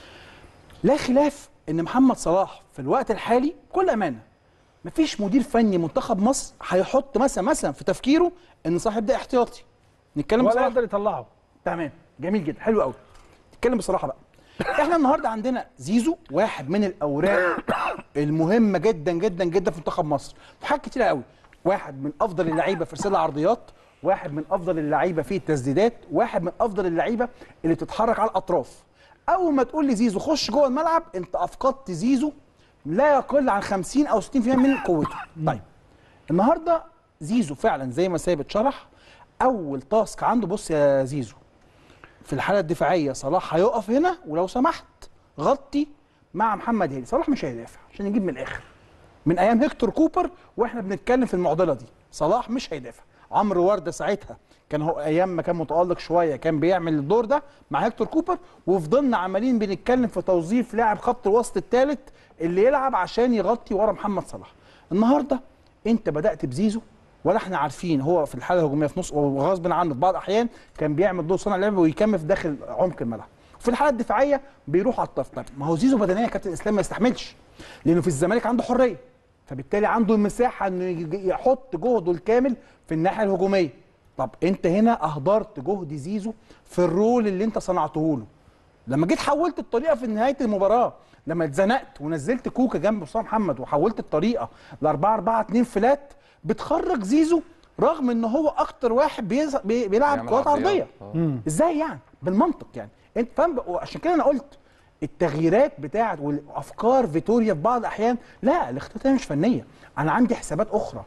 لا خلاف ان محمد صلاح في الوقت الحالي بكل امانه مفيش مدير فني منتخب مصر هيحط مثلا مثلا في تفكيره ان صلاح يبدا احتياطي نتكلم ولا بصراحه يقدر يطلعه تمام جميل جدا حلو قوي نتكلم بصراحه بقى احنا النهارده عندنا زيزو واحد من الاوراق المهمه جدا جدا جدا في منتخب مصر في حاجات كتيره قوي واحد من افضل اللعيبه في ارسال العرضيات واحد من افضل اللعيبه في التسديدات واحد من افضل اللعيبه اللي بتتحرك على الاطراف اول ما تقول لي زيزو خش جوه الملعب انت افقدت زيزو لا يقل عن 50 او 60% من قوته طيب النهارده زيزو فعلا زي ما ثابت شرح اول تاسك عنده بص يا زيزو في الحاله الدفاعيه صلاح هيقف هنا ولو سمحت غطي مع محمد هاني صلاح مش هيدافع عشان نجيب من الاخر من ايام هيكتور كوبر واحنا بنتكلم في المعضله دي صلاح مش هيدافع عمرو ورده ساعتها كان هو ايام ما كان متالق شويه كان بيعمل الدور ده مع هيكتور كوبر وفضلنا عمالين بنتكلم في توظيف لاعب خط الوسط الثالث اللي يلعب عشان يغطي ورا محمد صلاح النهارده انت بدات بزيزو ولا احنا عارفين هو في الحاله الهجوميه في نص وغصب عنه في بعض الاحيان كان بيعمل دور صانع لعب ويكمل في داخل عمق الملعب في الحاله الدفاعيه بيروح على الطرف طب ما هو زيزو بدنيا كابتن اسلام ما يستحملش لانه في الزمالك عنده حريه فبالتالي عنده المساحه انه يج- يحط جهده الكامل في الناحيه الهجوميه طب انت هنا اهدرت جهد زيزو في الرول اللي انت صنعته له لما جيت حولت الطريقه في نهايه المباراه لما اتزنقت ونزلت كوكا جنب مصطفى محمد وحولت الطريقه ل 4 4 2 فلات بتخرج زيزو رغم ان هو اكتر واحد بيز... بي... بيلعب بيعمل كرات عرضيات. عرضيه آه. ازاي يعني بالمنطق يعني انت فاهم وعشان كده انا قلت التغييرات بتاعت والافكار فيتوريا في بعض الاحيان لا الاختيارات هي مش فنيه انا عندي حسابات اخرى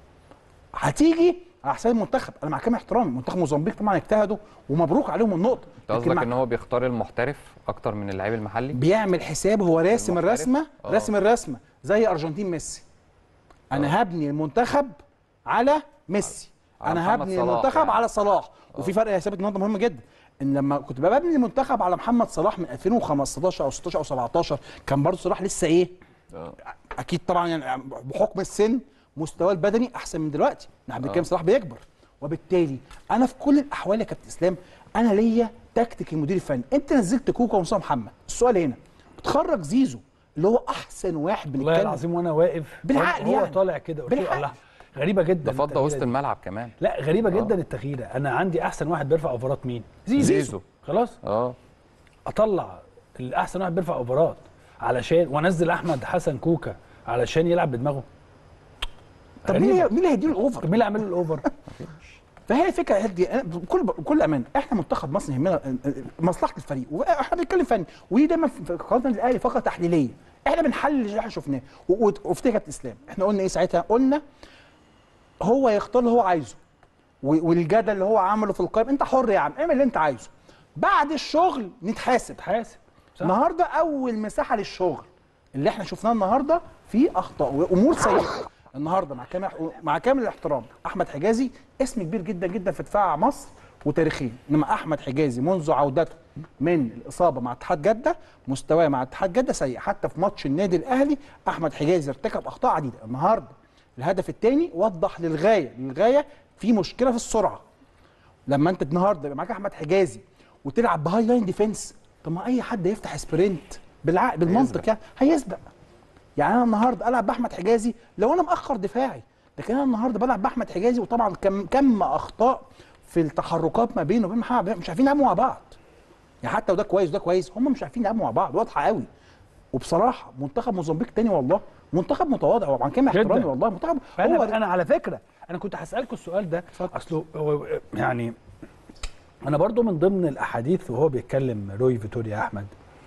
هتيجي على حساب المنتخب انا مع كامل احترامي منتخب موزمبيق طبعا اجتهدوا ومبروك عليهم النقطه انت لكن قصدك مع- ان هو بيختار المحترف اكتر من اللعيب المحلي بيعمل حساب هو راسم المحترف؟ الرسمه آه. راسم الرسمه زي ارجنتين ميسي انا هبني المنتخب على ميسي على انا محمد هبني صلاح المنتخب يعني. على صلاح وفي فرق يا ثابت النهارده مهم جدا ان لما كنت بقى ببني المنتخب على محمد صلاح من 2015 او 16 او 17 كان برضه صلاح لسه ايه آه. اكيد طبعا يعني بحكم السن مستواه البدني احسن من دلوقتي احنا بنتكلم صلاح بيكبر وبالتالي انا في كل الاحوال يا كابتن اسلام انا ليا تكتيك المدير الفني انت نزلت كوكا ومصطفى محمد السؤال هنا بتخرج زيزو اللي هو احسن واحد والله بنتكلم العظيم وانا واقف بالعقل هو يعني. طالع كده قلت له بالعقل. الله غريبه جدا ده فضى التغييرة وسط دي. الملعب كمان لا غريبه آه. جدا التغييره انا عندي احسن واحد بيرفع اوفرات مين زيزو, زيزو. خلاص اه اطلع الاحسن واحد بيرفع اوفرات علشان وانزل احمد حسن كوكا علشان يلعب بدماغه طب مين غريبة. اللي- مين اللي هيديله الاوفر طب مين اللي عامل له الاوفر فهي الفكره هدي أنا بكل بكل امان احنا منتخب مصر يهمنا مصلحه الفريق واحنا بنتكلم فني ودي دايما في قناه الاهلي فقره تحليليه احنا بنحلل اللي احنا شفناه و- و- وافتكر كابتن اسلام احنا قلنا ايه ساعتها قلنا هو يختار اللي هو عايزه و- والجدل اللي هو عمله في القائمه انت حر يا عم اعمل اللي انت عايزه بعد الشغل نتحاسب حاسب صح. النهارده اول مساحه للشغل اللي احنا شفناه النهارده في اخطاء وامور سيئه النهارده مع كامل مع كامل الاحترام احمد حجازي اسم كبير جدا جدا في دفاع مصر وتاريخيا انما احمد حجازي منذ عودته من الاصابه مع اتحاد جده مستواه مع اتحاد جده سيء حتى في ماتش النادي الاهلي احمد حجازي ارتكب اخطاء عديده النهارده الهدف الثاني وضح للغايه للغايه في مشكله في السرعه لما انت النهارده يبقى معاك احمد حجازي وتلعب بهاي لاين ديفنس طب ما اي حد يفتح سبرنت بالعقل بالمنطق يعني هيسبق يعني انا النهارده العب باحمد حجازي لو انا مأخر دفاعي لكن انا النهارده بلعب باحمد حجازي وطبعا كم كم اخطاء في التحركات ما بينه وبين محمد عبد المنعم، مش عارفين يلعبوا مع بعض يعني حتى وده كويس وده كويس هم مش عارفين يلعبوا مع بعض واضحه قوي وبصراحه منتخب موزمبيق تاني والله منتخب متواضع وعن كامل جداً. احترامي والله منتخب انا هو انا على فكره انا كنت هسالكم السؤال ده اصله هو- يعني انا برضو من ضمن الاحاديث وهو بيتكلم روي فيتوريا احمد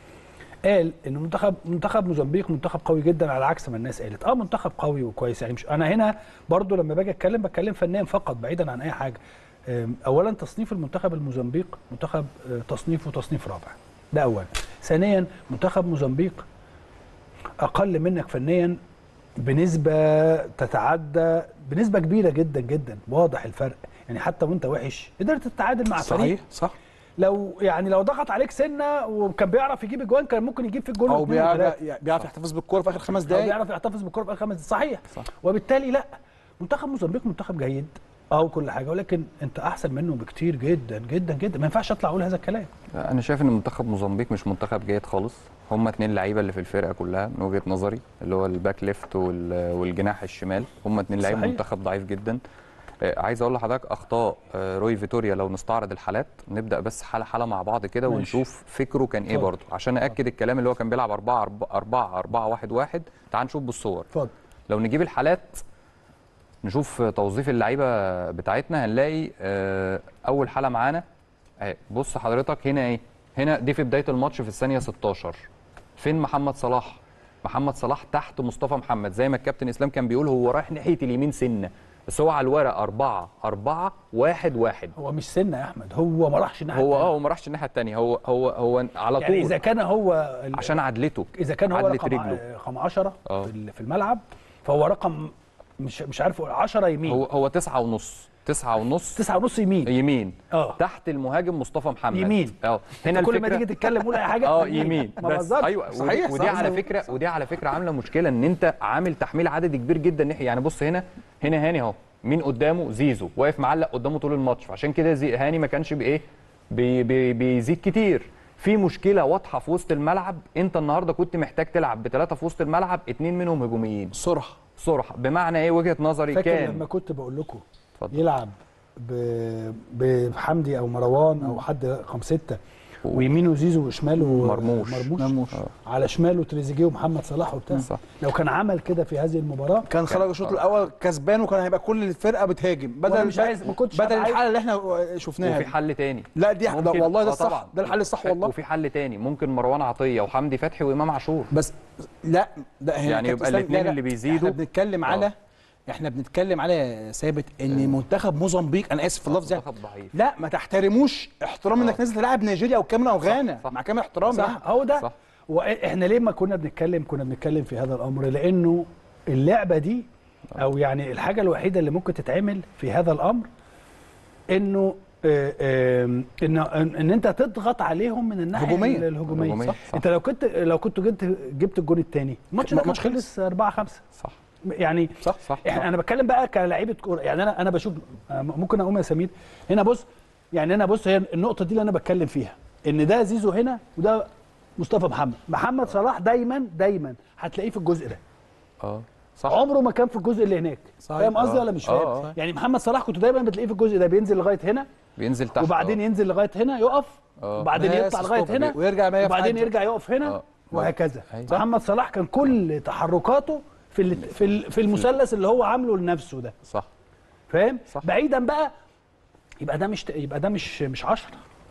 قال ان منتخب منتخب موزمبيق منتخب قوي جدا على عكس ما الناس قالت اه منتخب قوي وكويس يعني مش انا هنا برضو لما باجي اتكلم بتكلم فنيا فقط بعيدا عن اي حاجه أم، اولا تصنيف المنتخب الموزمبيق منتخب آه، تصنيفه تصنيف رابع ده اولا ثانيا منتخب موزمبيق اقل منك فنيا بنسبه تتعدى بنسبه كبيره جدا جدا واضح الفرق يعني حتى وانت وحش قدرت تتعادل مع فريق صحيح صح لو يعني لو ضغط عليك سنه وكان بيعرف يجيب اجوان كان ممكن يجيب في الجول او واثنين بيعرف وثلاثة. بيعرف يحتفظ بالكوره في اخر خمس او دقائق بيعرف يحتفظ بالكره في اخر خمس دقايق. صحيح صح. وبالتالي لا منتخب موزمبيق منتخب جيد اه وكل حاجه ولكن انت احسن منه بكتير جدا جدا جدا ما ينفعش اطلع اقول هذا الكلام انا شايف ان منتخب موزمبيق مش منتخب جيد خالص هم اتنين لعيبه اللي في الفرقه كلها من وجهه نظري اللي هو الباك ليفت وال- والجناح الشمال هم اتنين لعيبه صحيح. منتخب ضعيف جدا آه، عايز اقول لحضرتك اخطاء آه، روي فيتوريا لو نستعرض الحالات نبدا بس حاله حاله مع بعض كده ماشي. ونشوف فكره كان ايه اتفضل. برضه عشان ناكد الكلام اللي هو كان بيلعب 4 4 4 1 1 تعال نشوف بالصور اتفضل لو نجيب الحالات نشوف توظيف اللعيبه بتاعتنا هنلاقي آه، اول حاله معانا اهي بص حضرتك هنا ايه هنا دي في بدايه الماتش في الثانيه 16 فين محمد صلاح محمد صلاح تحت مصطفى محمد زي ما الكابتن اسلام كان بيقول هو رايح ناحيه اليمين سنه بس هو على الورق 4 4 1 1 هو مش سنه يا احمد هو ما راحش الناحيه هو التانية. اه هو ما راحش الناحيه الثانيه هو هو هو على طول يعني اذا كان هو ال- عشان عدلته اذا كان هو عدلة رقم رجله. رقم 10 آه. في ال- في الملعب فهو رقم مش مش عارف 10 يمين هو هو 9 ونص 9 ونص 9 ونص يمين يمين اه تحت المهاجم مصطفى محمد يمين. اه هنا هنا كل ما الفكرة- تيجي تتكلم قول اي حاجه اه يمين ما بس بهزرش. ايوه ودي, صحيح، ودي صح، على صح. فكره ودي على فكره عامله مشكله ان انت عامل تحميل عددي كبير جدا ناحيه يعني بص هنا هنا هاني اهو مين قدامه زيزو واقف معلق قدامه طول الماتش فعشان كده زي هاني ما كانش بايه بي بي بيزيد كتير في مشكله واضحه في وسط الملعب انت النهارده كنت محتاج تلعب بثلاثه في وسط الملعب اتنين منهم هجوميين سرعه صراحه بمعنى ايه وجهه نظري فاكر كان لما كنت بقول لكم اتفضل. يلعب ب- بحمدي او مروان او حد رقم سته ويمينه زيزو وشماله مرموش. مرموش, مرموش. على شماله تريزيجيه ومحمد صلاح وبتاع صح. لو كان عمل كده في هذه المباراه كان خرج الشوط الاول كسبان وكان هيبقى كل الفرقه بتهاجم وأنا بدل مش عايز- ما كنتش بدل عايز- الحاله اللي احنا شفناها وفي دي. حل تاني لا دي ده ممكن- والله ده آه الصح طبعاً. ده الحل الصح والله وفي حل تاني ممكن مروان عطيه وحمدي فتحي وامام عاشور بس لا ده هنا يعني كابتن يبقى إسلام، الاتنين لا، لا، اللي بيزيدوا. احنا بنتكلم آه. على احنا بنتكلم على ثابت ان منتخب موزمبيق انا اسف في اللفظ يعني منتخب ضعيف لا ما تحترموش احترام انك نازل تلعب نيجيريا او الكاميرون او غانا صح. مع كامل احترامي صح يعني. هو ده صح. واحنا ليه ما كنا بنتكلم كنا بنتكلم في هذا الامر لانه اللعبه دي او يعني الحاجه الوحيده اللي ممكن تتعمل في هذا الامر انه آه، آه، ان ان إن انت تضغط عليهم من الناحيه هجوميا. الهجوميه هجوميا، صح. صح. انت لو كنت لو كنت جبت جبت الجون الثاني الماتش ده كان الماتش خلص 4 5 صح يعني صح صح احنا انا بتكلم بقى كلاعيبه كوره يعني انا انا بشوف آه، ممكن اقوم يا سمير هنا بص يعني انا بص هي النقطه دي اللي انا بتكلم فيها ان ده زيزو هنا وده مصطفى محمد محمد صلاح دايما دايما هتلاقيه في الجزء ده اه صح عمره ما كان في الجزء اللي هناك صحيح. فاهم قصدي آه. ولا مش آه، فاهم آه. يعني محمد صلاح كنت دايما بتلاقيه في الجزء ده بينزل لغايه هنا بينزل تحت وبعدين آه. ينزل لغايه هنا يقف آه. وبعدين بس يطلع لغايه stop. هنا ويرجع بقى وبعدين يفعل- يرجع يقف هنا آه. وهكذا أيوة. محمد صلاح كان كل تحركاته في ال- في ال- في المثلث اللي هو عامله لنفسه ده صح فاهم صح. بعيدا بقى يبقى ده مش يبقى ده مش مش 10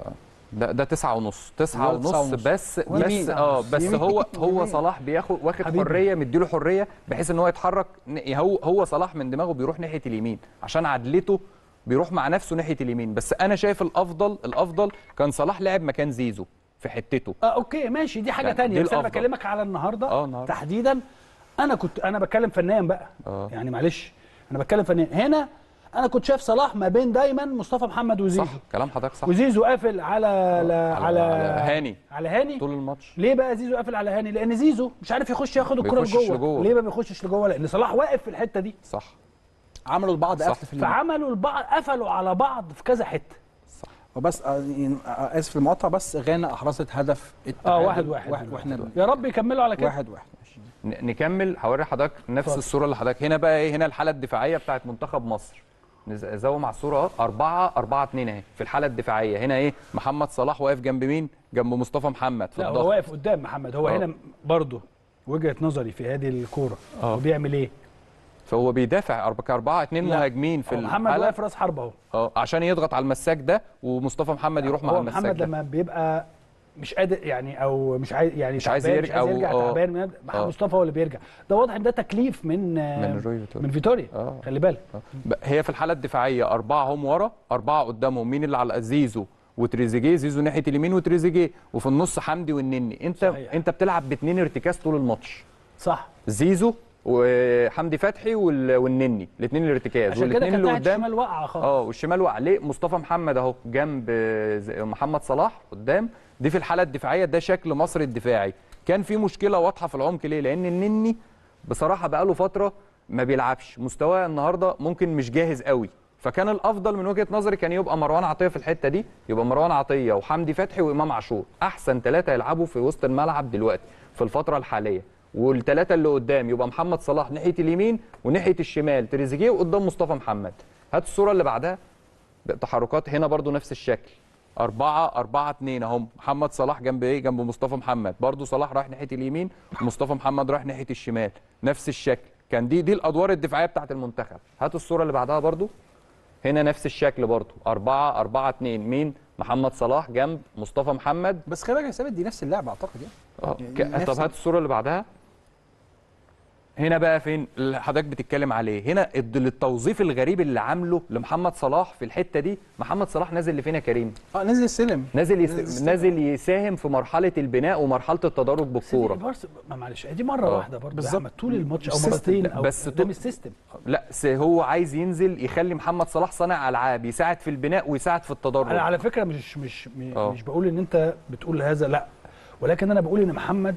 ده ده تسعة ونص تسعة لا، تسعة ونص ونص. بس بس يمين. اه بس يمين. هو هو يمين. صلاح بياخد واخد حبيبي. حريه مديله حريه بحيث ان هو يتحرك ن- هو هو صلاح من دماغه بيروح ناحيه اليمين عشان عدلته بيروح مع نفسه ناحيه اليمين بس انا شايف الافضل الافضل كان صلاح لعب مكان زيزو في حتته اه اوكي ماشي دي حاجه يعني تانية دي بس انا الأفضل. بكلمك على النهارده اه النهارده تحديدا انا كنت انا بتكلم فنيا بقى اه يعني معلش انا بتكلم فنيا هنا انا كنت شايف صلاح ما بين دايما مصطفى محمد وزيزو صح كلام حضرتك صح وزيزو قافل على على, على- على على هاني. على هاني طول الماتش ليه بقى زيزو قافل على هاني لان زيزو مش عارف يخش ياخد الكره بيخشش لجوه لجوه. ليه ما بيخشش لجوه لان صلاح واقف في الحته دي صح عملوا لبعض صح. قفل في اليمين. فعملوا البعض قفلوا على بعض في كذا حته وبس آه، يعني، آه، اسف المقاطعه بس غانا احرزت هدف اه التعادل. واحد واحد, واحد واحنا بن- يا رب يكملوا على كده واحد واحد ن- نكمل هوري حضرتك نفس اتفضل. الصوره اللي حضرتك هنا بقى ايه هنا الحاله الدفاعيه بتاعت منتخب مصر نز- زوم على الصوره اهو 4 4 2 اهي في الحاله الدفاعيه هنا ايه محمد صلاح واقف جنب مين جنب مصطفى محمد في لا هو الضغط واقف قدام محمد هو آه. هنا برضه وجهه نظري في هذه الكوره آه. هو بيعمل ايه؟ فهو بيدافع 4 2 لا. مهاجمين في هو محمد الحاله واقف راس حربه اهو اه عشان يضغط على المساك ده ومصطفى محمد يروح مع هو المساك محمد ده لما بيبقى مش قادر يعني او مش عايز يعني مش عايز تعبان، يرجع مش عايز أو- يرجع آه. تعبان من- محمد آه. مصطفى هو اللي بيرجع ده واضح ان ده تكليف من من روي فيتوريا. من فيتوريا آه. خلي بالك ب- هي في الحاله الدفاعيه اربعه هم ورا اربعه قدامهم مين اللي على زيزو وتريزيجيه زيزو ناحيه اليمين وتريزيجيه وفي النص حمدي والنني انت صحيح. انت بتلعب باثنين ارتكاز طول الماتش صح زيزو وحمدي فتحي وال- والنني الاثنين الارتكاز عشان كده والاثنين كانت اللي ناحيه قدام الشمال واقعه خالص اه والشمال وقع ليه مصطفى محمد اهو جنب ز- محمد صلاح قدام دي في الحاله الدفاعيه ده شكل مصر الدفاعي كان في مشكله واضحه في العمق ليه لان النني بصراحه بقاله فتره ما بيلعبش مستواه النهارده ممكن مش جاهز قوي فكان الافضل من وجهه نظري كان يبقى مروان عطيه في الحته دي يبقى مروان عطيه وحمدي فتحي وامام عاشور احسن ثلاثه يلعبوا في وسط الملعب دلوقتي في الفتره الحاليه والثلاثه اللي قدام يبقى محمد صلاح ناحيه اليمين وناحيه الشمال تريزيجيه وقدام مصطفى محمد هات الصوره اللي بعدها تحركات هنا برضو نفس الشكل أربعة أربعة اتنين أهم محمد صلاح جنب إيه جنب مصطفى محمد برضو صلاح رايح ناحية اليمين ومصطفى محمد رايح ناحية الشمال نفس الشكل كان دي دي الأدوار الدفاعية بتاعت المنتخب هات الصورة اللي بعدها برضو هنا نفس الشكل برضو أربعة أربعة اتنين مين محمد صلاح جنب مصطفى محمد بس خلي بالك يا ثابت دي نفس اللعبه اعتقد يعني اه يعني ك- نفس طب هات الصورة اللي بعدها هنا بقى فين اللي حضرتك بتتكلم عليه هنا الد- التوظيف الغريب اللي عامله لمحمد صلاح في الحته دي محمد صلاح نازل لفين يا كريم اه نزل السلم نازل نازل يس... السلم. نازل يساهم في مرحله البناء ومرحله التدرج بالكوره بس ما معلش دي مره آه. واحده برضه بالظبط. بالظبط طول الماتش او السيستم مرتين ده. او بس بس ده تو- مش سيستم لا س- هو عايز ينزل يخلي محمد صلاح صانع العاب يساعد في البناء ويساعد في التدرج انا على فكره مش مش م- آه. مش بقول ان انت بتقول هذا لا ولكن انا بقول ان محمد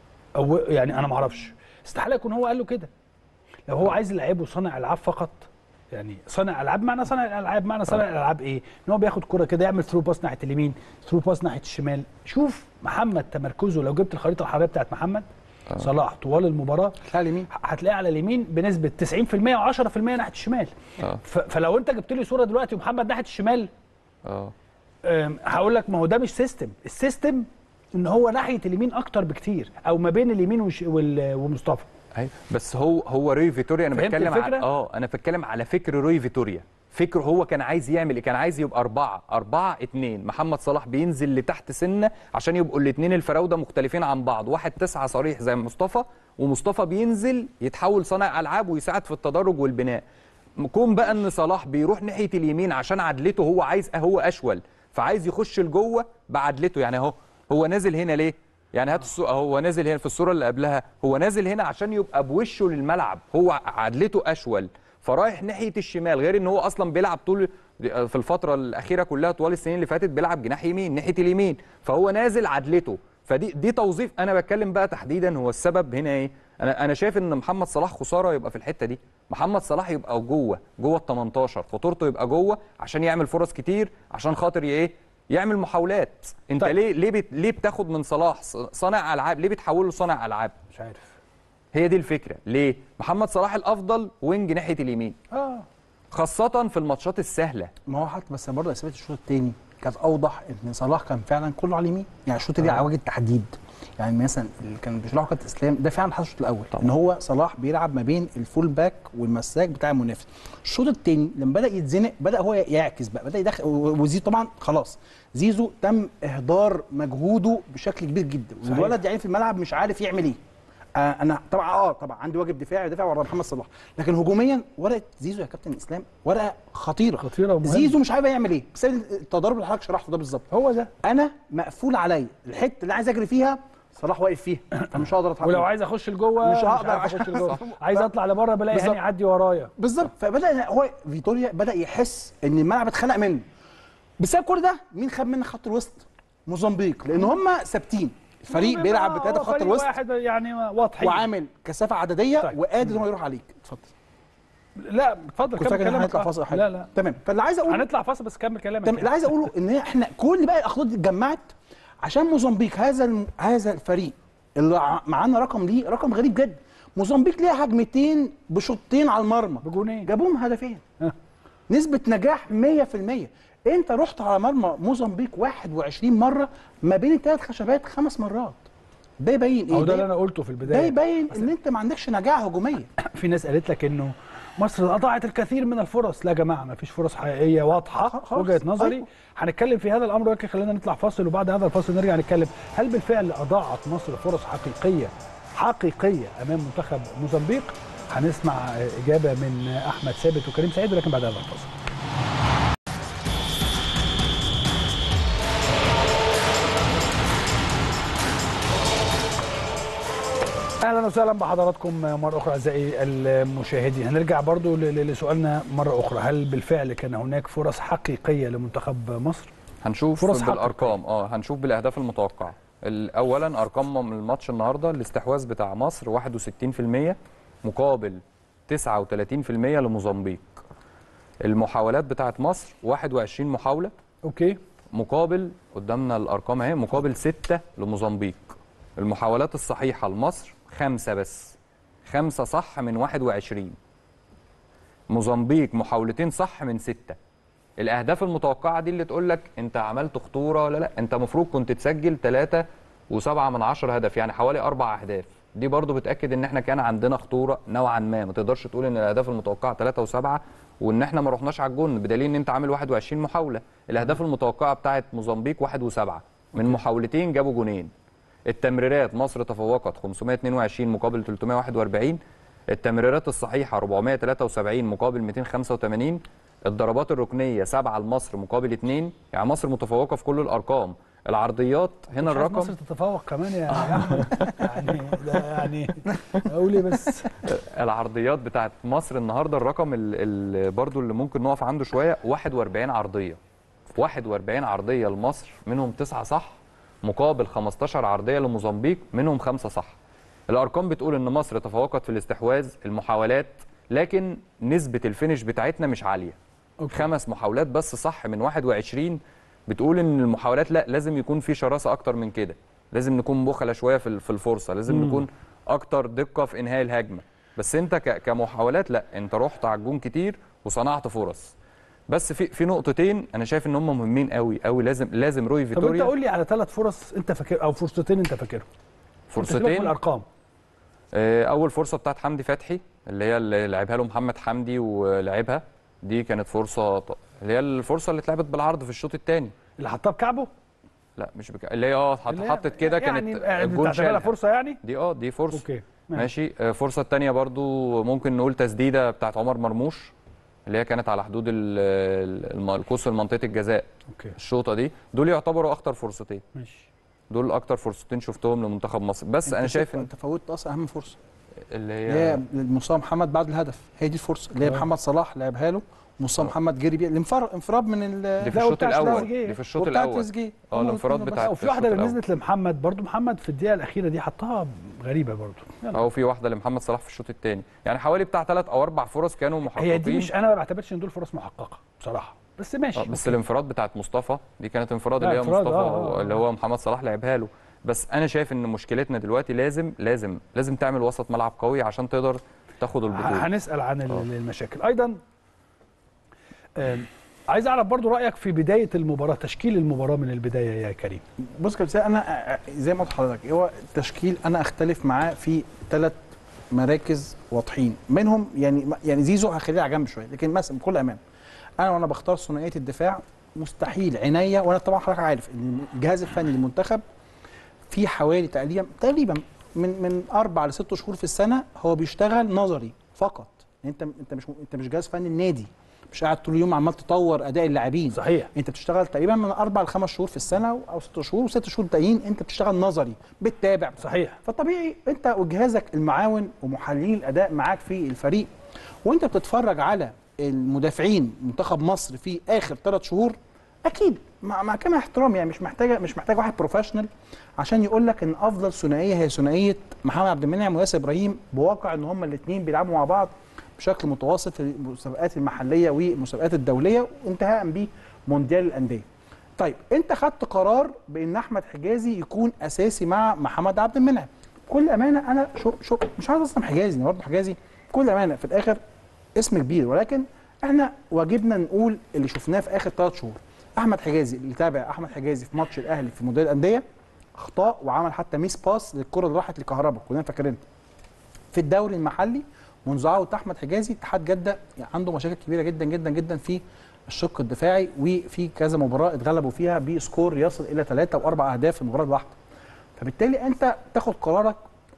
او يعني انا ما اعرفش استحاله يكون هو قال له كده لو هو عايز يلعبه صانع العاب فقط يعني صانع العاب معنى صانع الالعاب معنى صانع الالعاب ايه ان هو بياخد كرة كده يعمل ثرو باس ناحيه اليمين ثرو باس ناحيه الشمال شوف محمد تمركزه لو جبت الخريطه الحراريه بتاعت محمد صلاح طوال المباراه هتلاقي اليمين هتلاقيه على اليمين بنسبه 90% و10% ناحيه الشمال آه. ف- فلو انت جبت لي صوره دلوقتي ومحمد ناحيه الشمال اه أم، هقول لك ما هو ده مش سيستم السيستم ان هو ناحيه اليمين اكتر بكتير او ما بين اليمين وش- وال- ومصطفى ايوه بس هو هو روي فيتوريا انا فهمت بتكلم على الفكرة؟ اه انا بتكلم على فكر روي فيتوريا فكر هو كان عايز يعمل ايه كان عايز يبقى أربعة أربعة اتنين محمد صلاح بينزل لتحت سنة عشان يبقوا الاتنين الفراودة مختلفين عن بعض واحد تسعة صريح زي مصطفى ومصطفى بينزل يتحول صانع ألعاب ويساعد في التدرج والبناء كون بقى ان صلاح بيروح ناحية اليمين عشان عدلته هو عايز هو أشول فعايز يخش لجوه بعدلته يعني اهو هو نازل هنا ليه يعني هات الصو... هو نازل هنا في الصوره اللي قبلها هو نازل هنا عشان يبقى بوشه للملعب هو عدلته اشول فرايح ناحيه الشمال غير ان هو اصلا بيلعب طول في الفتره الاخيره كلها طوال السنين اللي فاتت بيلعب جناح يمين ناحيه اليمين فهو نازل عدلته فدي دي توظيف انا بتكلم بقى تحديدا هو السبب هنا ايه انا انا شايف ان محمد صلاح خساره يبقى في الحته دي محمد صلاح يبقى جوه جوه ال 18 خطورته يبقى جوه عشان يعمل فرص كتير عشان خاطر ايه يعمل محاولات انت طيب. ليه ليه بت... ليه بتاخد من صلاح ص- صانع العاب ليه بتحوله صانع العاب مش عارف هي دي الفكره ليه محمد صلاح الافضل وينج ناحيه اليمين اه خاصه في الماتشات السهله ما هو حتى بس برضه اثبات الشوط الثاني كانت اوضح ان صلاح كان فعلا كله على اليمين يعني الشوط دي على وجه التحديد يعني مثلا اللي كان بيشرحه كابتن اسلام ده فعلا حصل الشوط الاول طبعا. ان هو صلاح بيلعب ما بين الفول باك والمساك بتاع المنافس الشوط الثاني لما بدا يتزنق بدا هو يعكس بقى بدا يدخل و- وزيزو طبعا خلاص زيزو تم اهدار مجهوده بشكل كبير جدا صحيح. والولد يعني في الملعب مش عارف يعمل ايه آه انا طبعا اه طبعا عندي واجب دفاعي دافع ورا محمد صلاح لكن هجوميا ورقه زيزو يا كابتن اسلام ورقه خطيره خطيرة ومهمة. زيزو مش عارف يعمل ايه بسبب التضارب اللي حضرتك شرحته ده بالظبط هو ده انا مقفول عليا الحته اللي عايز اجري فيها صلاح واقف فيها فمش هقدر اتحرك ولو عايز اخش لجوه مش مش هقدر عارف عشان- اخش لجوه صح. عايز اطلع لبره بلاقي بالظبط. هاني يعدي ورايا بالظبط فبدا هو فيتوريا بدا يحس ان الملعب اتخنق منه بسبب كل ده مين خد منك خط الوسط موزمبيق لان هم ثابتين الفريق بيلعب بثلاثه هو خط فريق الوسط واحد يعني واضحين وعامل كثافه عدديه طيب. وقادر ان هو يروح عليك اتفضل لا اتفضل كنت كمل فاكر ان احنا كلامك هنطلع آه. فاصل أو حاجه لا لا تمام فاللي عايز اقوله هنطلع فاصل بس كمل كلامك تمام اللي عايز اقوله ان احنا كل بقى الاخطاء دي اتجمعت عشان موزمبيق هذا الم... هذا الفريق اللي ع- معانا رقم ليه رقم غريب جدا موزمبيق ليها هجمتين بشوطين على المرمى بجونين جابوهم هدفين ها. نسبة نجاح 100% انت رحت على مرمى موزمبيق 21 مرة ما بين الثلاث خشبات خمس مرات ده يبين ايه او ده اللي انا قلته في ده البدايه يبين ان انت ما عندكش نجاح هجوميه في ناس قالت لك انه مصر اضاعت الكثير من الفرص لا يا جماعه ما فيش فرص حقيقيه واضحه خلاص. وجهه نظري أيوة. هنتكلم في هذا الامر ولكن خلينا نطلع فاصل وبعد هذا الفاصل نرجع نتكلم هل بالفعل اضاعت مصر فرص حقيقيه حقيقيه امام منتخب موزمبيق هنسمع اجابه من احمد ثابت وكريم سعيد ولكن بعد هذا الفاصل اهلا وسهلا بحضراتكم مره اخرى اعزائي المشاهدين هنرجع برضو ل- ل- لسؤالنا مره اخرى هل بالفعل كان هناك فرص حقيقيه لمنتخب مصر هنشوف فرص بالارقام اه هنشوف بالاهداف المتوقعه ال- اولا ارقام من الماتش النهارده الاستحواذ بتاع مصر 61% مقابل 39% لموزمبيق المحاولات بتاعت مصر 21 محاوله اوكي مقابل قدامنا الارقام اهي مقابل 6 لموزمبيق المحاولات الصحيحه لمصر خمسة بس خمسة صح من 21 موزمبيق محاولتين صح من ستة الاهداف المتوقعه دي اللي تقول لك انت عملت خطوره ولا لا انت المفروض كنت تسجل 3 وسبعة من عشرة هدف يعني حوالي اربع اهداف دي برضو بتاكد ان احنا كان عندنا خطوره نوعا ما ما تقدرش تقول ان الاهداف المتوقعه 3 و7 وان احنا ما رحناش على الجون بدليل ان انت عامل 21 محاوله الاهداف المتوقعه بتاعت موزمبيق 1 و7 من محاولتين جابوا جونين التمريرات مصر تفوقت 522 مقابل 341 التمريرات الصحيحه 473 مقابل 285 الضربات الركنيه 7 لمصر مقابل 2 يعني مصر متفوقه في كل الارقام العرضيات هنا مش عايز الرقم مصر تتفوق كمان يا يا احمد يعني ده يعني اقول ايه بس العرضيات بتاعت مصر النهارده الرقم اللي برضو اللي ممكن نقف عنده شويه 41 عرضيه 41 عرضيه لمصر منهم 9 صح مقابل 15 عرضيه لموزمبيق منهم 5 صح الارقام بتقول ان مصر تفوقت في الاستحواذ المحاولات لكن نسبه الفينش بتاعتنا مش عاليه أوكي. خمس محاولات بس صح من 21 بتقول ان المحاولات لا لازم يكون في شراسه اكتر من كده لازم نكون بخله شويه في في الفرصه لازم مم. نكون اكتر دقه في انهاء الهجمه بس انت ك- كمحاولات لا انت رحت على الجون كتير وصنعت فرص بس في في نقطتين انا شايف ان هم مهمين قوي قوي لازم لازم روي طب انت فيتوريا قول لي على ثلاث فرص انت فاكر او فرصتين انت فاكرهم سيبك من فرصتين الارقام آه، اول فرصه بتاعت حمدي فتحي اللي هي اللي لعبها له محمد حمدي ولعبها دي كانت فرصه ط- اللي هي الفرصه اللي اتلعبت بالعرض في الشوط الثاني اللي حطها بكعبه لا مش بك... اللي هي اه حط- اللي هي حطت كده يعني كانت يعني الجون بتعتبرها شالها فرصه يعني دي اه دي فرصه اوكي ماشي آه، الفرصه الثانيه برضو ممكن نقول تسديده بتاعت عمر مرموش اللي هي كانت على حدود ال- ال- الم- القوس منطقه الجزاء اوكي الشوطه دي دول يعتبروا اخطر فرصتين ماشي دول اكتر فرصتين شفتهم لمنتخب مصر بس انت انا شايف شفت- ان انت فوتت اصلا اهم فرصه اللي اللي هي هي لمصطفى محمد بعد الهدف هي دي الفرصه اللي هي آه. محمد صلاح لعبها له مصطفى محمد جري بيها الانفراد انفراد من ال دي في لا، الشوط وبتاع الاول تريزيجيه. دي في الشوط وبتاع الاول تريزيجيه. اه هما الانفراد الاتنين بتاع بس. وفي واحده اللي الشوط نزلت لمحمد برضو محمد في الدقيقه الاخيره دي حطها غريبه برضو يلا. او في واحده لمحمد صلاح في الشوط الثاني يعني حوالي بتاع ثلاث او اربع فرص كانوا محققين هي دي مش انا ما بعتبرش ان دول فرص محققه بصراحه بس ماشي آه، بس أوكي. الانفراد بتاعت مصطفى دي كانت انفراد لا، اللي هي انفراد، مصطفى آه، آه، اللي هو محمد صلاح لعبها له بس انا شايف ان مشكلتنا دلوقتي لازم لازم لازم تعمل وسط ملعب قوي عشان تقدر تاخد ه- البطوله هنسال عن ال- آه. المشاكل ايضا آم، عايز اعرف برضو رايك في بدايه المباراه تشكيل المباراه من البدايه يا كريم بص كابتن سيد، انا زي ما قلت لحضرتك هو التشكيل انا اختلف معاه في ثلاث مراكز واضحين منهم يعني يعني زيزو هخليه على جنب شويه لكن مثلا بكل امان انا وانا بختار ثنائيه الدفاع مستحيل عينيا وانا طبعا حضرتك عارف ان الجهاز الفني للمنتخب في حوالي تقريبا تقريبا من من اربع لست شهور في السنه هو بيشتغل نظري فقط انت انت مش انت مش جهاز فني النادي مش قاعد طول اليوم عمال تطور اداء اللاعبين صحيح انت بتشتغل تقريبا من اربع لخمس شهور في السنه او ست شهور وست شهور باقيين انت بتشتغل نظري بتتابع صحيح فطبيعي انت وجهازك المعاون ومحللين الاداء معاك في الفريق وانت بتتفرج على المدافعين منتخب مصر في اخر ثلاث شهور اكيد مع, مع كامل احترامي يعني مش محتاجه مش محتاج واحد بروفيشنال عشان يقول لك ان افضل ثنائيه هي ثنائيه محمد عبد المنعم وياسر ابراهيم بواقع ان هما الاثنين بيلعبوا مع بعض بشكل متواصل في المسابقات المحليه والمسابقات الدوليه وانتهاء بمونديال الانديه. طيب انت خدت قرار بان احمد حجازي يكون اساسي مع محمد عبد المنعم. بكل امانه انا شو شو مش عايز اصلا حجازي برضه حجازي بكل امانه في الاخر اسم كبير ولكن احنا واجبنا نقول اللي شفناه في اخر ثلاث شهور. احمد حجازي اللي تابع احمد حجازي في ماتش الاهلي في مونديال الانديه اخطاء وعمل حتى ميس باس للكره اللي راحت لكهربا كلنا فاكرينها. في الدوري المحلي منذ عوده احمد حجازي اتحاد جده عنده مشاكل كبيره جدا جدا جدا في الشق الدفاعي وفي كذا مباراه اتغلبوا فيها بسكور يصل الى ثلاثه واربع اهداف في المباراه الواحده. فبالتالي انت تاخد قرارك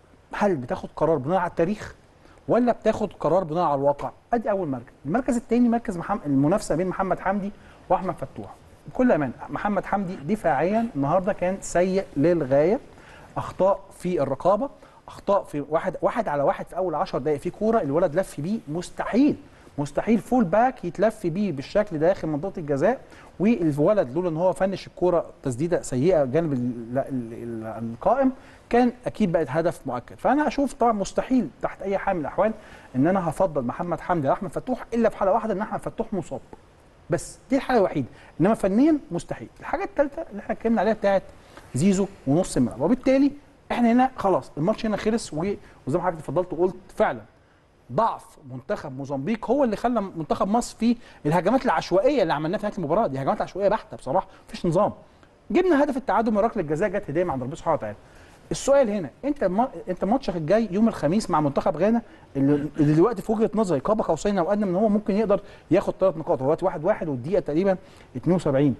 هل بتاخد قرار بناء على التاريخ ولا بتاخد قرار بناء على الواقع؟ ادي اول مركز. المركز الثاني مركز محمد المنافسه بين محمد حمدي واحمد فتوح. بكل امانه محمد حمدي دفاعيا النهارده كان سيء للغايه اخطاء في الرقابه اخطاء في واحد واحد على واحد في اول 10 دقائق في كوره الولد لف بيه مستحيل مستحيل فول باك يتلف بيه بالشكل ده داخل منطقه الجزاء والولد لولا ان هو فنش الكوره تسديده سيئه جانب ال- ال- ال- القائم كان اكيد بقت هدف مؤكد فانا اشوف طبعا مستحيل تحت اي حال من الاحوال ان انا هفضل محمد حمدي على احمد فتوح الا في حاله واحده ان احمد فتوح مصاب بس دي الحاله الوحيده انما فنيا مستحيل الحاجه الثالثه اللي احنا اتكلمنا عليها بتاعت زيزو ونص الملعب وبالتالي احنا هنا خلاص الماتش هنا خلص و- وزي ما حضرتك اتفضلت وقلت فعلا ضعف منتخب موزمبيق هو اللي خلى منتخب مصر في الهجمات العشوائيه اللي عملناها في نهايه المباراه دي هجمات عشوائيه بحته بصراحه مفيش نظام جبنا هدف التعادل من ركله الجزاء جت هديه من عند ربنا سبحانه وتعالى السؤال هنا انت الم... انت ماتشك الجاي يوم الخميس مع منتخب غانا اللي, اللي دلوقتي في وجهه نظري قاب قوسين او ادنى ان هو ممكن يقدر ياخد ثلاث نقاط هو دلوقتي واحد واحد والدقيقه تقريبا 72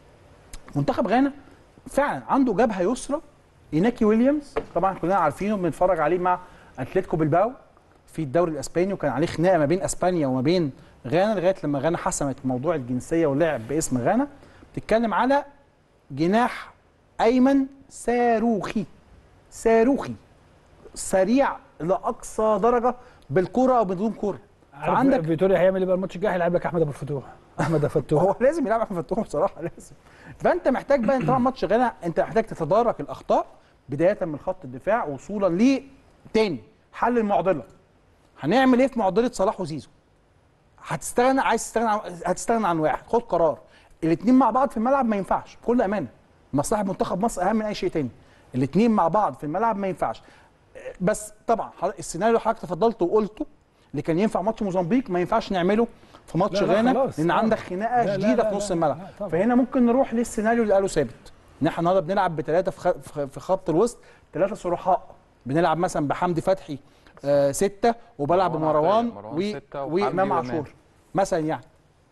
منتخب غانا فعلا عنده جبهه يسرى ايناكي ويليامز طبعا كلنا عارفينه بنتفرج عليه مع اتلتيكو بالباو في الدوري الاسباني وكان عليه خناقه ما بين اسبانيا وما بين غانا لغايه لما غانا حسمت موضوع الجنسيه ولعب باسم غانا بتتكلم على جناح ايمن صاروخي صاروخي سريع لاقصى درجه بالكره او بدون كره عندك فعندك فيتوريا هيعمل ايه بقى الماتش الجاي هيلعب لك احمد ابو الفتوح احمد ابو الفتوح هو لازم يلعب احمد فتوح بصراحه لازم فانت محتاج بقى طبعا ماتش غانا انت محتاج تتدارك الاخطاء بدايه من خط الدفاع وصولا ل تاني حل المعضله هنعمل ايه في معضله صلاح وزيزو هتستغنى عايز تستغنى عن هتستغنى عن واحد خد قرار الاثنين مع بعض في الملعب ما ينفعش بكل امانه مصلحه منتخب مصر اهم من اي شيء تاني الاثنين مع بعض في الملعب ما ينفعش بس طبعا حضرتك- السيناريو اللي حضرتك تفضلت وقلته اللي كان ينفع ماتش موزمبيق ما ينفعش نعمله في ماتش لا، لا، غانا خلاص. لان آه. عندك خناقه لا، لا، شديده لا، في نص لا، الملعب لا، طبعا. فهنا ممكن نروح للسيناريو اللي قاله ثابت ان احنا النهارده بنلعب بثلاثه في خ- في- في خط الوسط ثلاثه صرحاء بنلعب مثلا بحمدي فتحي آه سته وبلعب مروان بمروان عطية، مروان و- ستة وحمدي وامام وإمام. عاشور مثلا يعني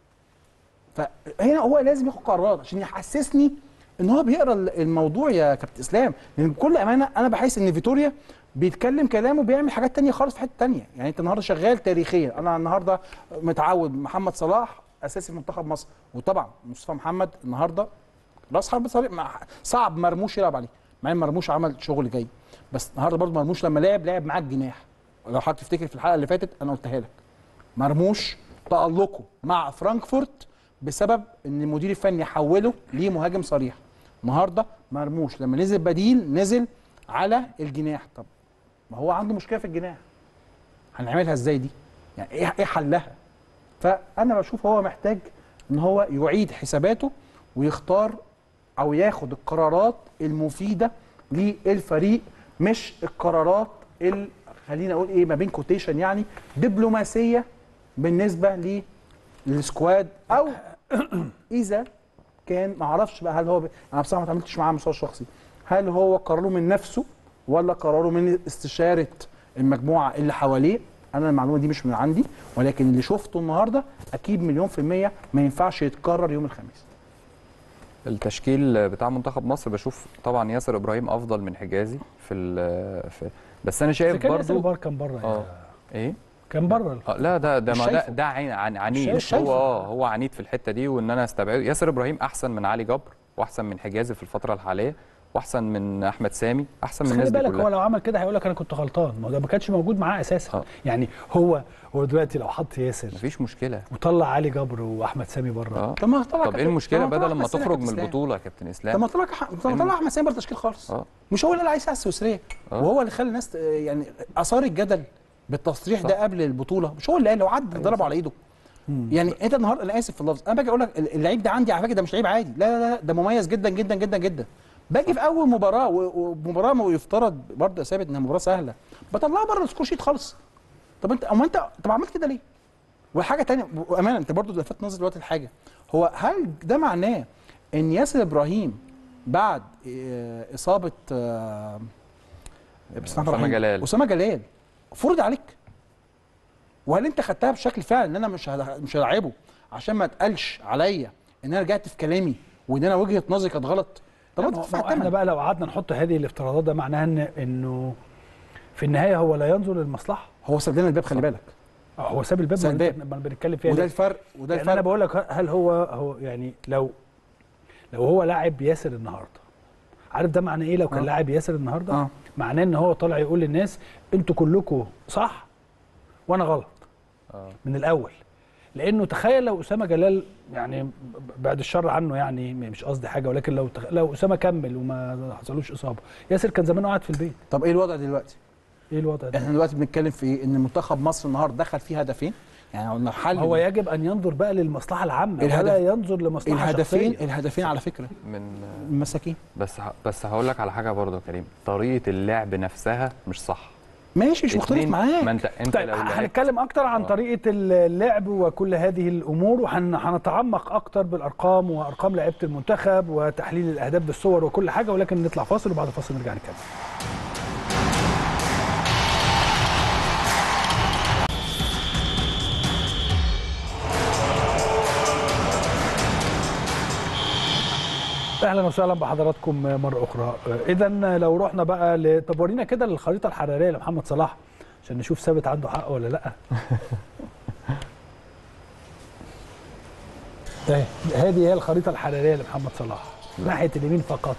فهنا هو لازم ياخد قرارات عشان يحسسني ان هو بيقرا الموضوع يا كابتن اسلام لان بكل امانه انا بحس ان فيتوريا بيتكلم كلام وبيعمل حاجات تانية خالص في حته تانية يعني انت النهارده شغال تاريخيا انا النهارده متعود محمد صلاح اساسي منتخب مصر وطبعا مصطفى محمد النهارده راس حرب صريح مع- صعب مرموش يلعب عليه مع ان مرموش عمل شغل جاي بس النهارده برضه مرموش لما لعب لعب معاه الجناح لو حضرتك تفتكر في الحلقه اللي فاتت انا قلتها لك مرموش تألقه مع فرانكفورت بسبب ان المدير الفني حوله لمهاجم صريح النهارده مرموش لما نزل بديل نزل على الجناح طب ما هو عنده مشكله في الجناح هنعملها ازاي دي يعني ايه ايه حلها فانا بشوف هو محتاج ان هو يعيد حساباته ويختار او ياخد القرارات المفيده للفريق مش القرارات ال خلينا اقول ايه ما بين كوتيشن يعني دبلوماسيه بالنسبه للسكواد او اذا كان ما اعرفش بقى هل هو ب... انا بصراحه ما اتعاملتش معاه على المستوى الشخصي هل هو قراره من نفسه ولا قراره من استشاره المجموعه اللي حواليه انا المعلومه دي مش من عندي ولكن اللي شفته النهارده اكيد مليون في الميه ما ينفعش يتكرر يوم الخميس التشكيل بتاع منتخب مصر بشوف طبعا ياسر ابراهيم افضل من حجازي في, ال- في بس انا شايف كان ياسر برضو بار كان بره اه ايه كان بره اه لا ده ده مش ما ده شايفه. ده عين عن عنيد مش شايفه. هو اه هو عنيد في الحته دي وان انا استبعده ياسر ابراهيم احسن من علي جبر واحسن من حجازي في الفتره الحاليه واحسن من احمد سامي احسن بس من خلي الناس دي بالك هو كلها لو عمل كده هيقول لك انا كنت غلطان ما هو ده ما كانش موجود معاه اساسا آه. يعني هو هو دلوقتي لو حط ياسر مفيش مشكله وطلع علي جبر واحمد سامي بره اه طب ما طلع طب ايه المشكله بدل ما ما تخرج من البطوله يا كابتن طب اسلام ما طلع طب ما طلع احمد سامي بره التشكيل خالص اه مش هو اللي عايز على السويسريه آه. وهو اللي خلى الناس ت- يعني اثار الجدل بالتصريح ده قبل البطوله مش هو اللي قال لو عدى ضربه على ايده يعني انت النهارده انا اسف في اللفظ انا باجي اقول لك اللعيب ده عندي على فكره ده مش لعيب عادي لا لا لا ده مميز جدا جدا جدا جدا باجي في اول مباراه و- ومباراه ما يفترض برضه يا ثابت انها مباراه سهله بطلعها بره السكور شيت خالص طب انت اما انت طب عملت كده ليه؟ وحاجه تانية وامانه انت برضه لفت نظري دلوقتي الحاجه هو هل ده معناه ان ياسر ابراهيم بعد اه، اصابه اه، بسم الله الرحمن أسامة الرحيم، جلال. اسامه جلال فرض عليك وهل انت خدتها بشكل فعلا ان انا مش هل- مش هلاعبه عشان ما تقلش عليا ان انا رجعت في كلامي وان انا وجهه نظري كانت غلط طب لا، انت ما هو- تدفع ما هو احنا الثمن بقى لو قعدنا نحط هذه الافتراضات ده معناها ان انه في النهايه هو لا ينظر للمصلحه هو ساب لنا الباب خلي بالك آه، هو ساب الباب ساب ما الباب. بن- ما بنتكلم فيها وده ليه؟ الفرق وده يعني انا الفرق بقول لك هل هو هو يعني لو لو هو لاعب ياسر النهارده عارف ده معناه ايه لو كان آه. لاعب ياسر النهارده اه معناه ان هو طالع يقول للناس انتوا كلكم صح وانا غلط اه من الاول لانه تخيل لو اسامه جلال يعني ب- بعد الشر عنه يعني مش قصدي حاجه ولكن لو تخ... لو اسامه كمل وما حصلوش اصابه ياسر كان زمانه قاعد في البيت طب ايه الوضع دلوقتي؟ ايه الوضع ده احنا دلوقتي بنتكلم في ايه؟ ان منتخب مصر النهارده دخل فيه هدفين يعني قلنا حل هو يجب ان ينظر بقى للمصلحه العامه الهدف- ولا ينظر لمصلحه الهدفين شخصيه الهدفين على فكره من المساكين بس ه- بس هقول لك على حاجه برضه يا كريم طريقه اللعب نفسها مش صح ماشي مش مختلف اتنين- معاك ما انت انت طيب لو لعبت هنتكلم اكتر عن آه. طريقه اللعب وكل هذه الامور وهنتعمق اكتر بالارقام وارقام لعيبه المنتخب وتحليل الاهداف بالصور وكل حاجه ولكن نطلع فاصل وبعد الفاصل نرجع نتكلم اهلا وسهلا بحضراتكم مره اخرى اذا لو رحنا بقى ل... طب ورينا كده الخريطه الحراريه لمحمد صلاح عشان نشوف ثابت عنده حق ولا لا ده هذه هي الخريطه الحراريه لمحمد صلاح ناحيه اليمين فقط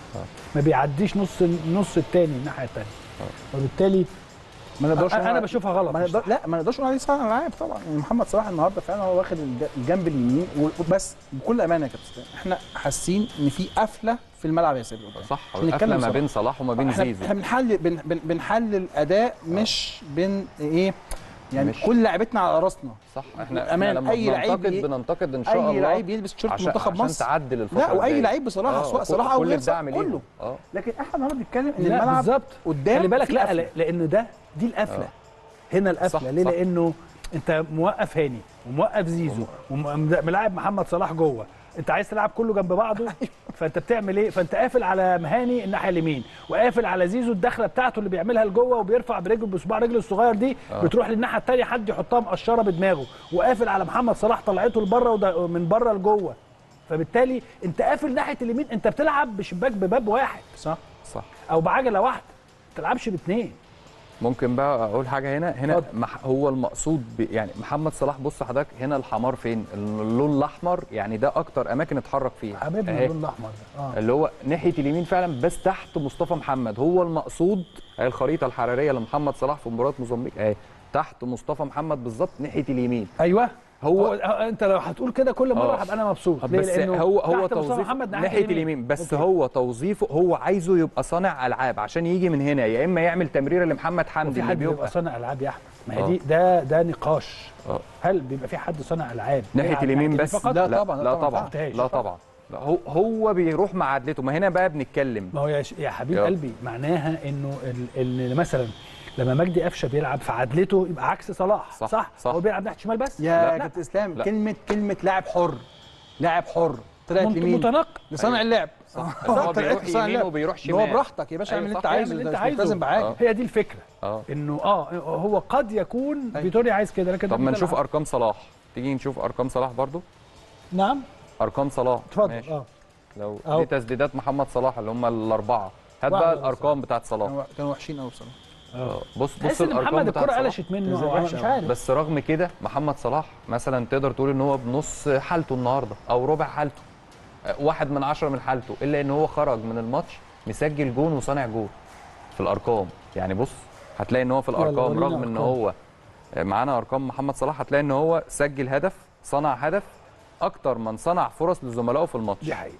ما بيعديش نص النص الثاني الناحيه الثانيه وبالتالي ما نقدرش أنا- نقول أنا على- بشوفها غلط ما مش نقدر صح. لا ما نقدرش نقول عليه صانع العاب طبعا يعني محمد صلاح النهارده فعلا هو واخد الج- الجنب اليمين وبس بكل امانه يا كابتن احنا حاسين ان في قفله في الملعب يا سيدي صح نتكلم القفله ما صراحة. بين صلاح وما بين احنا زيزو احنا بنحلل بن بن بنحلل اداء مش بين ايه يعني مش- كل لعيبتنا على راسنا صح احنا, بأمان، احنا لما أي لعيب بننتقد ي- بننتقد ان شاء اي الله لعيب يلبس تيشيرت عشان منتخب عشان مصر تعدل الفتره لا واي الجاية. لعيب بصراحه آه، سواء كل- صلاح او كل غير الدعم صلاح، ليهم. كله اه لكن احنا النهارده بنتكلم ان لا الملعب بالظبط قدام خلي بالك في لا قفلة. لا- لان ده دي القفله آه. هنا القفله صح، ليه صح. لانه انت موقف هاني وموقف زيزو وملاعب محمد صلاح جوه انت عايز تلعب كله جنب بعضه فانت بتعمل ايه فانت قافل على مهاني الناحيه اليمين وقافل على زيزو الدخله بتاعته اللي بيعملها لجوه وبيرفع برجله بصباع رجله الصغير دي آه. بتروح للناحيه الثانيه حد يحطها مقشره بدماغه وقافل على محمد صلاح طلعته لبره وده- من بره لجوه فبالتالي انت قافل ناحيه اليمين انت بتلعب بشباك بباب واحد صح صح او بعجله واحده ما تلعبش باثنين ممكن بقى اقول حاجه هنا هنا اتفضل. مح هو المقصود ب يعني محمد صلاح بص حضرتك هنا الحمار فين اللون الاحمر يعني ده اكتر اماكن اتحرك فيها حبيبنا أهي. اللون الاحمر ده اه اللي هو ناحيه اليمين فعلا بس تحت مصطفى محمد هو المقصود هي الخريطه الحراريه لمحمد صلاح في مباراه موزمبيق اهي تحت مصطفى محمد بالظبط ناحيه اليمين ايوه هو- هو, هو انت لو هتقول كده كل مره آه. هبقى انا مبسوط ليه بس لانه هو هو تحت مصطفى توظيف محمد ناحيه اليمين بس أوكي. هو توظيفه هو عايزه يبقى صانع العاب عشان يجي من هنا يا اما يعمل تمريره لمحمد حمدي وفي اللي حد بيبقى بيبقى صانع العاب يا احمد ما هي آه. دي ده ده نقاش آه. هل بيبقى في حد صانع العاب ناحيه بيلعب اليمين ناحية بس فقط لا لا طبعاً، لا لا طبعاً، طبعا فهمتهاش. لا طبعا لا هو هو بيروح مع عدلته ما هنا بقى بنتكلم ما هو يا, ش... يا حبيب يلا. قلبي معناها انه ال... ال... مثلا لما مجدي قفشه بيلعب في عدلته يبقى عكس صلاح صح، صح, صح. هو بيلعب ناحيه شمال بس يا لا. كابتن اسلام لا. كلمه كلمه لاعب حر لاعب حر طلعت مت- يمين متنقل لصانع اللعب صح. هو بيروح لصانع يمين اللعب. وبيروح اللي هو شمال. براحتك يا باشا أيوة اعمل اللي صح، انت اعمل عايزه اللي ده انت مش عايزه. ملتزم بحاجه آه. هي دي الفكره اه انه اه هو قد يكون أيوة. فيتوريا عايز كده لكن طب ده ما بيطلع- نشوف ارقام صلاح تيجي نشوف ارقام صلاح برضو نعم ارقام صلاح اتفضل ماشي. اه لو أهو. دي تسديدات محمد صلاح اللي هم الاربعه هات واحدة بقى بس. الارقام بتاعت صلاح كانوا كانوا وحشين قوي بصراحه آه. بص بص تحس ان الارقام محمد بتاعت الكره صلاح. قلشت منه بالظبط. أو مش عارف بس رغم كده محمد صلاح مثلا تقدر تقول ان هو بنص حالته النهارده او ربع حالته آه، واحد من عشرة من حالته الا ان هو خرج من الماتش مسجل جون وصانع جون في الارقام يعني بص هتلاقي ان هو في يلا الارقام ورينا رغم ان أرقام. هو آه، معانا ارقام محمد صلاح هتلاقي ان هو سجل هدف صنع هدف اكتر من صنع فرص لزملائه في الماتش دي حقيقه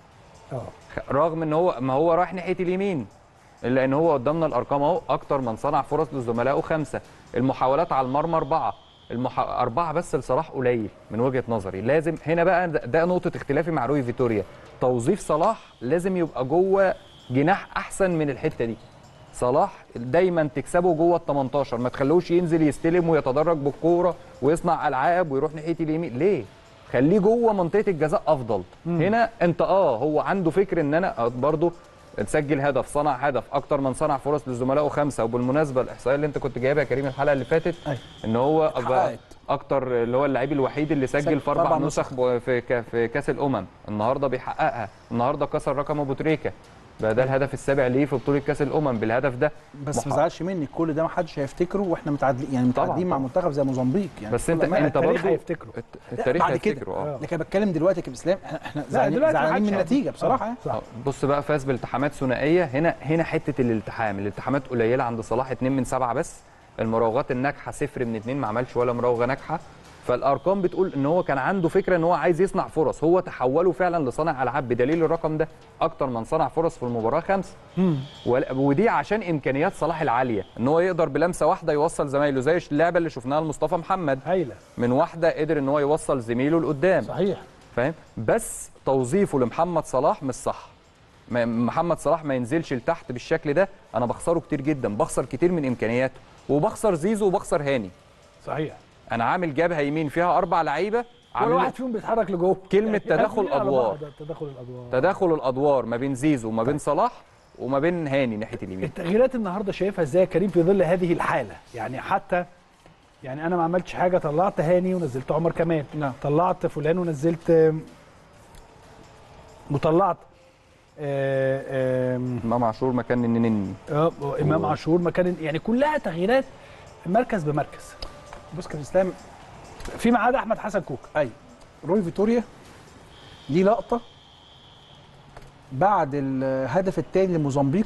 اه رغم ان هو ما هو رايح ناحيه اليمين الا ان هو قدامنا الارقام اهو اكتر من صنع فرص لزملائه خمسه المحاولات على المرمى اربعه المح... اربعه بس لصلاح قليل من وجهه نظري لازم هنا بقى ده, ده نقطه اختلافي مع روي فيتوريا توظيف صلاح لازم يبقى جوه جناح احسن من الحته دي صلاح دايما تكسبه جوه ال 18 ما تخلوش ينزل يستلم ويتدرج بالكوره ويصنع العاب ويروح ناحيه اليمين ليه خليه جوه منطقه الجزاء افضل هنا انت اه هو عنده فكر ان انا برضه تسجل هدف صنع هدف اكتر من صنع فرص لزملائه خمسه وبالمناسبه الاحصائيه اللي انت كنت جايبها يا كريم الحلقه اللي فاتت أيوة. ان هو بقى اتحققت. اكتر اللي هو اللعيب الوحيد اللي سجل سجل في اربع أربع نسخ ب- في ك- في كاس الامم النهارده بيحققها النهارده كسر رقم ابو تريكه بقى ده الهدف السابع ليه في بطوله كاس الامم بالهدف ده بس ما محقق. تزعلش مني كل ده ما حدش هيفتكره واحنا متعادلين يعني طبعاً، متعادلين مع طبعاً. منتخب زي موزمبيق يعني بس انت بكل أمانة. انت التاريخ برضه هيفتكره. الت- التاريخ بعد كده. هيفتكره اه لكن بتكلم دلوقتي يا كابتن اسلام احنا احنا لا زعلانين دلوقتي زعلانين من محدش النتيجه هيعمل. بصراحه آه، يعني. صح آه، بص بقى فاز بالتحامات ثنائيه هنا هنا حته الالتحام الالتحامات قليله عند صلاح 2 من 7 بس المراوغات الناجحه صفر من 2 ما عملش ولا مراوغه ناجحه فالارقام بتقول ان هو كان عنده فكره ان هو عايز يصنع فرص هو تحوله فعلا لصانع العاب بدليل الرقم ده اكتر من صنع فرص في المباراه خمسه ول- ودي عشان امكانيات صلاح العاليه ان هو يقدر بلمسه واحده يوصل زمايله زي اللعبه اللي شفناها لمصطفى محمد هايله من واحده قدر ان هو يوصل زميله لقدام صحيح فاهم بس توظيفه لمحمد صلاح مش صح ما- محمد صلاح ما ينزلش لتحت بالشكل ده انا بخسره كتير جدا بخسر كتير من امكانياته وبخسر زيزو وبخسر هاني صحيح انا عامل جبهه يمين فيها اربع لعيبه كل عامل واحد فيهم بيتحرك لجوه كلمة يعني تداخل قافلين على أدوار. بعض، تداخل الادوار تداخل الادوار ما بين زيزو وما بين صلاح وما بين هاني ناحيه اليمين التغييرات النهارده شايفها ازاي يا كريم في ظل هذه الحاله يعني حتى يعني انا ما عملتش حاجه طلعت هاني ونزلت عمر كمال نعم. طلعت فلان ونزلت آم، وطلعت آه، آم، امام عاشور مكان النني آه، امام عاشور مكان يعني كلها تغييرات مركز بمركز بص كابتن اسلام فيما عدا احمد حسن كوكا ايوه روي فيتوريا ليه لقطه بعد الهدف الثاني لموزمبيق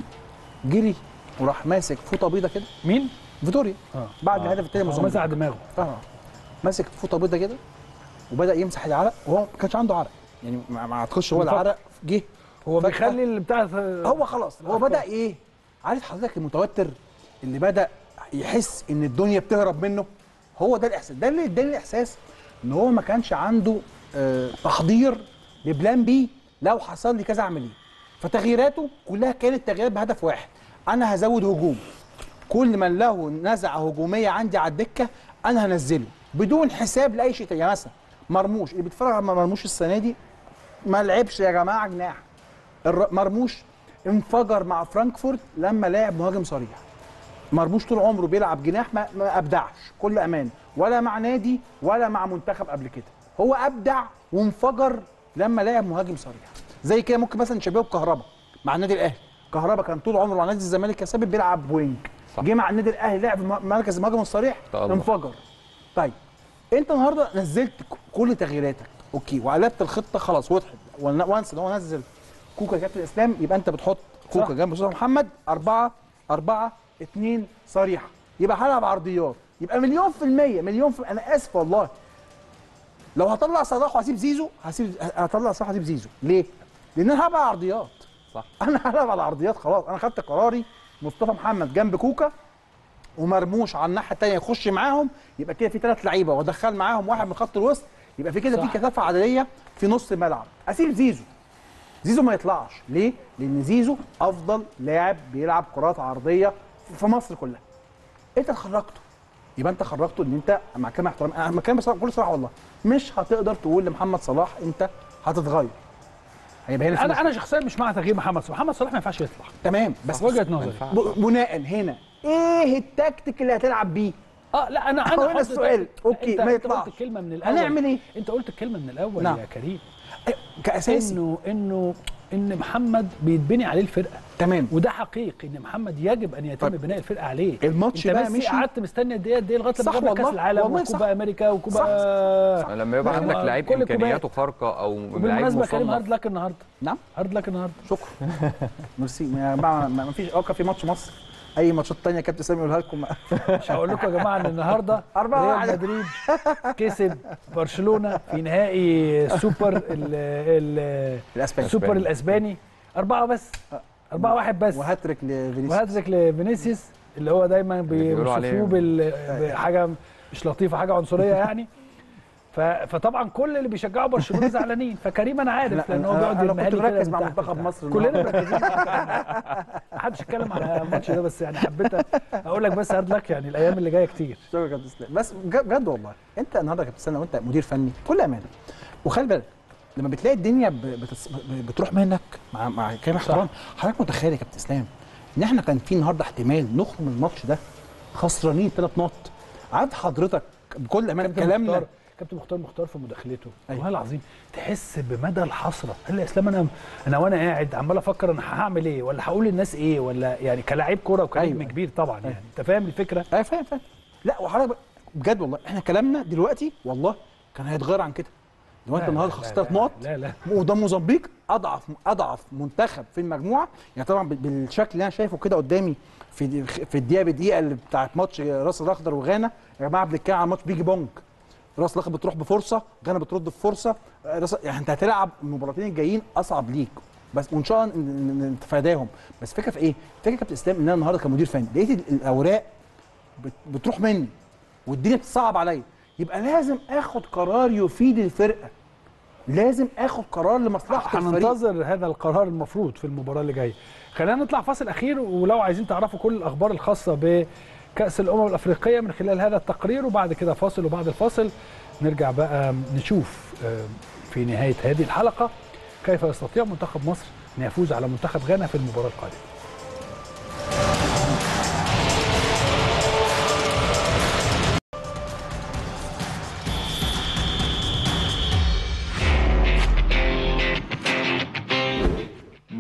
جري وراح ماسك فوطه بيضه كده مين؟ فيتوريا اه بعد الهدف الثاني هو لموزمبيق مسح دماغه اه ماسك فوطه بيضه كده وبدا يمسح العرق وهو ما كانش عنده عرق يعني ما ما اعتقدش هو بيفكر. العرق جه هو فجأة- بيخلي اللي بتاع هو خلاص هو بدا ايه عارف حضرتك المتوتر اللي بدا يحس ان الدنيا بتهرب منه هو ده الاحساس ده اللي اداني الاحساس ان هو ما كانش عنده آه تحضير لبلان بي لو حصل لي كذا اعمل ايه فتغييراته كلها كانت تغييرات بهدف واحد انا هزود هجوم كل من له نزعه هجوميه عندي على الدكه انا هنزله بدون حساب لاي شيء تاني يعني مثلا مرموش اللي بيتفرج على مرموش السنه دي ما لعبش يا جماعه جناح الر- مرموش انفجر مع فرانكفورت لما لعب مهاجم صريح مرموش طول عمره بيلعب جناح ما, ما ابدعش كل امان ولا مع نادي ولا مع منتخب قبل كده هو ابدع وانفجر لما لعب مهاجم صريح زي كده ممكن مثلا نشبهه بكهربا مع النادي الاهلي كهربا كان طول عمره مع نادي الزمالك يا ثابت بيلعب وينج صح. جه مع النادي الاهلي لعب م- مركز المهاجم الصريح تألق. انفجر طيب انت النهارده نزلت ك- كل تغييراتك اوكي وقلبت الخطه خلاص وضحت ون- وانس ان هو نزل كوكا كابتن اسلام يبقى انت بتحط كوكا صح. جنب مصطفى محمد أربعة أربعة اتنين صريحة يبقى هلعب عرضيات يبقى مليون في المية مليون في أنا آسف والله لو هطلع صلاح وهسيب زيزو هسيب هطلع صلاح وهسيب زيزو ليه؟ لأن أنا هلعب على عرضيات صح أنا هلعب على عرضيات خلاص أنا خدت قراري مصطفى محمد جنب كوكا ومرموش على الناحيه الثانيه يخش معاهم يبقى كده في ثلاث لعيبه وادخل معاهم واحد من خط الوسط يبقى في كده صح. في كثافه عدديه في نص الملعب اسيب زيزو زيزو ما يطلعش ليه؟ لان زيزو افضل لاعب بيلعب كرات عرضيه في مصر كلها انت خرجته يبقى انت خرجته ان انت مع كامل احترام انا مع كامل بصراحه بكل صراحه والله مش هتقدر تقول لمحمد صلاح انت هتتغير هيبقى هنا في انا مشكلة. انا شخصيا مش مع تغيير محمد صلاح محمد صلاح ما ينفعش يطلع تمام بس وجهه نظري ب- بناء هنا ايه التكتيك اللي هتلعب بيه؟ اه لا انا هو انا هنا حط- السؤال. أوكي، انت ما انت يطلعش. قلت الكلمه من الاول هنعمل إيه؟ انت قلت الكلمه من الاول نعم. يا كريم كاساسي انه انه ان محمد بيتبني عليه الفرقه تمام وده حقيقي ان محمد يجب ان يتم طيب. بناء الفرقه عليه الماتش انت بقى بس مشي. قعدت مستني قد ايه قد ايه لغايه لما صح جاب لك كاس والله. العالم والله صح. وكوبا امريكا وكوبا صح. لما يبقى نعم. عندك لعيب كل الكوبايات. امكانياته خارقه او لعيب وبالمناسبه كريم هارد مصنف لك النهارده نعم هارد لك النهارده شكرا ميرسي ما ما- ما فيش اه كان في ماتش مصر اي ماتشات تانية كابتن سامي يقولها لكم مش هقول لكم يا جماعه ان النهارده أربعة ريال واحد. مدريد كسب برشلونه في نهائي السوبر ال ال الاسباني السوبر الاسباني أربعة بس أربعة واحد بس وهاتريك لفينيسيوس وهاتريك لفينيسيوس اللي هو دايما بيقولوا عليه- بيوصفوه بال- بحاجه مش لطيفه حاجه عنصريه يعني ف- فطبعا كل اللي بيشجعوا برشلونه زعلانين فكريم انا عارف لان هو بيقعد انا يرميها كنت لي كده مركز من مع تحت منتخب بتاع. مصر كلنا النهاردة. مركزين ما حدش اتكلم على الماتش ده بس يعني حبيت اقول لك بس هارد لك يعني الايام اللي جايه كتير شكرا يا كابتن اسلام بس بج- بجد والله انت النهارده يا كابتن اسلام لو انت مدير فني كل امانه وخلي بالك لما بتلاقي الدنيا ب- بتس... ب- بتروح منك مع مع كامل احترام حضرتك متخيل يا كابتن اسلام ان احنا كان في النهارده احتمال نخرج من الماتش ده خسرانين ثلاث نقط عاد حضرتك بكل امانه كابتن كلامنا مختار كابتن مختار مختار في مداخلته أيوة. والله العظيم تحس بمدى الحسره قال لي يا اسلام انا انا وانا قاعد عمال افكر انا هعمل ايه ولا هقول للناس ايه ولا يعني كلاعب كوره وكنجم أيوة. كبير طبعا يعني انت فاهم الفكره ايوه فاهم فاهم لا وحضرتك بقى- بجد والله احنا كلامنا دلوقتي والله كان هيتغير عن كده لو انت لا، النهارده لا، خسرت لا، ثلاث نقط لا لا وده موزمبيق اضعف اضعف منتخب في المجموعه يعني طبعا بال- بالشكل اللي انا شايفه كده قدامي في في الدقيقه بدقيقه اللي بتاعت ماتش راس الاخضر وغانا يا جماعه بنتكلم عن ماتش بيجي بونج راس الاخضر بتروح بفرصه غانا بترد بفرصه راس يعني انت هتلعب المباراتين الجايين اصعب ليك بس وان شاء الله ن- ن- نتفاداهم بس فكره في ايه؟ فكره كابتن اسلام ان انا النهارده كمدير فني لقيت ال- الاوراق بت- بتروح مني والدنيا بتصعب عليا يبقى لازم اخد قرار يفيد الفرقه لازم اخد قرار لمصلحه الفريق هننتظر هذا القرار المفروض في المباراه اللي جايه خلينا نطلع فاصل اخير ولو عايزين تعرفوا كل الاخبار الخاصه بكاس الامم الافريقيه من خلال هذا التقرير وبعد كده فاصل وبعد الفاصل نرجع بقى نشوف آه، في نهايه هذه الحلقه كيف يستطيع منتخب مصر ان يفوز على منتخب غانا في المباراه القادمه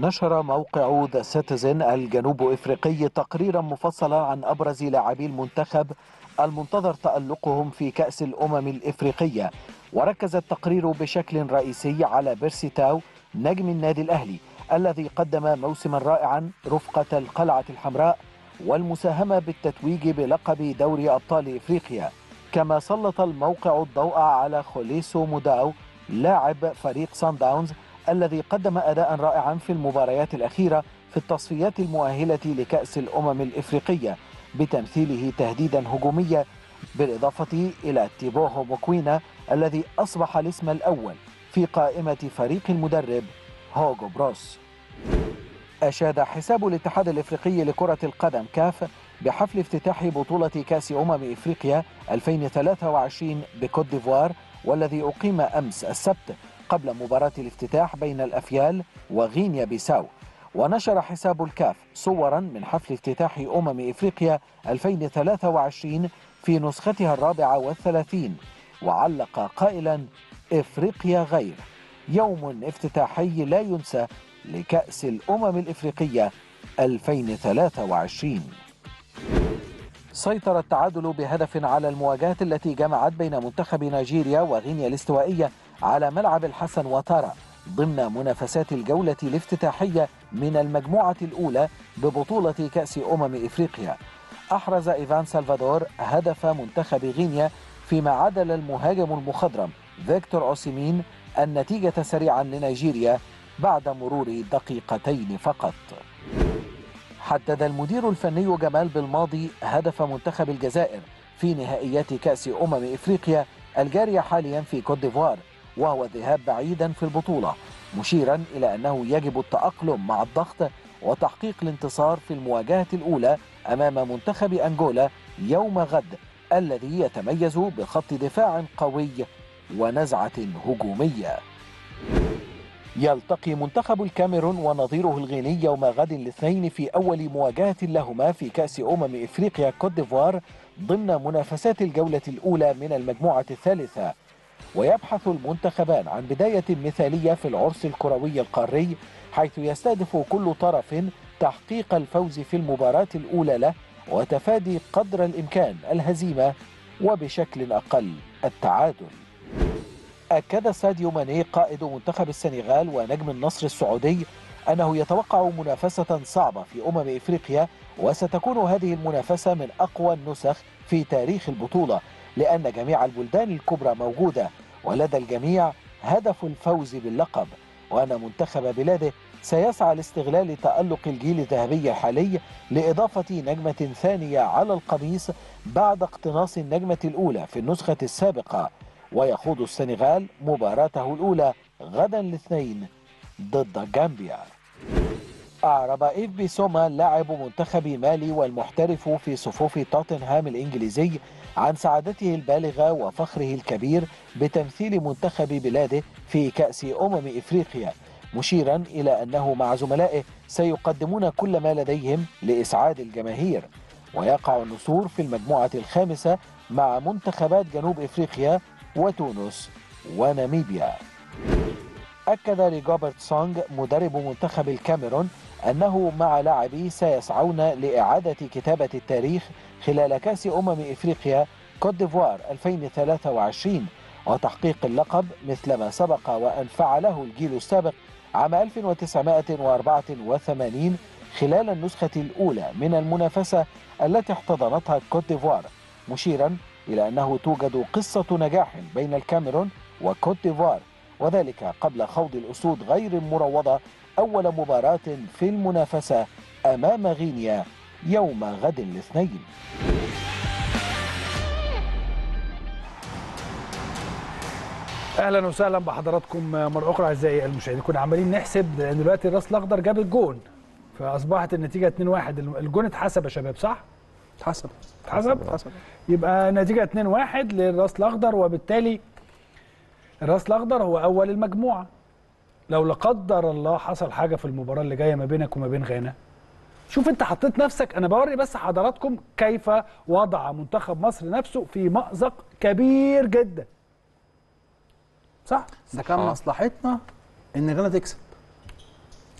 نشر موقع ذا سيتيزن الجنوب افريقي تقريرا مفصلا عن ابرز لاعبي المنتخب المنتظر تألقهم في كأس الأمم الإفريقية وركز التقرير بشكل رئيسي على بيرسي تاو نجم النادي الأهلي الذي قدم موسما رائعا رفقة القلعة الحمراء والمساهمة بالتتويج بلقب دوري أبطال إفريقيا كما سلط الموقع الضوء على خوليسو موداو لاعب فريق سان داونز الذي قدم أداء رائعا في المباريات الأخيرة في التصفيات المؤهلة لكأس الأمم الإفريقية بتمثيله تهديدا هجوميا بالإضافة إلى تيبوهو موكوينا الذي أصبح الاسم الأول في قائمة فريق المدرب هوغو بروس أشاد حساب الاتحاد الإفريقي لكرة القدم كاف بحفل افتتاح بطولة كأس أمم إفريقيا 2023 بكوت ديفوار والذي أقيم أمس السبت قبل مباراة الافتتاح بين الأفيال وغينيا بيساو ونشر حساب الكاف صورا من حفل افتتاح أمم إفريقيا 2023 في نسختها الرابعة والثلاثين وعلق قائلا إفريقيا غير يوم افتتاحي لا ينسى لكأس الأمم الإفريقية 2023 سيطر التعادل بهدف على المواجهة التي جمعت بين منتخب نيجيريا وغينيا الاستوائية على ملعب الحسن وتارا ضمن منافسات الجولة الافتتاحية من المجموعة الأولى ببطولة كأس أمم إفريقيا أحرز إيفان سلفادور هدف منتخب غينيا فيما عدل المهاجم المخضرم فيكتور أوسيمين النتيجة سريعا لنيجيريا بعد مرور دقيقتين فقط حدد المدير الفني جمال بالماضي هدف منتخب الجزائر في نهائيات كأس أمم إفريقيا الجارية حاليا في كوت ديفوار وهو الذهاب بعيدا في البطولة مشيرا إلى أنه يجب التأقلم مع الضغط وتحقيق الانتصار في المواجهة الأولى أمام منتخب أنجولا يوم غد الذي يتميز بخط دفاع قوي ونزعة هجومية يلتقي منتخب الكاميرون ونظيره الغيني يوم غد الاثنين في أول مواجهة لهما في كأس أمم إفريقيا كوت ديفوار ضمن منافسات الجولة الأولى من المجموعة الثالثة ويبحث المنتخبان عن بداية مثالية في العرس الكروي القاري حيث يستهدف كل طرف تحقيق الفوز في المباراة الأولى له وتفادي قدر الإمكان الهزيمة وبشكل أقل التعادل أكد ساديو ماني قائد منتخب السنغال ونجم النصر السعودي أنه يتوقع منافسة صعبة في أمم إفريقيا وستكون هذه المنافسة من أقوى النسخ في تاريخ البطولة لأن جميع البلدان الكبرى موجودة ولدى الجميع هدف الفوز باللقب وأن منتخب بلاده سيسعى لاستغلال تألق الجيل الذهبي الحالي لإضافة نجمة ثانية على القميص بعد اقتناص النجمة الأولى في النسخة السابقة ويخوض السنغال مباراته الأولى غدا الاثنين ضد جامبيا أعرب إيف بيسوما لاعب منتخب مالي والمحترف في صفوف توتنهام الإنجليزي عن سعادته البالغة وفخره الكبير بتمثيل منتخب بلاده في كأس أمم إفريقيا مشيرا إلى أنه مع زملائه سيقدمون كل ما لديهم لإسعاد الجماهير ويقع النصور في المجموعة الخامسة مع منتخبات جنوب إفريقيا وتونس وناميبيا أكد ريجوبرت سونغ مدرب منتخب الكاميرون أنه مع لاعبيه سيسعون لإعادة كتابة التاريخ خلال كأس أمم إفريقيا كوت ديفوار 2023 وتحقيق اللقب مثلما سبق وأن فعله الجيل السابق عام 1984 خلال النسخة الأولى من المنافسة التي احتضنتها كوت ديفوار مشيرا إلى أنه توجد قصة نجاح بين الكاميرون وكوت ديفوار وذلك قبل خوض الأسود غير المروضة أول مباراة في المنافسة أمام غينيا يوم غد الاثنين اهلا وسهلا بحضراتكم مره اخرى اعزائي المشاهدين كنا عمالين نحسب لان دلوقتي الراس الاخضر جاب الجون فاصبحت النتيجه 2-1 الجون اتحسب يا شباب صح؟ اتحسب اتحسب؟ اتحسب يبقى نتيجه 2-1 للراس الاخضر وبالتالي الراس الاخضر هو اول المجموعه لو لا قدر الله حصل حاجه في المباراه اللي جايه ما بينك وما بين غانا شوف انت حطيت نفسك انا بوري بس حضراتكم كيف وضع منتخب مصر نفسه في مأزق كبير جدا صح ده كان آه. مصلحتنا ان غانا تكسب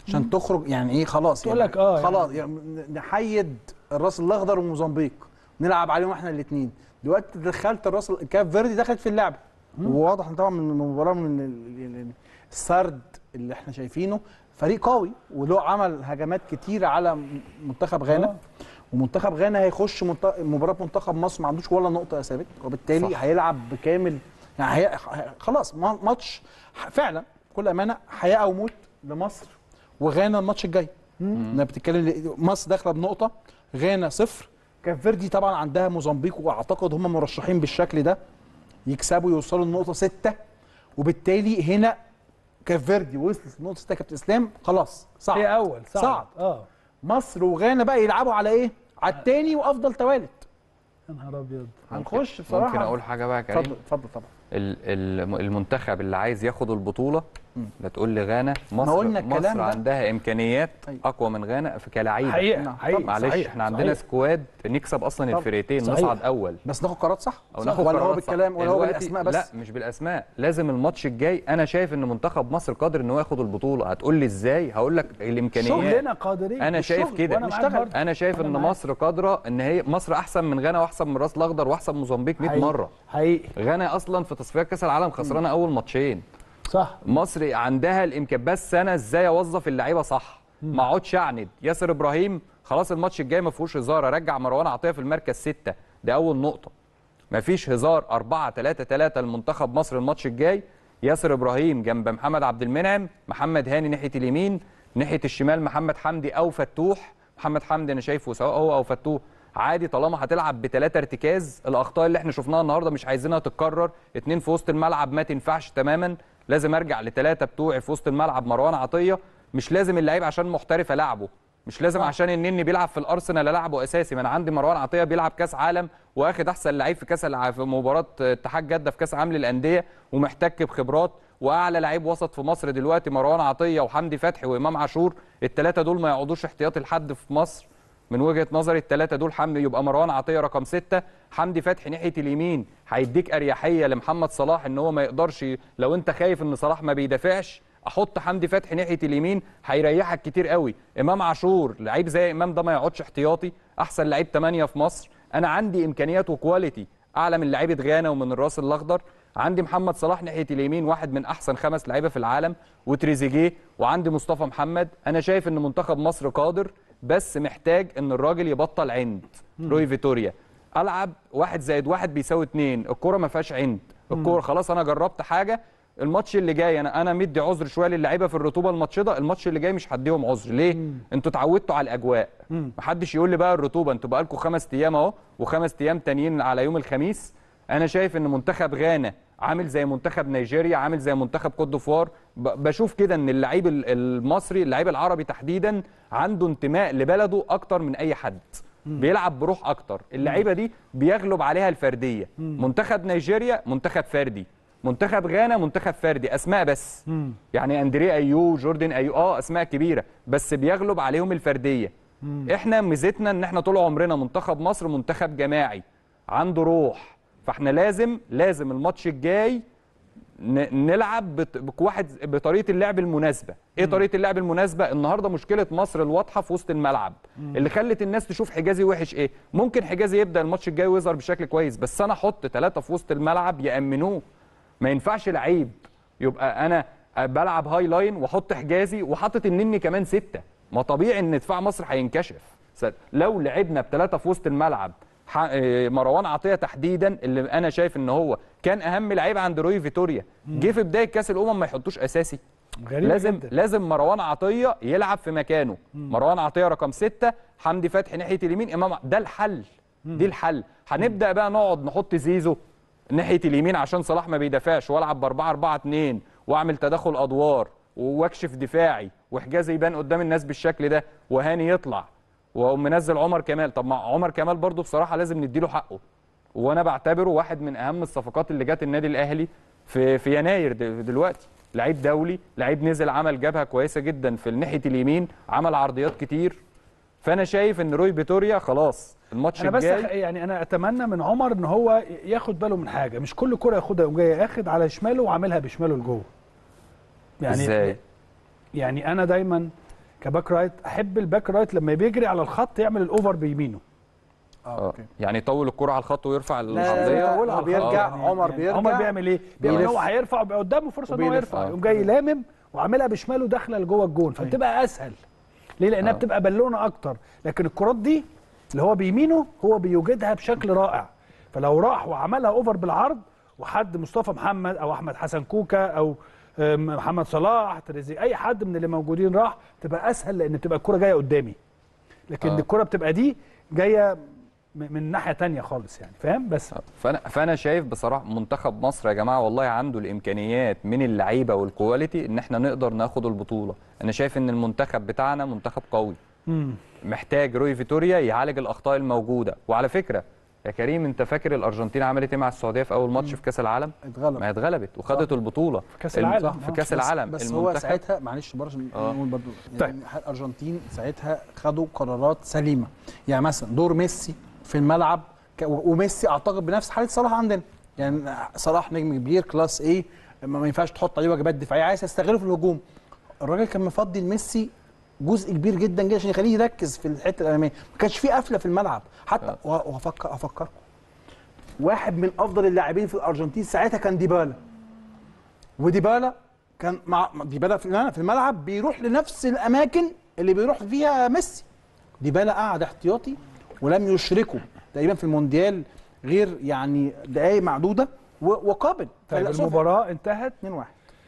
عشان تخرج يعني ايه خلاص تقول يعني لك آه خلاص يعني نحيد الراس الاخضر وموزمبيق نلعب عليهم احنا الاثنين دلوقتي دخلت الراس كاب فيردي دخلت في اللعبه وواضح طبعا من المباراه من ال- ال- ال- السرد اللي احنا شايفينه فريق قوي وله عمل هجمات كتيره على م- منتخب غانا آه. ومنتخب غانا هيخش منت- مباراه منتخب مصر ما عندوش ولا نقطه يا ثابت وبالتالي صح. هيلعب بكامل يعني هي... ه- خلاص ما- ماتش ح- فعلا بكل امانه حياه او موت لمصر وغانا الماتش الجاي انا بتتكلم مصر داخله بنقطه غانا صفر كاب فيردي طبعا عندها موزمبيق واعتقد هم مرشحين بالشكل ده يكسبوا يوصلوا لنقطه سته وبالتالي هنا كاب فيردي وصلت لنقطه سته كابتن اسلام خلاص صعب هي اول صعب, صعب. اه مصر وغانا بقى يلعبوا على ايه؟ على التاني وافضل توالت يا نهار ابيض هنخش بصراحه ممكن اقول حاجه بقى يا كريم اتفضل اتفضل طبعا ال- ال- المنتخب اللي عايز ياخد البطوله لا تقول لي غانا مصر قلنا الكلام مصر ده. عندها امكانيات أيوة. اقوى من غانا في كلاعيبه حقيقه نعم. حقيقه معلش صحيح. احنا عندنا صحيح. سكواد نكسب اصلا طبعا. الفرقتين صحيح. نصعد اول بس ناخد قرارات صح؟ او صح. ناخد ولا هو قرارات صح. بالكلام ولا هو دلوقتي- بالاسماء بس؟ لا مش بالاسماء لازم الماتش الجاي انا شايف ان منتخب مصر قادر ان هو ياخد البطوله هتقول لي ازاي هقول لك الامكانيات شغلنا قادرين انا شايف والشغل. كده وانا معاك نشتغل. برضه. انا شايف أنا ان معاك. مصر قادره ان هي مصر احسن من غانا واحسن من راس الاخضر واحسن من موزمبيق 100 حقيقي. مره حقيقي غانا اصلا في تصفيات كاس العالم خسرانه اول ماتشين صح مصر عندها الامكان بس انا ازاي اوظف اللعيبه صح ما اقعدش اعند ياسر ابراهيم خلاص الماتش الجاي ما فيهوش هزار ارجع مروان عطيه في المركز ستة ده اول نقطه ما فيش هزار 4 3 3 لمنتخب مصر الماتش الجاي ياسر ابراهيم جنب محمد عبد المنعم محمد هاني ناحيه اليمين ناحيه الشمال محمد حمدي او فتوح محمد حمدي انا شايفه سواء هو او فتوح عادي طالما هتلعب بثلاثه ارتكاز الاخطاء اللي احنا شفناها النهارده مش عايزينها تتكرر اتنين في وسط الملعب ما تنفعش تماما لازم ارجع لثلاثه بتوعي في وسط الملعب مروان عطيه مش لازم اللعيب عشان محترف العبه مش لازم عشان النني بيلعب في الارسنال العبه اساسي ما انا عندي مروان عطيه بيلعب كاس عالم واخد احسن لعيب في كاس الع... في مباراه اتحاد جده في كاس عالم للانديه ومحتك بخبرات واعلى لعيب وسط في مصر دلوقتي مروان عطيه وحمدي فتحي وامام عاشور الثلاثه دول ما يقعدوش احتياطي لحد في مصر من وجهه نظري الثلاثه دول حمدي يبقى مروان عطيه رقم ستة حمدي فتحي ناحيه اليمين هيديك اريحيه لمحمد صلاح ان هو ما يقدرش لو انت خايف ان صلاح ما بيدافعش احط حمدي فتحي ناحيه اليمين هيريحك كتير قوي امام عاشور لعيب زي امام ده ما يقعدش احتياطي احسن لعيب 8 في مصر انا عندي امكانيات وكواليتي اعلى من لعيبه غانا ومن الراس الاخضر عندي محمد صلاح ناحيه اليمين واحد من احسن خمس لعيبه في العالم وتريزيجيه وعندي مصطفى محمد انا شايف ان منتخب مصر قادر بس محتاج ان الراجل يبطل عند روي فيتوريا العب واحد زائد واحد بيساوي اتنين الكوره ما فيهاش عند الكوره خلاص انا جربت حاجه الماتش اللي جاي انا انا مدي عذر شويه للعيبه في الرطوبه الماتش ده الماتش اللي جاي مش هديهم عذر ليه انتوا اتعودتوا على الاجواء محدش يقول لي بقى الرطوبه انتوا بقالكم خمس ايام اهو وخمس ايام تانيين على يوم الخميس انا شايف ان منتخب غانا عامل زي منتخب نيجيريا عامل زي منتخب كوت ديفوار ب- بشوف كده ان اللعيب ال- المصري اللعيب العربي تحديدا عنده انتماء لبلده اكتر من اي حد بيلعب بروح اكتر اللعيبه دي بيغلب عليها الفرديه منتخب نيجيريا منتخب فردي منتخب غانا منتخب فردي اسماء بس يعني اندريه ايو جوردن ايو اه اسماء كبيره بس بيغلب عليهم الفرديه احنا ميزتنا ان احنا طول عمرنا منتخب مصر منتخب جماعي عنده روح فاحنا لازم لازم الماتش الجاي ن- نلعب بت- بواحد بطريقه اللعب المناسبه ايه طريقه اللعب المناسبه النهارده مشكله مصر الواضحه في وسط الملعب اللي خلت الناس تشوف حجازي وحش ايه ممكن حجازي يبدا الماتش الجاي ويظهر بشكل كويس بس انا احط ثلاثه في وسط الملعب يامنوه ما ينفعش لعيب يبقى انا بلعب هاي لاين واحط حجازي وحاطط النني كمان سته ما طبيعي ان دفاع مصر هينكشف س- لو لعبنا بثلاثه في وسط الملعب ح- إيه، مروان عطيه تحديدا اللي انا شايف ان هو كان اهم لعيب عند روي فيتوريا جه في بدايه كاس الامم ما يحطوش اساسي غريب لازم جدا. لازم مروان عطيه يلعب في مكانه مروان عطيه رقم ستة حمدي فتحي ناحيه اليمين امام ع- ده الحل دي الحل هنبدا بقى نقعد نحط زيزو ناحيه اليمين عشان صلاح ما بيدافعش والعب ب 4 4 2 واعمل تداخل ادوار واكشف دفاعي وحجازي يبان قدام الناس بالشكل ده وهاني يطلع واقوم منزل عمر كمال طب ما عمر كمال برضو بصراحه لازم نديله حقه وانا بعتبره واحد من اهم الصفقات اللي جت النادي الاهلي في في يناير د- دلوقتي لعيب دولي لعيب نزل عمل جبهه كويسه جدا في ناحيه اليمين عمل عرضيات كتير فانا شايف ان روي فيتوريا خلاص الماتش انا بس الجاي أخ- يعني انا اتمنى من عمر ان هو ياخد باله من حاجه مش كل كره ياخدها يقوم جاي ياخد على شماله وعاملها بشماله لجوه يعني ازاي يعني انا دايما كباك رايت احب الباك رايت لما بيجري على الخط يعمل الاوفر بيمينه اه آه. اوكي يعني يطول الكرة على الخط ويرفع لا، لا، لا، العرضية يطولها، بيرجع يعني- عمر يعني بيرجع عمر بيعمل ايه؟ بيعمل بيلف. هو هيرفع ويبقى قدامه فرصه ان هو وبيلف. يرفع آه. يقوم جاي لامم وعاملها بشماله داخله لجوه الجون فبتبقى اسهل ليه؟ لانها آه. بتبقى بالونه اكتر لكن الكرات دي اللي هو بيمينه هو بيوجدها بشكل رائع فلو راح وعملها اوفر بالعرض وحد مصطفى محمد او احمد حسن كوكا او آم، محمد صلاح تريزي اي حد من اللي موجودين راح تبقى اسهل لان بتبقى الكره جايه قدامي لكن آه. الكره بتبقى دي جايه م- من ناحيه تانية خالص يعني فاهم بس فانا فانا شايف بصراحه منتخب مصر يا جماعه والله عنده الامكانيات من اللعيبه والكواليتي ان احنا نقدر ناخد البطوله انا شايف ان المنتخب بتاعنا منتخب قوي مم. محتاج روي فيتوريا يعالج الاخطاء الموجوده وعلى فكره يا كريم انت فاكر الارجنتين عملت ايه مع السعوديه في اول ماتش في كاس العالم اتغلب ما هي اتغلبت وخدت البطوله في كأس العالم. في آه. كاس بس- العالم بس هو ساعتها معلش برضه عشان آه. نقول برضه طيب. يعني الارجنتين ساعتها خدوا قرارات سليمه يعني مثلا دور ميسي في الملعب ك- و- وميسي اعتقد بنفس حاله صلاح عندنا يعني صلاح نجم كبير كلاس ايه ما ما ينفعش تحط عليه واجبات دفاعيه عايز تستغله في الهجوم الراجل كان مفضي لميسي جزء كبير جدا جدا عشان يخليه يركز في الحته الاماميه ما كانش في قفله في الملعب حتى آه. وه- وهفكر افكركم واحد من افضل اللاعبين في الارجنتين ساعتها كان ديبالا وديبالا كان مع ديبالا في الملعب- في الملعب بيروح لنفس الاماكن اللي بيروح فيها ميسي ديبالا قعد احتياطي ولم يشركه تقريبا في المونديال غير يعني دقائق معدوده و- وقابل طيب فلا- المباراه انتهت 2-1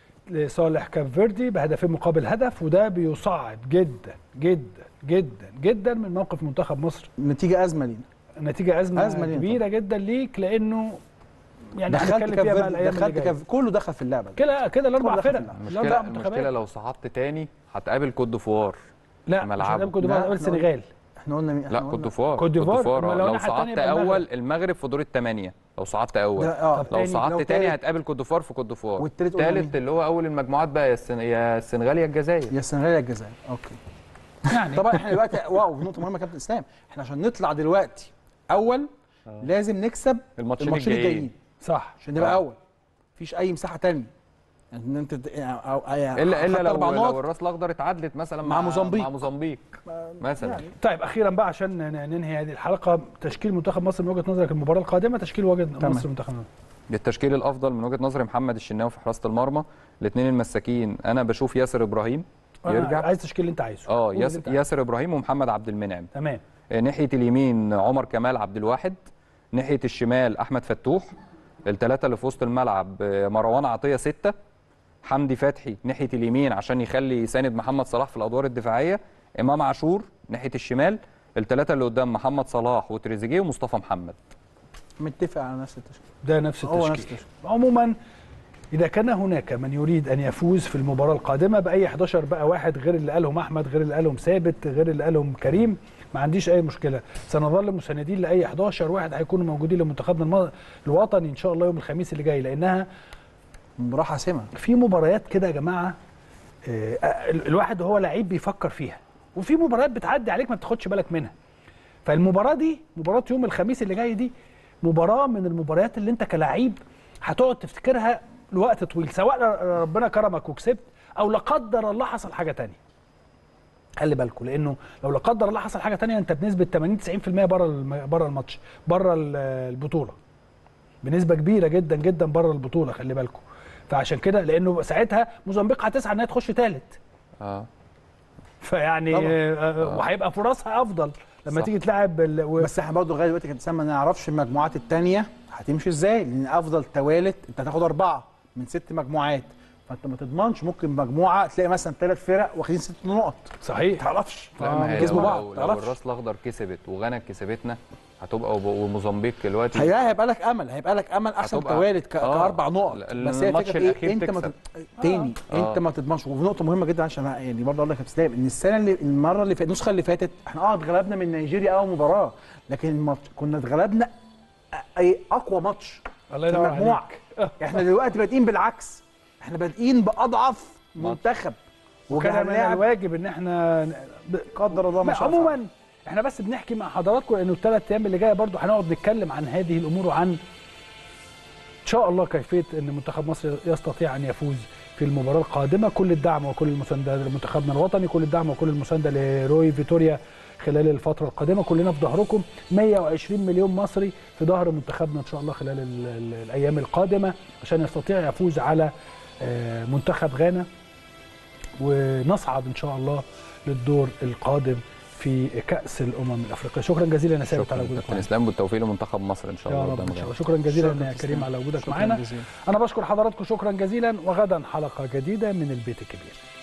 لصالح كاب فيردي بهدفين مقابل هدف وده بيصعد جدا جدا جدا جدا من موقف منتخب مصر النتيجه ازمه لينا النتيجه ازمه, أزمة لينا كبيره جدا ليك لانه يعني دخلت هنتكلم كاب فيها بقى فيردي الايام اللي دخلت جايه كاب كله دخل في اللعبه دي. كده كده الاربع كله دخل فرق في اللعبة. المشكله الاربع المشكله منتخبات لو صعدت تاني هتقابل كوت ديفوار لا مش ملعبه. هنلعب كوت لا، ديفوار إحنا السنغال احنا قلنا مين لا إحنا كوت قلنا- ديفوار كوت ديفوار، آه. أما لو لو الناحية التانية صعدت يبقى المغرب. اول المغرب في دور الثمانيه لو صعدت اول ده- اه طب لو تاني، صعدت لو تاني تالت. هتقابل كوت ديفوار في كوت ديفوار والتالت قلنا التالت مين؟ اللي هو اول المجموعات بقى يا السن- يا السنغال يا الجزائر يا السنغال يا الجزائر اوكي يعني طبعا احنا دلوقتي واو نقطه مهمه يا كابتن اسلام احنا عشان نطلع دلوقتي اول لازم نكسب الماتشين الماتشين الجايين. الجايين صح عشان نبقى آه. اول مفيش اي مساحه تانية يعني ان انت يعني أو يعني الا الا خدت لو أربع لو نقط، الراس الاخضر اتعادلت مثلا مع موزمبيق. مع موزمبيق مثلا يعني طيب اخيرا بقى عشان ن- ننهي هذه الحلقه تشكيل منتخب مصر من وجهه نظرك المباراه القادمه تشكيل وجه تمام. مصر منتخب مصر. التشكيل الافضل من وجهه نظري محمد الشناوي في حراسه المرمى الاثنين المساكين انا بشوف ياسر ابراهيم أنا يرجع عايز تشكيل اللي انت عايزه اه قول اللي ياس أنت عايزه. ياسر ابراهيم ومحمد عبد المنعم تمام آه، ناحيه اليمين عمر كمال عبد الواحد ناحيه الشمال احمد فتوح الثلاثه اللي في وسط الملعب آه، مروان عطيه سته حمدي فتحي ناحيه اليمين عشان يخلي يساند محمد صلاح في الادوار الدفاعيه امام عاشور ناحيه الشمال الثلاثه اللي قدام محمد صلاح وتريزيجيه ومصطفى محمد متفق على نفس التشكيل ده نفس هو نفس التشكيل التشكيل. عموما اذا كان هناك من يريد ان يفوز في المباراه القادمه باي 11 بقى واحد غير اللي قالهم احمد غير اللي قالهم ثابت غير اللي قالهم كريم ما عنديش اي مشكله سنظل مساندين لاي 11 واحد هيكونوا موجودين لمنتخبنا الم- الوطني ان شاء الله يوم الخميس اللي جاي لانها مباراه حاسمه في مباريات كده يا جماعه آه، ال- الواحد وهو لعيب بيفكر فيها وفي مباريات بتعدي عليك ما بتاخدش بالك منها فالمباراه دي مباراه يوم الخميس اللي جاي دي مباراه من المباريات اللي انت كلاعب هتقعد تفتكرها لوقت طويل سواء ر- ربنا كرمك وكسبت او لا قدر الله حصل حاجه تانية خلي بالكم لانه لو لا قدر الله حصل حاجه تانية انت بنسبه 80 90% بره الم- بره الماتش بره ال- البطوله بنسبه كبيره جدا جدا بره البطوله خلي بالكم فعشان كده لانه ساعتها موزمبيق هتسعى انها تخش ثالث اه فيعني طبعاً. آه، وهيبقى فرصها افضل لما صح. تيجي تلعب ال- و... بس احنا برضه لغايه دلوقتي كابتن اسلام ما نعرفش المجموعات الثانيه هتمشي ازاي لان افضل توالت انت هتاخد اربعه من ست مجموعات فانت ما تضمنش ممكن مجموعه تلاقي مثلا ثلاث فرق واخدين ست نقط ما صحيح تعرفش لا ما هي كسبوا لو, بعض لو, ما لو تعرفش الراس الاخضر كسبت وغانا كسبتنا هتبقى وب- وموزمبيق دلوقتي هي هيبقى لك امل هيبقى لك امل احسن هتبقى- توالت ك... آه. كاربع نقط ال- بس هي الماتش الفكره في ايه الأخير انت ما تكسب. تد... تاني آه. انت ما تضمنش وفي نقطه مهمه جدا عشان أنا يعني برضه اقول لك يا كابتن اسلام ان السنه اللي المره اللي فاتت النسخه اللي فاتت احنا اه اتغلبنا من نيجيريا اول مباراه لكن الماتش كنا اتغلبنا أ- اي اقوى ماتش الله في ينور المجموعه عليك احنا دلوقتي بادئين بالعكس احنا بادئين باضعف منتخب وكان من وهنلاعب الواجب ان احنا ب... قدر الله ما لا، شاء الله عموما احنا بس بنحكي مع حضراتكم لانه الثلاث ايام اللي جايه برضو هنقعد نتكلم عن هذه الامور وعن ان شاء الله كيفيه ان منتخب مصر يستطيع ان يفوز في المباراه القادمه كل الدعم وكل المسانده لمنتخبنا الوطني كل الدعم وكل المسانده لروي فيتوريا خلال الفتره القادمه كلنا في ظهركم 120 مليون مصري في ظهر منتخبنا ان شاء الله خلال ال ال الايام القادمه عشان يستطيع يفوز على آه، منتخب غانا ونصعد ان شاء الله للدور القادم في كاس الامم الافريقيه شكرا جزيلا يا ثابت على شكرا وجودك كابتن معنا اسلام بالتوفيق لمنتخب مصر ان شاء يا الله رب قدام ان شاء الله غانا شكرا جزيلا شكراً يا كريم تسلم. على وجودك شكراً معنا جزيلاً. انا بشكر حضراتكم شكرا جزيلا وغدا حلقه جديده من البيت الكبير